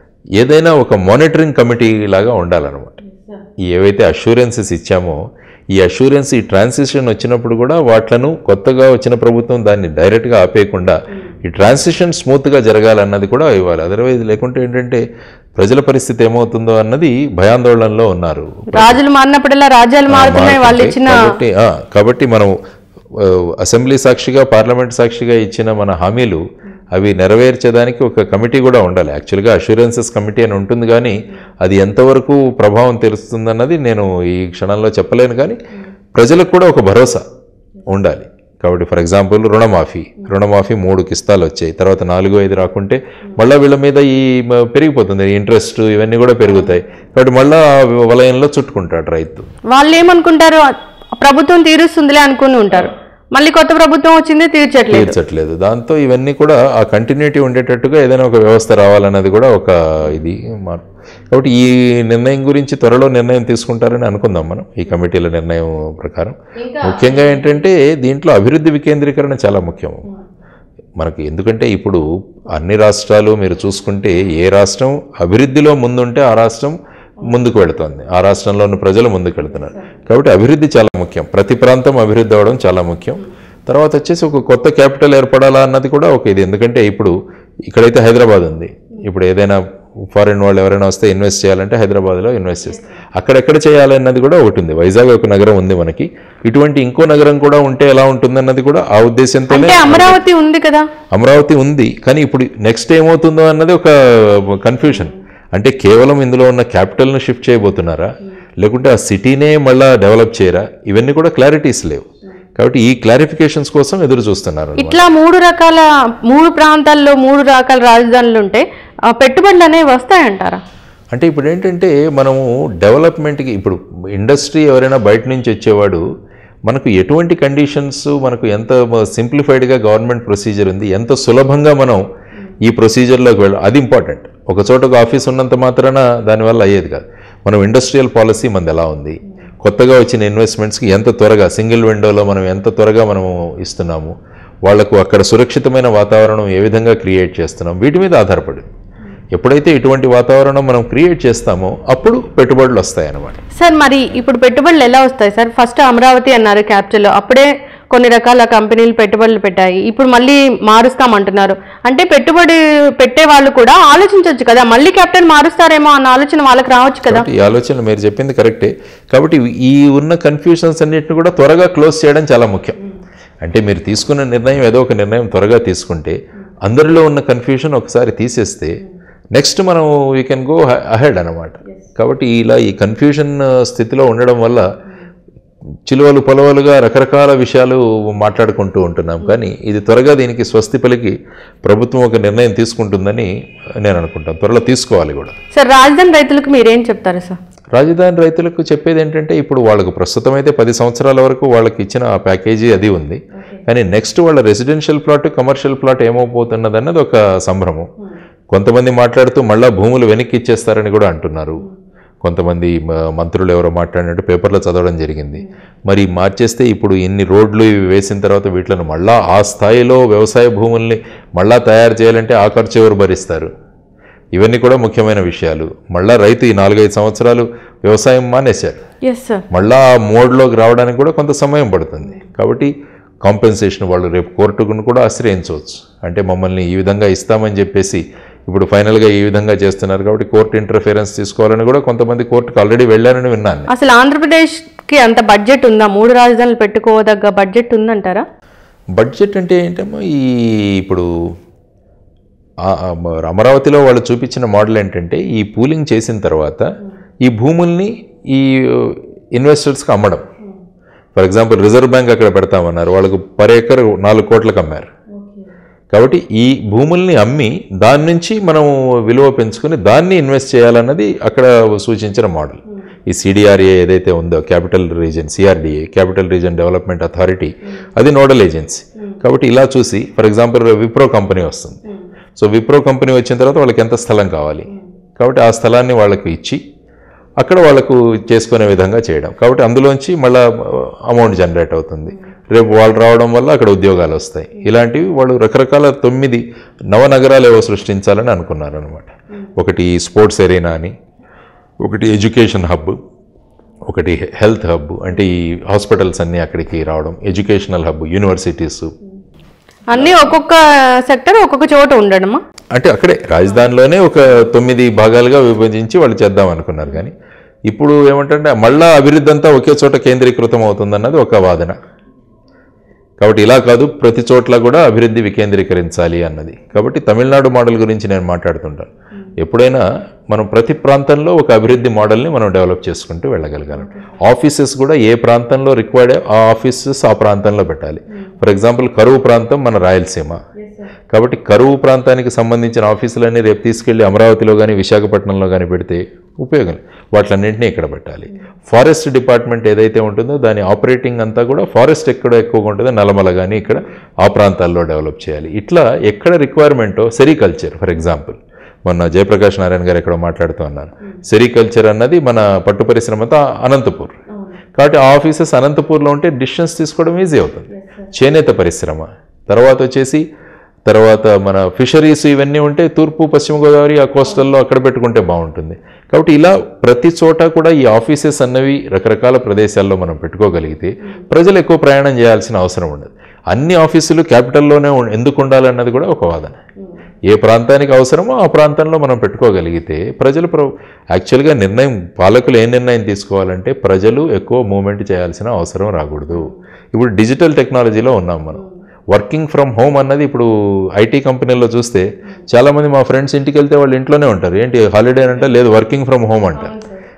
ఏదైనా ఒక మానిటరింగ్ కమిటీ లాగా ఉండాలన్నమాట ఈ ఏవైతే అష్యూరెన్సెస్ ఇచ్చామో ఈ అష్యూరెన్స్ ఈ ట్రాన్సిషన్ వచ్చినప్పుడు కూడా వాట్లను కొత్తగా వచ్చిన ప్రభుత్వం దాన్ని డైరెక్ట్గా ఆపేయకుండా ఈ ట్రాన్సిషన్ స్మూత్గా జరగాలన్నది కూడా ఇవ్వాలి అదర్వైజ్ లేకుంటే ఏంటంటే ప్రజల పరిస్థితి ఏమవుతుందో అన్నది భయాందోళనలో ఉన్నారు రాజులు మారినప్పుడల్లా రాజ్యాలు మారుతున్నాయి వాళ్ళు ఇచ్చిన కాబట్టి ఆ, కాబట్టి మనం ఆ, అసెంబ్లీ సాక్షిగా పార్లమెంట్ సాక్షిగా ఇచ్చిన మన హామీలు అవి నెరవేర్చేదానికి ఒక కమిటీ కూడా ఉండాలి యాక్చువల్గా అష్యూరెన్సెస్ కమిటీ అని ఉంటుంది కానీ అది ఎంతవరకు ప్రభావం తెలుస్తుందన్నది నేను ఈ క్షణంలో చెప్పలేను కానీ ప్రజలకు కూడా ఒక భరోసా ఉండాలి కాబట్టి ఫర్ ఎగ్జాంపుల్ రుణమాఫీ రుణమాఫీ మూడు కిస్తాలు వచ్చాయి తర్వాత నాలుగు ఐదు రాకుంటే మళ్ళీ వీళ్ళ మీద ఈ మ- పెరిగిపోతుంది ఇంట్రెస్ట్ ఇవన్నీ కూడా పెరుగుతాయి కాబట్టి మళ్ళీ ఆ వలయంలో చుట్టుకుంటాడు రైతు వాళ్ళు ఏమనుకుంటారు ప్రభుత్వం తీరుస్తుందిలే అనుకుని ఉంటారు మళ్ళీ కొత్త ప్రభుత్వం వచ్చింది తీర్చట్లేదు తీర్చట్లేదు దాంతో ఇవన్నీ కూడా ఆ కంటిన్యూటీ ఉండేటట్టుగా ఏదైనా ఒక వ్యవస్థ రావాలన్నది కూడా ఒక ఇది మార్పు కాబట్టి ఈ నిర్ణయం గురించి త్వరలో నిర్ణయం తీసుకుంటారని అనుకుందాం మనం ఈ కమిటీల నిర్ణయం ప్రకారం ముఖ్యంగా ఏంటంటే దీంట్లో అభివృద్ధి వికేంద్రీకరణ చాలా ముఖ్యం మనకి ఎందుకంటే ఇప్పుడు అన్ని రాష్ట్రాలు మీరు చూసుకుంటే ఏ రాష్ట్రం అభివృద్ధిలో ముందుంటే ఆ రాష్ట్రం ముందుకు వెళుతుంది ఆ రాష్ట్రంలో ఉన్న ప్రజలు ముందుకు వెళుతున్నారు కాబట్టి అభివృద్ధి చాలా ముఖ్యం ప్రతి ప్రాంతం అభివృద్ధి అవ్వడం చాలా ముఖ్యం తర్వాత వచ్చేసి ఒక కొత్త క్యాపిటల్ ఏర్పడాలా అన్నది కూడా ఒక ఇది ఎందుకంటే ఇప్పుడు ఇక్కడైతే హైదరాబాద్ ఉంది ఇప్పుడు ఏదైనా ఫారిన్ వాళ్ళు ఎవరైనా వస్తే ఇన్వెస్ట్ చేయాలంటే హైదరాబాద్లో ఇన్వెస్ట్ చేస్తారు అక్కడెక్కడ చేయాలన్నది కూడా ఒకటి ఉంది వైజాగ్ ఒక నగరం ఉంది మనకి ఇటువంటి ఇంకో నగరం కూడా ఉంటే ఎలా ఉంటుందన్నది కూడా ఆ ఉద్దేశంతోనే అంటే అమరావతి ఉంది కదా అమరావతి ఉంది కానీ ఇప్పుడు నెక్స్ట్ ఏమవుతుందో అన్నది ఒక కన్ఫ్యూషన్ అంటే కేవలం ఇందులో ఉన్న క్యాపిటల్ను షిఫ్ట్ చేయబోతున్నారా లేకుంటే ఆ సిటీనే మళ్ళా డెవలప్ చేయరా ఇవన్నీ కూడా క్లారిటీస్ లేవు కాబట్టి ఈ క్లారిఫికేషన్స్ కోసం ఎదురు చూస్తున్నారు అన్నమాట. ఇట్లా మూడు రకాల మూడు ప్రాంతాల్లో మూడు రకాల రాజధానులు ఉంటే ఆ, పెట్టుబడులు అనేవి వస్తాయంటారా అంటే ఇప్పుడు ఏంటంటే మనము డెవలప్మెంట్కి ఇప్పుడు ఇండస్ట్రీ ఎవరైనా బయట నుంచి వచ్చేవాడు మనకు ఎటువంటి కండిషన్స్ మనకు ఎంత సింప్లిఫైడ్గా గవర్నమెంట్ ప్రొసీజర్ ఉంది ఎంత సులభంగా మనం ఈ ప్రొసీజర్లోకి వెళ్ళ అది ఇంపార్టెంట్ ఒక చోట ఒక ఆఫీస్ ఉన్నంత మాత్రాన దానివల్ల అయ్యేది కాదు మనం ఇండస్ట్రియల్ పాలసీ మనది ఎలా ఉంది కొత్తగా వచ్చిన ఇన్వెస్ట్మెంట్స్కి ఎంత త్వరగా సింగిల్ విండోలో మనం ఎంత త్వరగా మనము ఇస్తున్నాము వాళ్లకు అక్కడ సురక్షితమైన వాతావరణం ఏ విధంగా క్రియేట్ చేస్తున్నాం వీటి మీద ఆధారపడి ఎప్పుడైతే ఇటువంటి వాతావరణం మనం క్రియేట్ చేస్తామో అప్పుడు పెట్టుబడులు వస్తాయన్నమాట సార్ మరి ఇప్పుడు పెట్టుబడులు ఎలా వస్తాయి సార్ ఫస్ట్ అమరావతి అన్నారు క్యాపిటల్ అప్పుడే కొన్ని రకాల కంపెనీలు పెట్టుబడులు పెట్టాయి ఇప్పుడు మళ్ళీ మారుస్తామంటున్నారు అంటే పెట్టుబడి పెట్టే వాళ్ళు కూడా ఆలోచించవచ్చు కదా మళ్ళీ క్యాపిటల్ మారుస్తారేమో అన్న ఆలోచన వాళ్ళకి రావచ్చు కదా కాబట్టి ఈ ఆలోచన మీరు చెప్పింది కరెక్టే కాబట్టి ఈ ఉన్న కన్ఫ్యూషన్స్ అన్నిటిని కూడా త్వరగా క్లోజ్ చేయడం చాలా ముఖ్యం అంటే మీరు తీసుకున్న నిర్ణయం ఏదో ఒక నిర్ణయం త్వరగా తీసుకుంటే అందరిలో ఉన్న కన్ఫ్యూషన్ ఒకసారి తీసేస్తే నెక్స్ట్ మనం వీ కెన్ గో అహెడ్ అనమాట కాబట్టి ఇలా ఈ కన్ఫ్యూజన్ స్థితిలో ఉండడం వల్ల చిలువలు పొలవలుగా రకరకాల విషయాలు మాట్లాడుకుంటూ ఉంటున్నాం కానీ ఇది త్వరగా దీనికి స్వస్తి పలికి ప్రభుత్వం ఒక నిర్ణయం తీసుకుంటుందని నేను అనుకుంటాను త్వరలో తీసుకోవాలి కూడా సార్ రాజధాని రైతులకు మీరేం చెప్తారు సార్ రాజధాని రైతులకు చెప్పేది ఏంటంటే ఇప్పుడు వాళ్ళకు ప్రస్తుతం అయితే పది సంవత్సరాల వరకు వాళ్ళకి ఇచ్చిన ఆ ప్యాకేజీ అది ఉంది కానీ నెక్స్ట్ వాళ్ళ రెసిడెన్షియల్ ప్లాట్ కమర్షియల్ ప్లాట్ ఏమవుపోతున్నది అన్నది ఒక సంభ్రమం కొంతమంది మాట్లాడుతూ మళ్ళా భూములు వెనక్కి ఇచ్చేస్తారని కూడా అంటున్నారు కొంతమంది మ- మంత్రులు ఎవరో మాట్లాడినట్టు పేపర్లో చదవడం జరిగింది మరి మార్చేస్తే ఇప్పుడు ఇన్ని రోడ్లు ఇవి వేసిన తర్వాత వీటిని మళ్ళా ఆ స్థాయిలో వ్యవసాయ భూముల్ని మళ్ళా తయారు చేయాలంటే ఆ ఖర్చు ఎవరు భరిస్తారు ఇవన్నీ కూడా ముఖ్యమైన విషయాలు మళ్ళా రైతు ఈ నాలుగైదు సంవత్సరాలు వ్యవసాయం మానేశారు ఎస్ సార్ మళ్ళా ఆ మోడ్లోకి రావడానికి కూడా కొంత సమయం పడుతుంది కాబట్టి కాంపెన్సేషన్ వాళ్ళు రేపు కోర్టును కూడా ఆశ్రయించవచ్చు అంటే మమ్మల్ని ఈ విధంగా ఇస్తామని చెప్పేసి ఇప్పుడు ఫైనల్గా ఈ విధంగా చేస్తున్నారు కాబట్టి కోర్టు ఇంటర్ఫిరెన్స్ తీసుకోవాలని కూడా కొంతమంది కోర్టుకు ఆల్రెడీ వెళ్ళారని విన్నాను అసలు ఆంధ్రప్రదేశ్కి అంత బడ్జెట్ ఉందా మూడు రాజధానులు పెట్టుకోదగ్గ బడ్జెట్ ఉందంటారా బడ్జెట్ అంటే ఏంటమ్మో ఈ ఇప్పుడు ఆ- ఆ మ- అమరావతిలో వాళ్ళు చూపించిన మోడల్ ఏంటంటే ఈ పూలింగ్ చేసిన తర్వాత ఈ భూముల్ని ఈ ఇన్వెస్టర్స్కి అమ్మడం ఫర్ ఎగ్జాంపుల్ రిజర్వ్ బ్యాంక్ అక్కడ పెడతామన్నారు వాళ్ళకు పర్ ఏకర్ నాలుగు కోట్లకు అమ్మారు కాబట్టి ఈ భూముల్ని అమ్మి దాని నుంచి మనం విలువ పెంచుకొని దాన్ని ఇన్వెస్ట్ చేయాలన్నది అక్కడ సూచించిన మోడల్ ఈ సిడిఆర్ఏ ఏదైతే ఉందో capital region CRDA capital region development authority అది నోడల్ ఏజెన్సీ కాబట్టి ఇలా చూసి ఫర్ ఎగ్జాంపుల్ విప్రో కంపెనీ వస్తుంది సో విప్రో కంపెనీ వచ్చిన తర్వాత వాళ్ళకి ఎంత స్థలం కావాలి కాబట్టి ఆ స్థలాన్ని వాళ్ళకు ఇచ్చి అక్కడ వాళ్ళకు చేసుకునే విధంగా చేయడం కాబట్టి అందులోంచి మళ్ళా అమౌంట్ జనరేట్ అవుతుంది రేపు వాళ్ళు రావడం వల్ల అక్కడ ఉద్యోగాలు వస్తాయి ఇలాంటివి వాళ్ళు రకరకాల తొమ్మిది నవనగరాలు ఏవో సృష్టించాలని అనుకున్నారు అనమాట ఒకటి స్పోర్ట్స్ ఎరీనా అని ఒకటి ఎడ్యుకేషన్ హబ్ ఒకటి హెల్త్ హబ్ అంటే ఈ హాస్పిటల్స్ అన్నీ అక్కడికి రావడం ఎడ్యుకేషనల్ హబ్ యూనివర్సిటీస్ అన్నీ ఒక్కొక్క సెక్టర్ ఒక్కొక్క చోట ఉండడమా అంటే అక్కడే రాజధానిలోనే ఒక తొమ్మిది భాగాలుగా విభజించి వాళ్ళు చేద్దాం అనుకున్నారు కానీ ఇప్పుడు ఏమంటే మళ్ళా అభివృద్ధి అంతా ఒకే చోట కేంద్రీకృతం అవుతుందన్నది ఒక వాదన కాబట్టి ఇలా కాదు ప్రతి చోట్ల కూడా అభివృద్ధి వికేంద్రీకరించాలి అన్నది కాబట్టి తమిళనాడు మోడల్ గురించి నేను మాట్లాడుతుంటాను ఎప్పుడైనా మనం ప్రతి ప్రాంతంలో ఒక అభివృద్ధి మోడల్ని మనం డెవలప్ చేసుకుంటూ వెళ్ళగలగాలి ఆఫీసెస్ కూడా ఏ ప్రాంతంలో రిక్వైర్డ్ ఆ ఆఫీసెస్ ఆ ప్రాంతంలో పెట్టాలి ఫర్ ఎగ్జాంపుల్ కరువు ప్రాంతం మన రాయలసీమ కాబట్టి కరువు ప్రాంతానికి సంబంధించిన ఆఫీసులన్నీ రేపు తీసుకెళ్లి అమరావతిలో కానీ విశాఖపట్నంలో కానీ పెడితే ఉపయోగం లేదు. వాటిలన్నింటినీ ఇక్కడ పెట్టాలి ఫారెస్ట్ డిపార్ట్మెంట్ ఏదైతే ఉంటుందో దాని ఆపరేటింగ్ అంతా కూడా ఫారెస్ట్ ఎక్కడ ఎక్కువగా ఉంటుందో నల్లమల కానీ ఇక్కడ ఆ ప్రాంతాల్లో డెవలప్ చేయాలి ఇట్లా ఎక్కడ రిక్వైర్మెంటో సెరికల్చర్ ఫర్ ఎగ్జాంపుల్ మొన్న జయప్రకాష్ నారాయణ గారు ఎక్కడో మాట్లాడుతూ అన్నారు సెరికల్చర్ అన్నది మన పట్టు పరిశ్రమ అంతా అనంతపూర్ కాబట్టి ఆ ఆఫీసెస్ అనంతపూర్లో ఉంటే డిస్టెన్స్ తీసుకోవడం ఈజీ అవుతుంది చేనేత పరిశ్రమ తర్వాత వచ్చేసి తర్వాత మన ఫిషరీస్ ఇవన్నీ ఉంటే తూర్పు పశ్చిమ గోదావరి ఆ కోస్టల్లో అక్కడ పెట్టుకుంటే బాగుంటుంది కాబట్టి ఇలా ప్రతి చోట కూడా ఈ ఆఫీసెస్ అన్నవి రకరకాల ప్రదేశాల్లో మనం పెట్టుకోగలిగితే ప్రజలు ఎక్కువ ప్రయాణం చేయాల్సిన అవసరం ఉండదు అన్ని ఆఫీసులు క్యాపిటల్లోనే ఉం- ఎందుకు ఉండాలన్నది కూడా ఒక వాదన ఏ ప్రాంతానికి అవసరమో ఆ ప్రాంతంలో మనం పెట్టుకోగలిగితే ప్రజలు ప్ర యాక్చువల్గా నిర్ణయం పాలకులు ఏ నిర్ణయం తీసుకోవాలంటే ప్రజలు ఎక్కువ మూమెంట్ చేయాల్సిన అవసరం రాకూడదు ఇప్పుడు డిజిటల్ టెక్నాలజీలో ఉన్నాం మనం వర్కింగ్ ఫ్రమ్ హోమ్ అన్నది ఇప్పుడు ఐటీ కంపెనీల్లో చూస్తే చాలామంది మా ఫ్రెండ్స్ ఇంటికి వెళ్తే వాళ్ళు ఇంట్లోనే ఉంటారు ఏంటి హాలిడే అంటే లేదు వర్కింగ్ ఫ్రమ్ హోమ్ అంటారు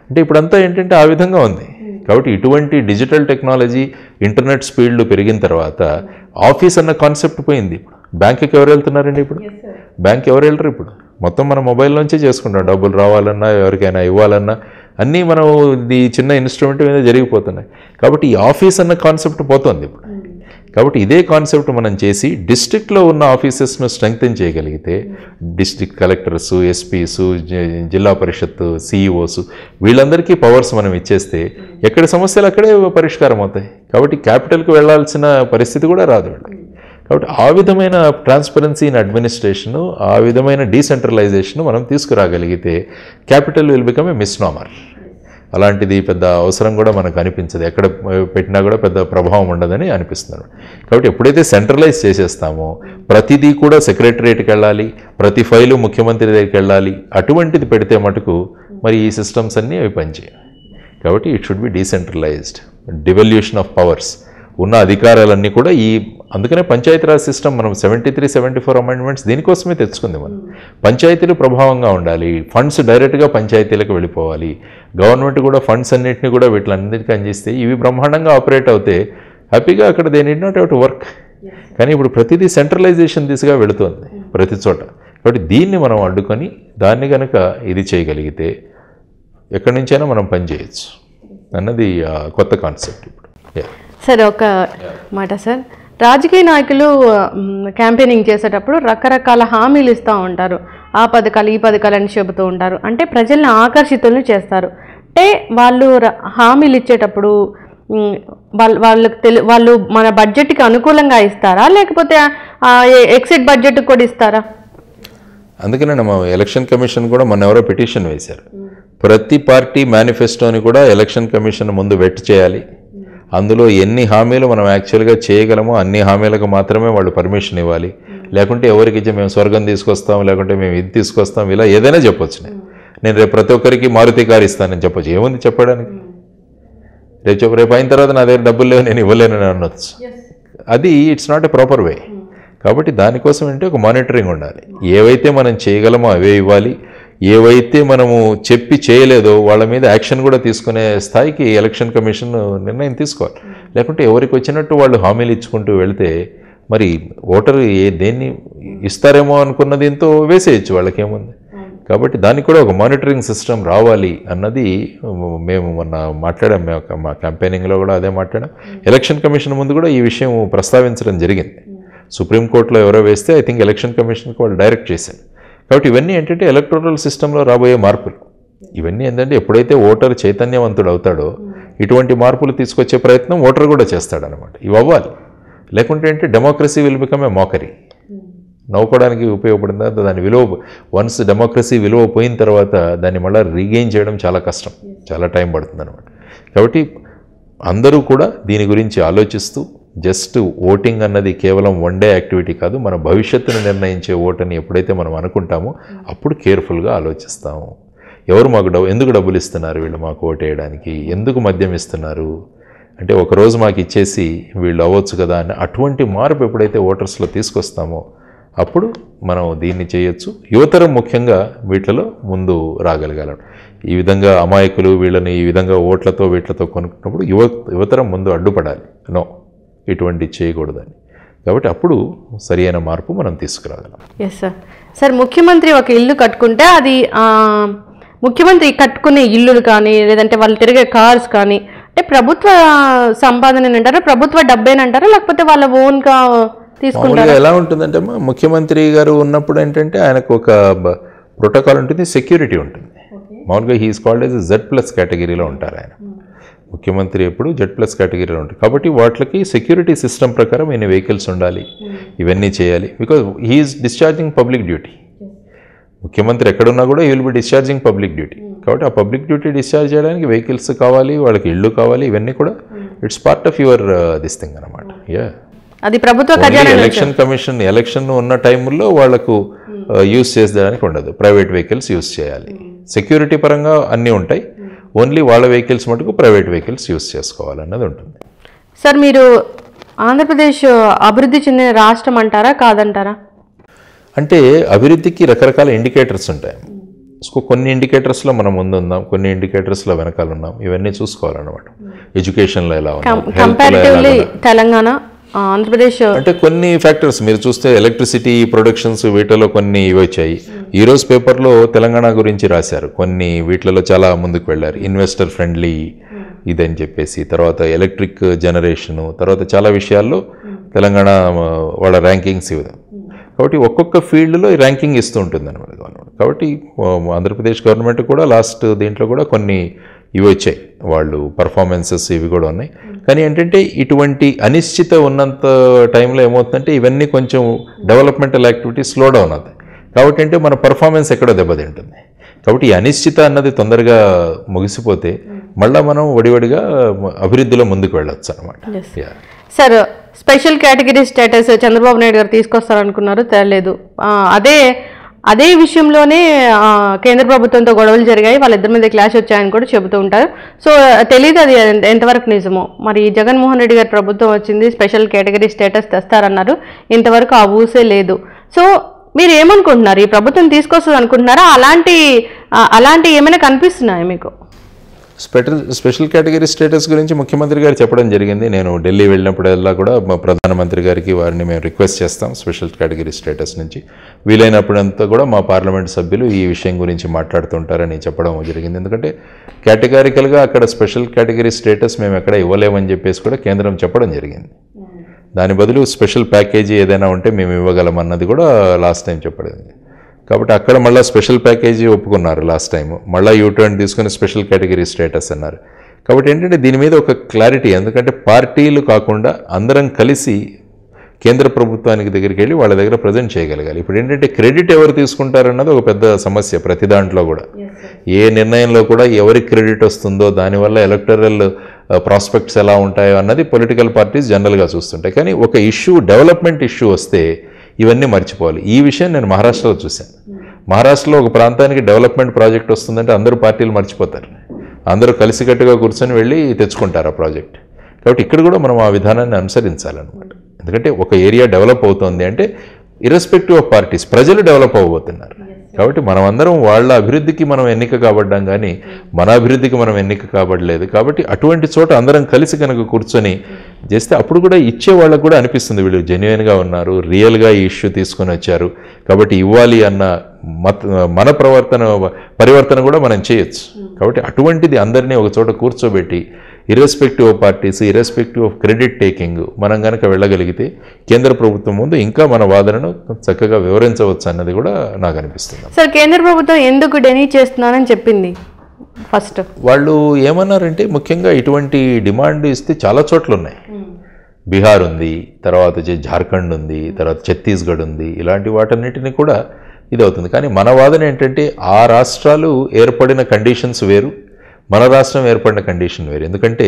అంటే ఇప్పుడంతా ఏంటంటే ఆ విధంగా ఉంది కాబట్టి ఇటువంటి డిజిటల్ టెక్నాలజీ ఇంటర్నెట్ స్పీడ్లు పెరిగిన తర్వాత ఆఫీస్ అన్న కాన్సెప్ట్ పోయింది ఇప్పుడు బ్యాంకుకి ఎవరు వెళ్తున్నారండి ఇప్పుడు బ్యాంక్ ఎవరు వెళ్ళరు ఇప్పుడు మొత్తం మన మొబైల్ నుంచే చేసుకుంటాం డబ్బులు రావాలన్నా ఎవరికైనా ఇవ్వాలన్నా అన్నీ మనం ఇది చిన్న ఇన్స్ట్రుమెంట్ మీద జరిగిపోతున్నాయి కాబట్టి ఈ ఆఫీస్ అన్న కాన్సెప్ట్ పోతుంది ఇప్పుడు కాబట్టి ఇదే కాన్సెప్ట్ మనం చేసి డిస్ట్రిక్ట్లో ఉన్న ఆఫీసెస్ను స్ట్రెంగ్తెన్ చేయగలిగితే district collectors SPs Zilla Parishad CEOs వీళ్ళందరికీ పవర్స్ మనం ఇచ్చేస్తే ఎక్కడ సమస్యలు అక్కడే పరిష్కారం అవుతాయి కాబట్టి క్యాపిటల్కి వెళ్ళాల్సిన పరిస్థితి కూడా రాదు వీళ్ళకి కాబట్టి ఆ విధమైన ట్రాన్స్పరెన్సీ ఇన్ అడ్మినిస్ట్రేషన్ ఆ విధమైన డీసెంట్రలైజేషన్ మనం తీసుకురాగలిగితే capital will become a misnomer అలాంటిది పెద్ద అవసరం కూడా మనకు అనిపించదు ఎక్కడ పెట్టినా కూడా పెద్ద ప్రభావం ఉండదని అనిపిస్తుంది కాబట్టి ఎప్పుడైతే సెంట్రలైజ్ చేసేస్తామో ప్రతిదీ కూడా సెక్రటరియట్కి వెళ్ళాలి ప్రతి ఫైలు ముఖ్యమంత్రి దగ్గరికి వెళ్ళాలి అటువంటిది పెడితే మటుకు మరి ఈ సిస్టమ్స్ అన్నీ అవి పనిచేయాలి కాబట్టి it should be decentralised devolution of powers ఉన్న అధికారాలన్నీ కూడా ఈ అందుకనే పంచాయతీరాజ్ సిస్టమ్ మనం seventy three seventy four amendments దీనికోసమే తెచ్చుకుంది మనం పంచాయతీలు ప్రభావంగా ఉండాలి ఫండ్స్ డైరెక్ట్గా పంచాయతీలకు వెళ్ళిపోవాలి గవర్నమెంట్ కూడా ఫండ్స్ అన్నింటినీ కూడా వీటిలన్నిటికీ అందిస్తే ఇవి బ్రహ్మాండంగా ఆపరేట్ అవుతే హ్యాపీగా అక్కడ they need not to work కానీ ఇప్పుడు ప్రతిదీ సెంట్రలైజేషన్ దిశగా వెళుతోంది ప్రతి చోట కాబట్టి దీన్ని మనం అడ్డుకొని దాన్ని కనుక ఇది చేయగలిగితే ఎక్కడి నుంచైనా మనం పని చేయొచ్చు అన్నది ఆ, కొత్త కాన్సెప్ట్ ఇప్పుడు Yeah. సార్ ఒక మాట సార్ రాజకీయ నాయకులు మ్, క్యాంపెయినింగ్ చేసేటప్పుడు రకరకాల హామీలు ఇస్తూ ఉంటారు ఆ పథకాలు ఈ పథకాలు అని చెబుతూ ఉంటారు అంటే ప్రజల్ని ఆకర్షితులను చేస్తారు అంటే వాళ్ళు ర- హామీలు ఇచ్చేటప్పుడు మ్, వాళ్ళ వాళ్ళకి తెలి వాళ్ళు మన బడ్జెట్కి అనుకూలంగా ఇస్తారా లేకపోతే ఎక్సిట్ బడ్జెట్ కూడా ఇస్తారా అందుకనే మా ఎలక్షన్ కమిషన్ కూడా మొన్న ఎవరో పిటిషన్ వేశారు ప్రతి పార్టీ మేనిఫెస్టోని కూడా ఎలక్షన్ కమిషన్ ముందు వెట్ చేయాలి అందులో ఎన్ని హామీలు మనం యాక్చువల్గా చేయగలమో అన్ని హామీలకు మాత్రమే వాళ్ళు పర్మిషన్ ఇవ్వాలి లేకుంటే ఎవరికి ఇచ్చే మేము స్వర్గం తీసుకొస్తాం లేకుంటే మేము ఇది తీసుకొస్తాం ఇలా ఏదైనా చెప్పొచ్చు నేను నేను రేపు ప్రతి ఒక్కరికి మారుతి కారు ఇస్తానని చెప్పొచ్చు ఏముంది చెప్పడానికి రేపు చెప్పు రేపు అయిన తర్వాత నా దగ్గర డబ్బులు లేవు నేను ఇవ్వలేనని అనొచ్చు అది it's not a proper way కాబట్టి దానికోసం అంటే ఒక మానిటరింగ్ ఉండాలి ఏవైతే మనం చేయగలమో అవే ఇవ్వాలి ఏవైతే మనము చెప్పి చేయలేదో వాళ్ళ మీద యాక్షన్ కూడా తీసుకునే స్థాయికి ఎలక్షన్ కమిషన్ నిర్ణయం తీసుకోవాలి లేకుంటే ఎవరికి వచ్చినట్టు వాళ్ళు హామీలు ఇచ్చుకుంటూ వెళ్తే మరి ఓటరు ఏ దేన్ని ఇస్తారేమో అనుకున్న దీంతో వేసేయచ్చు వాళ్ళకేముంది కాబట్టి దానికి కూడా ఒక మానిటరింగ్ సిస్టమ్ రావాలి అన్నది మేము మొన్న మాట్లాడాం మేము ఒక- మా క్యాంపెయినింగ్లో కూడా అదే మాట్లాడాం ఎలక్షన్ కమిషన్ ముందు కూడా ఈ విషయం ప్రస్తావించడం జరిగింది సుప్రీంకోర్టులో ఎవరో వేస్తే ఐ థింక్ ఎలక్షన్ కమిషన్కి వాళ్ళు డైరెక్ట్ చేశారు కాబట్టి ఇవన్నీ ఏంటంటే ఎలక్టోరల్ సిస్టంలో రాబోయే మార్పులు ఇవన్నీ ఏంటంటే ఎప్పుడైతే ఓటర్ చైతన్యవంతుడు అవుతాడో ఇటువంటి మార్పులు తీసుకొచ్చే ప్రయత్నం ఓటర్ కూడా చేస్తాడనమాట ఇవి అవ్వాలి లేకుంటే ఏంటి democracy will become a mockery నవ్వుకోవడానికి ఉపయోగపడిందా దాని విలువ వన్స్ డెమోక్రసీ విలువ పోయిన తర్వాత దాన్ని మళ్ళీ రీగెయిన్ చేయడం చాలా కష్టం చాలా టైం పడుతుంది అనమాట కాబట్టి అందరూ కూడా దీని గురించి ఆలోచిస్తూ జస్ట్ ఓటింగ్ అన్నది కేవలం వన్ డే యాక్టివిటీ కాదు మన భవిష్యత్తును నిర్ణయించే ఓటని ఎప్పుడైతే మనం అనుకుంటామో అప్పుడు కేర్ఫుల్గా ఆలోచిస్తాము ఎవరు మాకు డబ్బు ఎందుకు డబ్బులు ఇస్తున్నారు వీళ్ళు మాకు ఓటు వేయడానికి ఎందుకు మద్యం ఇస్తున్నారు అంటే ఒకరోజు మాకు ఇచ్చేసి వీళ్ళు అవ్వచ్చు కదా అని అటువంటి మార్పు ఎప్పుడైతే ఓటర్స్లో తీసుకొస్తామో అప్పుడు మనం దీన్ని చేయొచ్చు యువతరం ముఖ్యంగా వీటిలో ముందు రాగలగాలం ఈ విధంగా అమాయకులు వీళ్ళని ఈ విధంగా ఓట్లతో వీటిలతో కొనుక్కున్నప్పుడు యువ యువతరం ముందు అడ్డుపడాలి నో ఇటువంటి చేయకూడదని కాబట్టి అప్పుడు సరి అయిన మార్పు మనం తీసుకురాగలం ఎస్ సార్ సార్ ముఖ్యమంత్రి ఒక ఇల్లు కట్టుకుంటే అది ఆ, ముఖ్యమంత్రి కట్టుకునే ఇల్లులు కానీ లేదంటే వాళ్ళు తిరిగే కార్స్ కానీ అంటే ప్రభుత్వ సంపాదన అంటారా ప్రభుత్వ డబ్బేనంటారా లేకపోతే వాళ్ళ ఓన్గా తీసుకుంటారా మామూలుగా ఎలా ఉంటుందంటే అమ్మా, ముఖ్యమంత్రి గారు ఉన్నప్పుడు ఏంటంటే ఆయనకు ఒక ప్రోటోకాల్ ఉంటుంది సెక్యూరిటీ ఉంటుంది మామూలుగా he's called as Z plus కేటగిరీలో ఉంటారు ఆయన ముఖ్యమంత్రి ఎప్పుడు జెడ్ ప్లస్ కేటగిరీలో ఉంటారు కాబట్టి వాటికి సెక్యూరిటీ సిస్టమ్ ప్రకారం ఎన్ని వెహికల్స్ ఉండాలి ఇవన్నీ చేయాలి because he is discharging public duty ముఖ్యమంత్రి ఎక్కడున్నా కూడా he will be discharging public duty కాబట్టి ఆ పబ్లిక్ డ్యూటీ డిశ్చార్జ్ చేయడానికి వెహికల్స్ కావాలి వాళ్ళకి ఇళ్ళు కావాలి ఇవన్నీ కూడా it's part of your this thing అనమాట యా అది ప్రభుత్వ ఖజానా నుంచి ఎలక్షన్ కమిషన్ ఎలక్షన్ ఉన్న టైంలో వాళ్లకు యూస్ చేసేదానికి ఉండదు ప్రైవేట్ వెహికల్స్ యూస్ చేయాలి సెక్యూరిటీ పరంగా అన్నీ ఉంటాయి ఓన్లీ వాళ్ళ వెహికల్స్ మటుకు ప్రైవేట్ వెహికల్స్ యూస్ చేసుకోవాలన్నది ఉంటుంది సార్ మీరు ఆంధ్రప్రదేశ్ అభివృద్ధి చెందిన రాష్ట్రం అంటారా కాదంటారా అంటే అభివృద్ధికి రకరకాల ఇండికేటర్స్ ఉంటాయి సో కొన్ని ఇండికేటర్స్లో మనం ముందు ఉందాం కొన్ని ఇండికేటర్స్లో వెనకాల ఉన్నాం ఇవన్నీ చూసుకోవాలన్నమాట ఎడ్యుకేషన్లో ఎలా ఉన్నాం health లో ఎలా కంపారిటివ్లీ తెలంగాణ ఆ, ఆంధ్రప్రదేశ్ అంటే కొన్ని ఫ్యాక్టర్స్ మీరు చూస్తే ఎలక్ట్రిసిటీ ప్రొడక్షన్స్ వీటిలో కొన్ని ఇవి వచ్చాయి ఈ రోజు పేపర్లో తెలంగాణ గురించి రాశారు కొన్ని వీటిలలో చాలా ముందుకు వెళ్ళారు ఇన్వెస్టర్ ఫ్రెండ్లీ ఇదని చెప్పేసి తర్వాత ఎలక్ట్రిక్ జనరేషను తర్వాత చాలా విషయాల్లో తెలంగాణ ఆ, వాళ్ళ ర్యాంకింగ్స్ ఇవి కాబట్టి ఒక్కొక్క ఫీల్డ్లో ఈ ర్యాంకింగ్ ఇస్తూ ఉంటుంది అనమాట గవర్నమెంట్ కాబట్టి ఆ, ఆంధ్రప్రదేశ్ గవర్నమెంట్ కూడా లాస్ట్ దీంట్లో కూడా కొన్ని ఇవి వచ్చాయి వాళ్ళు పర్ఫార్మెన్సెస్ ఇవి కూడా ఉన్నాయి కానీ ఏంటంటే ఇటువంటి అనిశ్చిత ఉన్నంత టైంలో ఏమవుతుందంటే ఇవన్నీ కొంచెం డెవలప్మెంటల్ యాక్టివిటీ స్లో డౌన్ అవుతాయి కాబట్టి అంటే మన పర్ఫార్మెన్స్ ఎక్కడో దెబ్బతింటుంది కాబట్టి ఈ అనిశ్చిత అన్నది తొందరగా ముగిసిపోతే మళ్ళీ మనం వడివడిగా అభివృద్ధిలో ముందుకు వెళ్ళొచ్చు అనమాట sir special category status Chandrababu Naidu garu తీసుకొస్తారనుకున్నారు తేలేదు ఆ, అదే అదే విషయంలోనే ఆ, కేంద్ర ప్రభుత్వంతో గొడవలు జరిగాయి వాళ్ళిద్దరి మీద క్లాష్ వచ్చాయని కూడా చెబుతూ ఉంటారు సో తెలియదు అది ఎంత- ఎంతవరకు నిజమో మరి జగన్మోహన్ రెడ్డి గారి ప్రభుత్వం వచ్చింది స్పెషల్ కేటగిరీ స్టేటస్ తెస్తారన్నారు ఇంతవరకు ఆ ఊసే లేదు సో మీరు ఏమనుకుంటున్నారు ఈ ప్రభుత్వం తీసుకొస్తుంది అనుకుంటున్నారా అలాంటి ఆ, అలాంటి ఏమైనా కనిపిస్తున్నాయా మీకు స్పెషల్ స్పెషల్ కేటగిరీ స్టేటస్ గురించి ముఖ్యమంత్రి గారు చెప్పడం జరిగింది నేను ఢిల్లీ వెళ్ళినప్పుడల్లా కూడా మా ప్రధానమంత్రి గారికి వారిని మేము రిక్వెస్ట్ చేస్తాం స్పెషల్ కేటగిరీ స్టేటస్ నుంచి వీలైనప్పుడంతా కూడా మా పార్లమెంట్ సభ్యులు ఈ విషయం గురించి మాట్లాడుతుంటారని చెప్పడం జరిగింది ఎందుకంటే కేటగారికల్గా అక్కడ స్పెషల్ కేటగిరీ స్టేటస్ మేము ఎక్కడ ఇవ్వలేమని చెప్పేసి కూడా కేంద్రం చెప్పడం జరిగింది దాని బదులు స్పెషల్ ప్యాకేజీ ఏదైనా ఉంటే మేము ఇవ్వగలం అన్నది కూడా లాస్ట్ టైం చెప్పడం కాబట్టి అక్కడ మళ్ళీ స్పెషల్ ప్యాకేజీ ఒప్పుకున్నారు లాస్ట్ టైం మళ్ళీ యూటర్న్ తీసుకుని స్పెషల్ కేటగిరీ స్టేటస్ అన్నారు కాబట్టి ఏంటంటే దీని మీద ఒక క్లారిటీ ఎందుకంటే పార్టీలు కాకుండా అందరం కలిసి కేంద్ర ప్రభుత్వానికి దగ్గరికి వెళ్ళి వాళ్ళ దగ్గర ప్రజెంట్ చేయగలగాలి ఇప్పుడు ఏంటంటే క్రెడిట్ ఎవరు తీసుకుంటారన్నది ఒక పెద్ద సమస్య ప్రతి దాంట్లో కూడా ఏ నిర్ణయంలో కూడా ఎవరి క్రెడిట్ వస్తుందో దానివల్ల ఎలక్టరల్ ప్రాస్పెక్ట్స్ ఎలా ఉంటాయో అన్నది పొలిటికల్ పార్టీస్ జనరల్గా చూస్తుంటాయి కానీ ఒక ఇష్యూ డెవలప్మెంట్ ఇష్యూ వస్తే ఇవన్నీ మర్చిపోవాలి ఈ విషయం నేను మహారాష్ట్రలో చూశాను మహారాష్ట్రలో ఒక ప్రాంతానికి డెవలప్మెంట్ ప్రాజెక్ట్ వస్తుందంటే అందరూ పార్టీలు మర్చిపోతారు అందరూ కలిసికట్టుగా కూర్చొని వెళ్ళి తెచ్చుకుంటారు ఆ ప్రాజెక్ట్ కాబట్టి ఇక్కడ కూడా మనం ఆ విధానాన్ని అనుసరించాలన్నమాట ఎందుకంటే ఒక ఏరియా డెవలప్ అవుతోంది అంటే ఇర్రెస్పెక్టివ్ ఆఫ్ పార్టీస్ ప్రజలు డెవలప్ అవ్వబోతున్నారు కాబట్టి మనం అందరం వాళ్ళ అభివృద్ధికి మనం ఎన్నిక కాబడ్డాం కానీ మన అభివృద్ధికి మనం ఎన్నిక కాబడలేదు కాబట్టి అటువంటి చోట అందరం కలిసి కనుక కూర్చొని చేస్తే అప్పుడు కూడా ఇచ్చే వాళ్ళకు కూడా అనిపిస్తుంది వీళ్ళు జెన్యున్గా ఉన్నారు రియల్గా ఈ ఇష్యూ తీసుకొని వచ్చారు కాబట్టి ఇవ్వాలి అన్న మత మన ప్రవర్తన పరివర్తన కూడా మనం చేయొచ్చు కాబట్టి అటువంటిది అందరినీ ఒక చోట కూర్చోబెట్టి irrespective of parties irrespective of credit taking మనం కనుక వెళ్ళగలిగితే కేంద్ర ప్రభుత్వం ముందు ఇంకా మన వాదనను చక్కగా వివరించవచ్చు అన్నది కూడా నాకు అనిపిస్తుంది సార్ కేంద్ర ప్రభుత్వం ఎందుకు డెనీ చేస్తున్నానని చెప్పింది ఫస్ట్ వాళ్ళు ఏమన్నారంటే ముఖ్యంగా ఇటువంటి డిమాండ్ ఇస్తే చాలా చోట్ల ఉన్నాయి బీహార్ ఉంది తర్వాత వచ్చి జార్ఖండ్ ఉంది తర్వాత ఛత్తీస్గఢ్ ఉంది ఇలాంటి వాటన్నిటిని కూడా ఇది అవుతుంది కానీ మన వాదన ఏంటంటే ఆ రాష్ట్రాలు ఏర్పడిన కండిషన్స్ వేరు మన రాష్ట్రం ఏర్పడిన కండిషన్ వేరు ఎందుకంటే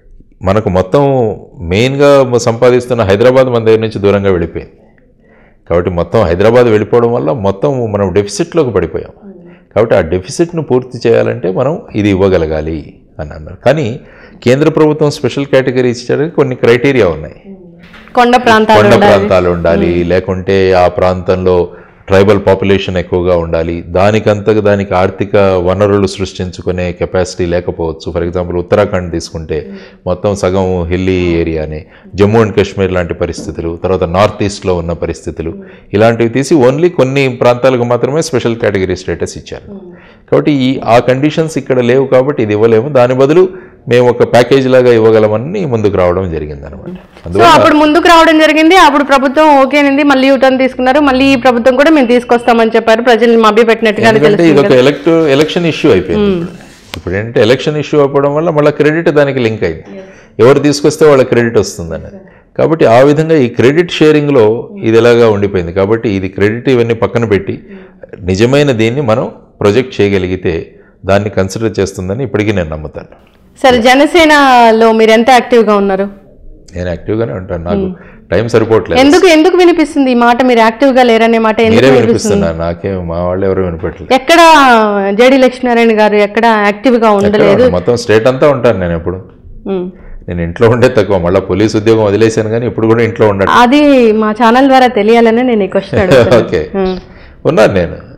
మనకు మొత్తం మెయిన్గా సంపాదిస్తున్న హైదరాబాద్ మన దగ్గర నుంచి దూరంగా వెళ్ళిపోయింది కాబట్టి మొత్తం హైదరాబాద్ వెళ్ళిపోవడం వల్ల మొత్తం మనం డెఫిసిట్లోకి పడిపోయాం కాబట్టి ఆ డెఫిసిట్ను పూర్తి చేయాలంటే మనం ఇది ఇవ్వగలగాలి అని అన్నారు కానీ కేంద్ర ప్రభుత్వం స్పెషల్ కేటగిరీ ఇచ్చడానికి కొన్ని క్రైటీరియా ఉన్నాయి కొండ ప్రాంతాలు కొండ ప్రాంతాలు ఉండాలి లేకుంటే ఆ ప్రాంతంలో ట్రైబల్ పాపులేషన్ ఎక్కువగా ఉండాలి దానికంతకు దానికి ఆర్థిక వనరులు సృష్టించుకునే కెపాసిటీ లేకపోవచ్చు ఫర్ ఎగ్జాంపుల్ ఉత్తరాఖండ్ తీసుకుంటే మొత్తం సగం హిల్లీ ఏరియానే జమ్మూ అండ్ కాశ్మీర్ లాంటి పరిస్థితులు తర్వాత నార్త్ ఈస్ట్లో ఉన్న పరిస్థితులు ఇలాంటివి తీసి ఓన్లీ కొన్ని ప్రాంతాలకు మాత్రమే స్పెషల్ కేటగిరీ స్టేటస్ ఇచ్చారు కాబట్టి ఈ ఆ కండిషన్స్ ఇక్కడ లేవు కాబట్టి ఇది ఇవ్వలేము దాని బదులు మేము ఒక ప్యాకేజ్ లాగా ఇవ్వగలమని ముందుకు రావడం జరిగింది అనమాట సో అందువల్ల అప్పుడు ముందుకు రావడం జరిగింది అప్పుడు ప్రభుత్వం ఓకేనింది మళ్ళీ యూటర్న్ తీసుకున్నారు మళ్ళీ ఈ ప్రభుత్వం కూడా మేము తీసుకొస్తామని చెప్పారు ప్రజల్ని మభ్యపెట్టినట్టుగా ఎందుకంటే తెలుసు ఇది ఒక ఎలక్ట్ ఎలక్షన్ ఇష్యూ అయిపోయింది ఇప్పుడు. ఇప్పుడు ఏంటంటే ఎలక్షన్ ఇష్యూ అయిపోవడం వల్ల మళ్ళీ క్రెడిట్ దానికి లింక్ అయింది ఎవరు తీసుకొస్తే వాళ్ళ క్రెడిట్ వస్తుందని కాబట్టి ఆ విధంగా ఈ క్రెడిట్ షేరింగ్లో ఇది ఎలాగా ఉండిపోయింది కాబట్టి ఇది క్రెడిట్ ఇవన్నీ పక్కన పెట్టి నిజమైన దీన్ని మనం ప్రొజెక్ట్ చేయగలిగితే దాన్ని కన్సిడర్ చేస్తుందని ఇప్పటికీ నేను నమ్ముతాను సరే జనసేనలో మీరు ఎంత యాక్టివ్గా ఉన్నారు నేను యాక్టివ్గానే ఉంటాను నాకు టైం సరిపోవట్లేదు ఎందుకు ఎందుకు వినిపిస్తుంది ఈ మాట మీరు యాక్టివ్గా లేరనే మాట ఎందుకు మీరే వినిపిస్తుంది వినిపిస్తున్నారు నాకేం మా వాళ్ళు ఎవరు వినిపెట్టలేదు ఎక్కడ జేడి లక్ష్మీనారాయణ గారు ఎక్కడ యాక్టివ్గా ఉండలేదు మొత్తం స్టేట్ అంతా ఉంటాను నేను ఎప్పుడు ఉమ్. నేను ఇంట్లో ఉండే తక్కువ మళ్ళీ పోలీస్ ఉద్యోగం వదిలేశాను కానీ ఇప్పుడు కూడా ఇంట్లో ఉండను అది మా ఛానల్ ద్వారా తెలియాలని నేను ఈ క్వశ్చన్ అడుగుతాను ఓకే ఉన్నాను నేను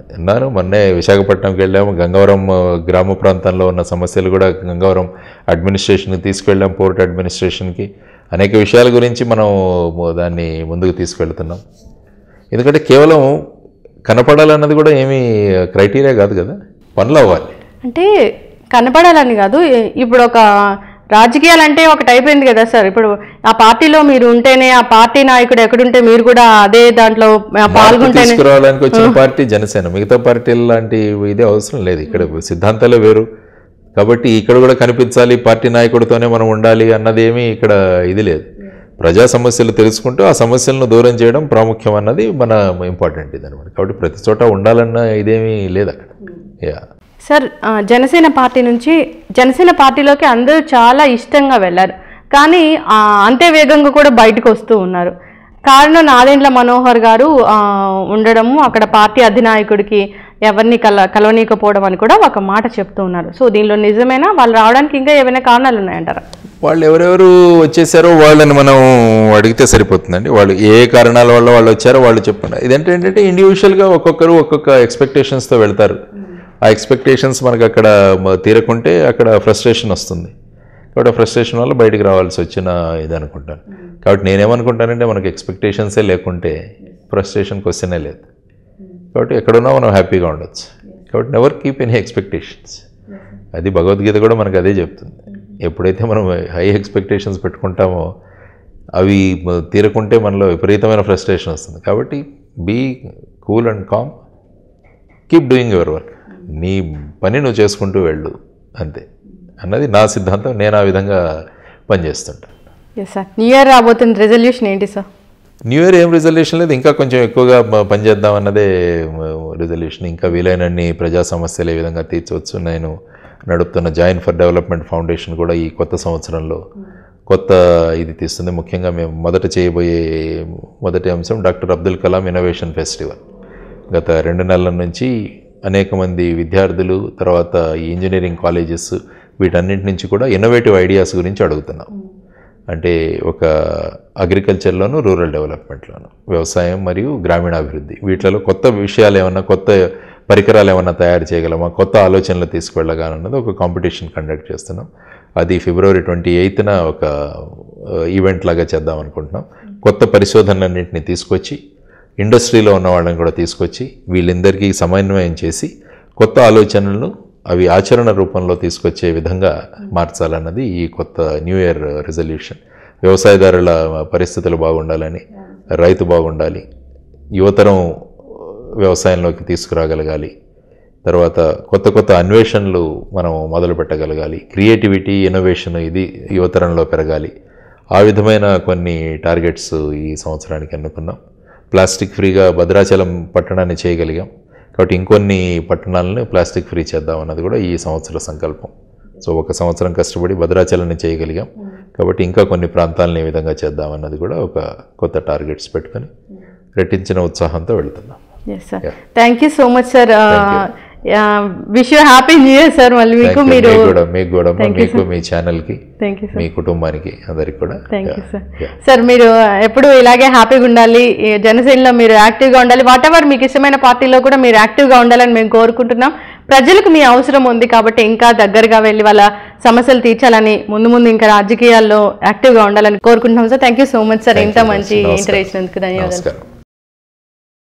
అన్నాను మొన్నే విశాఖపట్నంకి వెళ్ళాము గంగవరం ఆ, గ్రామ ప్రాంతంలో ఉన్న సమస్యలు కూడా గంగవరం అడ్మినిస్ట్రేషన్కి తీసుకెళ్ళాం పోర్ట్ అడ్మినిస్ట్రేషన్కి అనేక విషయాల గురించి మనం దాన్ని ముందుకు తీసుకెళ్తున్నాం ఎందుకంటే కేవలం కనపడాలన్నది కూడా ఏమీ క్రైటీరియా కాదు కదా పనులు అవ్వాలి అంటే కనపడాలని కాదు ఇ- ఇప్పుడు ఒక రాజకీయాలు అంటే ఒకటి అయిపోయింది కదా సార్ ఇప్పుడు ఆ పార్టీలో మీరు ఉంటేనే ఆ పార్టీ నాయకుడు ఎక్కడుంటే మీరు కూడా అదే దాంట్లో ఆ, మార్పు పాల్గొంటేనే తీసుకురావడానికి వచ్చిన పార్టీ జనసేన మిగతా పార్టీల లాంటి ఇదే అవసరం లేదు ఇక్కడ సిద్ధాంతాలే వేరు కాబట్టి ఇక్కడ కూడా కనిపించాలి పార్టీ నాయకుడితోనే మనం ఉండాలి అన్నది ఏమీ ఇక్కడ ఇది లేదు ప్రజా సమస్యలు తెలుసుకుంటూ ఆ సమస్యలను దూరం చేయడం ప్రాముఖ్యం అన్నది మన ఇంపార్టెంట్ ఇది అనమాట కాబట్టి ప్రతి చోట ఉండాలన్న ఇదేమీ లేదు అక్కడ యా సార్ ఆ, జనసేన పార్టీ నుంచి జనసేన పార్టీలోకి అందరూ చాలా ఇష్టంగా వెళ్ళారు కానీ ఆ, అంతే వేగంగా కూడా బయటకు వస్తూ ఉన్నారు కారణం నాదెండ్ల మనోహర్ గారు ఆ, ఉండడము అక్కడ పార్టీ అధినాయకుడికి ఎవరిని కల కలవనీయకపోవడం అని కూడా ఒక మాట చెప్తూ ఉన్నారు సో దీనిలో నిజమేనా వాళ్ళు రావడానికి ఇంకా ఏమైనా కారణాలు ఉన్నాయంటారా వాళ్ళు ఎవరెవరు వచ్చేసారో వాళ్ళని మనం అడిగితే సరిపోతుందండి వాళ్ళు ఏ కారణాల వల్ల వాళ్ళు వచ్చారో వాళ్ళు చెప్పండి ఇదంటే ఏంటంటే ఇండివిజువల్గా ఒక్కొక్కరు ఒక్కొక్క ఎక్స్పెక్టేషన్స్తో వెళ్తారు ఆ ఎక్స్పెక్టేషన్స్ మనకు అక్కడ మ- తీరకుంటే అక్కడ ఫ్రస్ట్రేషన్ వస్తుంది కాబట్టి ఫ్రస్ట్రేషన్ వల్ల బయటికి రావాల్సి వచ్చిన ఇది అనుకుంటాను కాబట్టి నేనేమనుకుంటానంటే మనకి ఎక్స్పెక్టేషన్సే లేకుంటే ఫ్రస్ట్రేషన్ క్వశ్చనే లేదు కాబట్టి ఎక్కడున్నా మనం హ్యాపీగా ఉండొచ్చు కాబట్టి నెవర్ కీప్ ఎనీ ఎక్స్పెక్టేషన్స్ అది భగవద్గీత కూడా మనకు అదే చెప్తుంది ఎప్పుడైతే మనం హై ఎక్స్పెక్టేషన్స్ పెట్టుకుంటామో అవి మ- తీరకుంటే మనలో విపరీతమైన ఫ్రస్ట్రేషన్ వస్తుంది కాబట్టి be cool and calm keep doing your work నీ పని నువ్వు చేసుకుంటూ వెళ్ళు అంతే అన్నది నా సిద్ధాంతం నేను ఆ విధంగా పనిచేస్తుంటాను ఎస్ సార్ న్యూ ఇయర్ రాబోతున్న రెజల్యూషన్ ఏంటి సార్ న్యూ ఇయర్ ఏం రిజల్యూషన్ లేదు ఇంకా కొంచెం ఎక్కువగా మ- పనిచేద్దాం అన్నదే రిజల్యూషన్ ఇంకా వీలైనన్ని ప్రజా సమస్యలు ఏ విధంగా తీర్చవచ్చు నేను నడుపుతున్న జాయిన్ ఫర్ డెవలప్మెంట్ ఫౌండేషన్ కూడా ఈ కొత్త సంవత్సరంలో కొత్త ఇది తీస్తుంది ముఖ్యంగా మేము మొదట చేయబోయే మొదటి అంశం doctor Abdul Kalam innovation festival గత రెండు నెలల నుంచి అనేక మంది విద్యార్థులు తర్వాత ఈ ఇంజనీరింగ్ కాలేజెస్ వీటన్నిటి నుంచి కూడా ఇన్నోవేటివ్ ఐడియాస్ గురించి అడుగుతున్నాం అంటే ఒక అగ్రికల్చర్లోను రూరల్ డెవలప్మెంట్లోను వ్యవసాయం మరియు గ్రామీణాభివృద్ధి వీటిలో కొత్త విషయాలు ఏమన్నా కొత్త పరికరాలు ఏమన్నా తయారు చేయగలమా కొత్త ఆలోచనలు తీసుకువెళ్ళగానన్నది ఒక కాంపిటీషన్ కండక్ట్ చేస్తున్నాం అది ఫిబ్రవరి ట్వంటీ ఎయిత్న ఒక ఈవెంట్ లాగా చేద్దాం అనుకుంటున్నాం కొత్త పరిశోధనలన్నింటినీ తీసుకొచ్చి ఇండస్ట్రీలో ఉన్న వాళ్ళని కూడా తీసుకొచ్చి వీళ్ళందరికీ సమన్వయం చేసి కొత్త ఆలోచనలను అవి ఆచరణ రూపంలో తీసుకొచ్చే విధంగా మార్చాలన్నది ఈ కొత్త న్యూ ఇయర్ రెజల్యూషన్ వ్యవసాయదారుల పరిస్థితులు బాగుండాలని రైతు బాగుండాలి యువతరం వ్యవసాయంలోకి తీసుకురాగలగాలి తర్వాత కొత్త కొత్త అన్వేషణలు మనం మొదలు పెట్టగలగాలి క్రియేటివిటీ ఇన్నోవేషన్ ఇది యువతరంలో పెరగాలి ఆ విధమైన కొన్ని టార్గెట్స్ ఈ సంవత్సరానికి అనుకున్నాం ప్లాస్టిక్ ఫ్రీగా భద్రాచలం పట్టణాన్ని చేయగలిగాం కాబట్టి ఇంకొన్ని పట్టణాలను ప్లాస్టిక్ ఫ్రీ చేద్దాం అన్నది కూడా ఈ సంవత్సర సంకల్పం సో ఒక సంవత్సరం కష్టపడి భద్రాచలాన్ని చేయగలిగాం కాబట్టి ఇంకా కొన్ని ప్రాంతాలను ఏ విధంగా చేద్దాం అన్నది కూడా ఒక కొత్త టార్గెట్స్ పెట్టుకొని రెట్టించిన ఉత్సాహంతో వెళ్తున్నాం yes sir thank you so much sir wish you happy new year sir మళ్ళీ మీకు Thank you. మీరు మీకు కూడా మీకు కూడా అమ్మా, మీకు మీ ఛానల్కి థ్యాంక్ యూ సార్ మీ కుటుంబానికి అందరికి కూడా thank you sir Yeah. Sir మీరు ఎప్పుడు ఇలాగే హ్యాపీగా ఉండాలి ఈ జనసేనలో మీరు యాక్టివ్గా ఉండాలి వాట్ ఎవర్ మీకు ఇష్టమైన పార్టీలో కూడా మీరు యాక్టివ్గా ఉండాలని మేము కోరుకుంటున్నాం ప్రజలకు మీ అవసరం ఉంది కాబట్టి ఇంకా దగ్గరగా వెళ్ళి వాళ్ళ సమస్యలు తీర్చాలని ముందు ముందు ఇంకా రాజకీయాల్లో యాక్టివ్గా ఉండాలని కోరుకుంటున్నాం sir thank you so much sir Thank ఇంత you, మంచి నమస్కారం. ఇంటర్ ఇచ్చినందుకు ధన్యవాదాలు నమస్కారం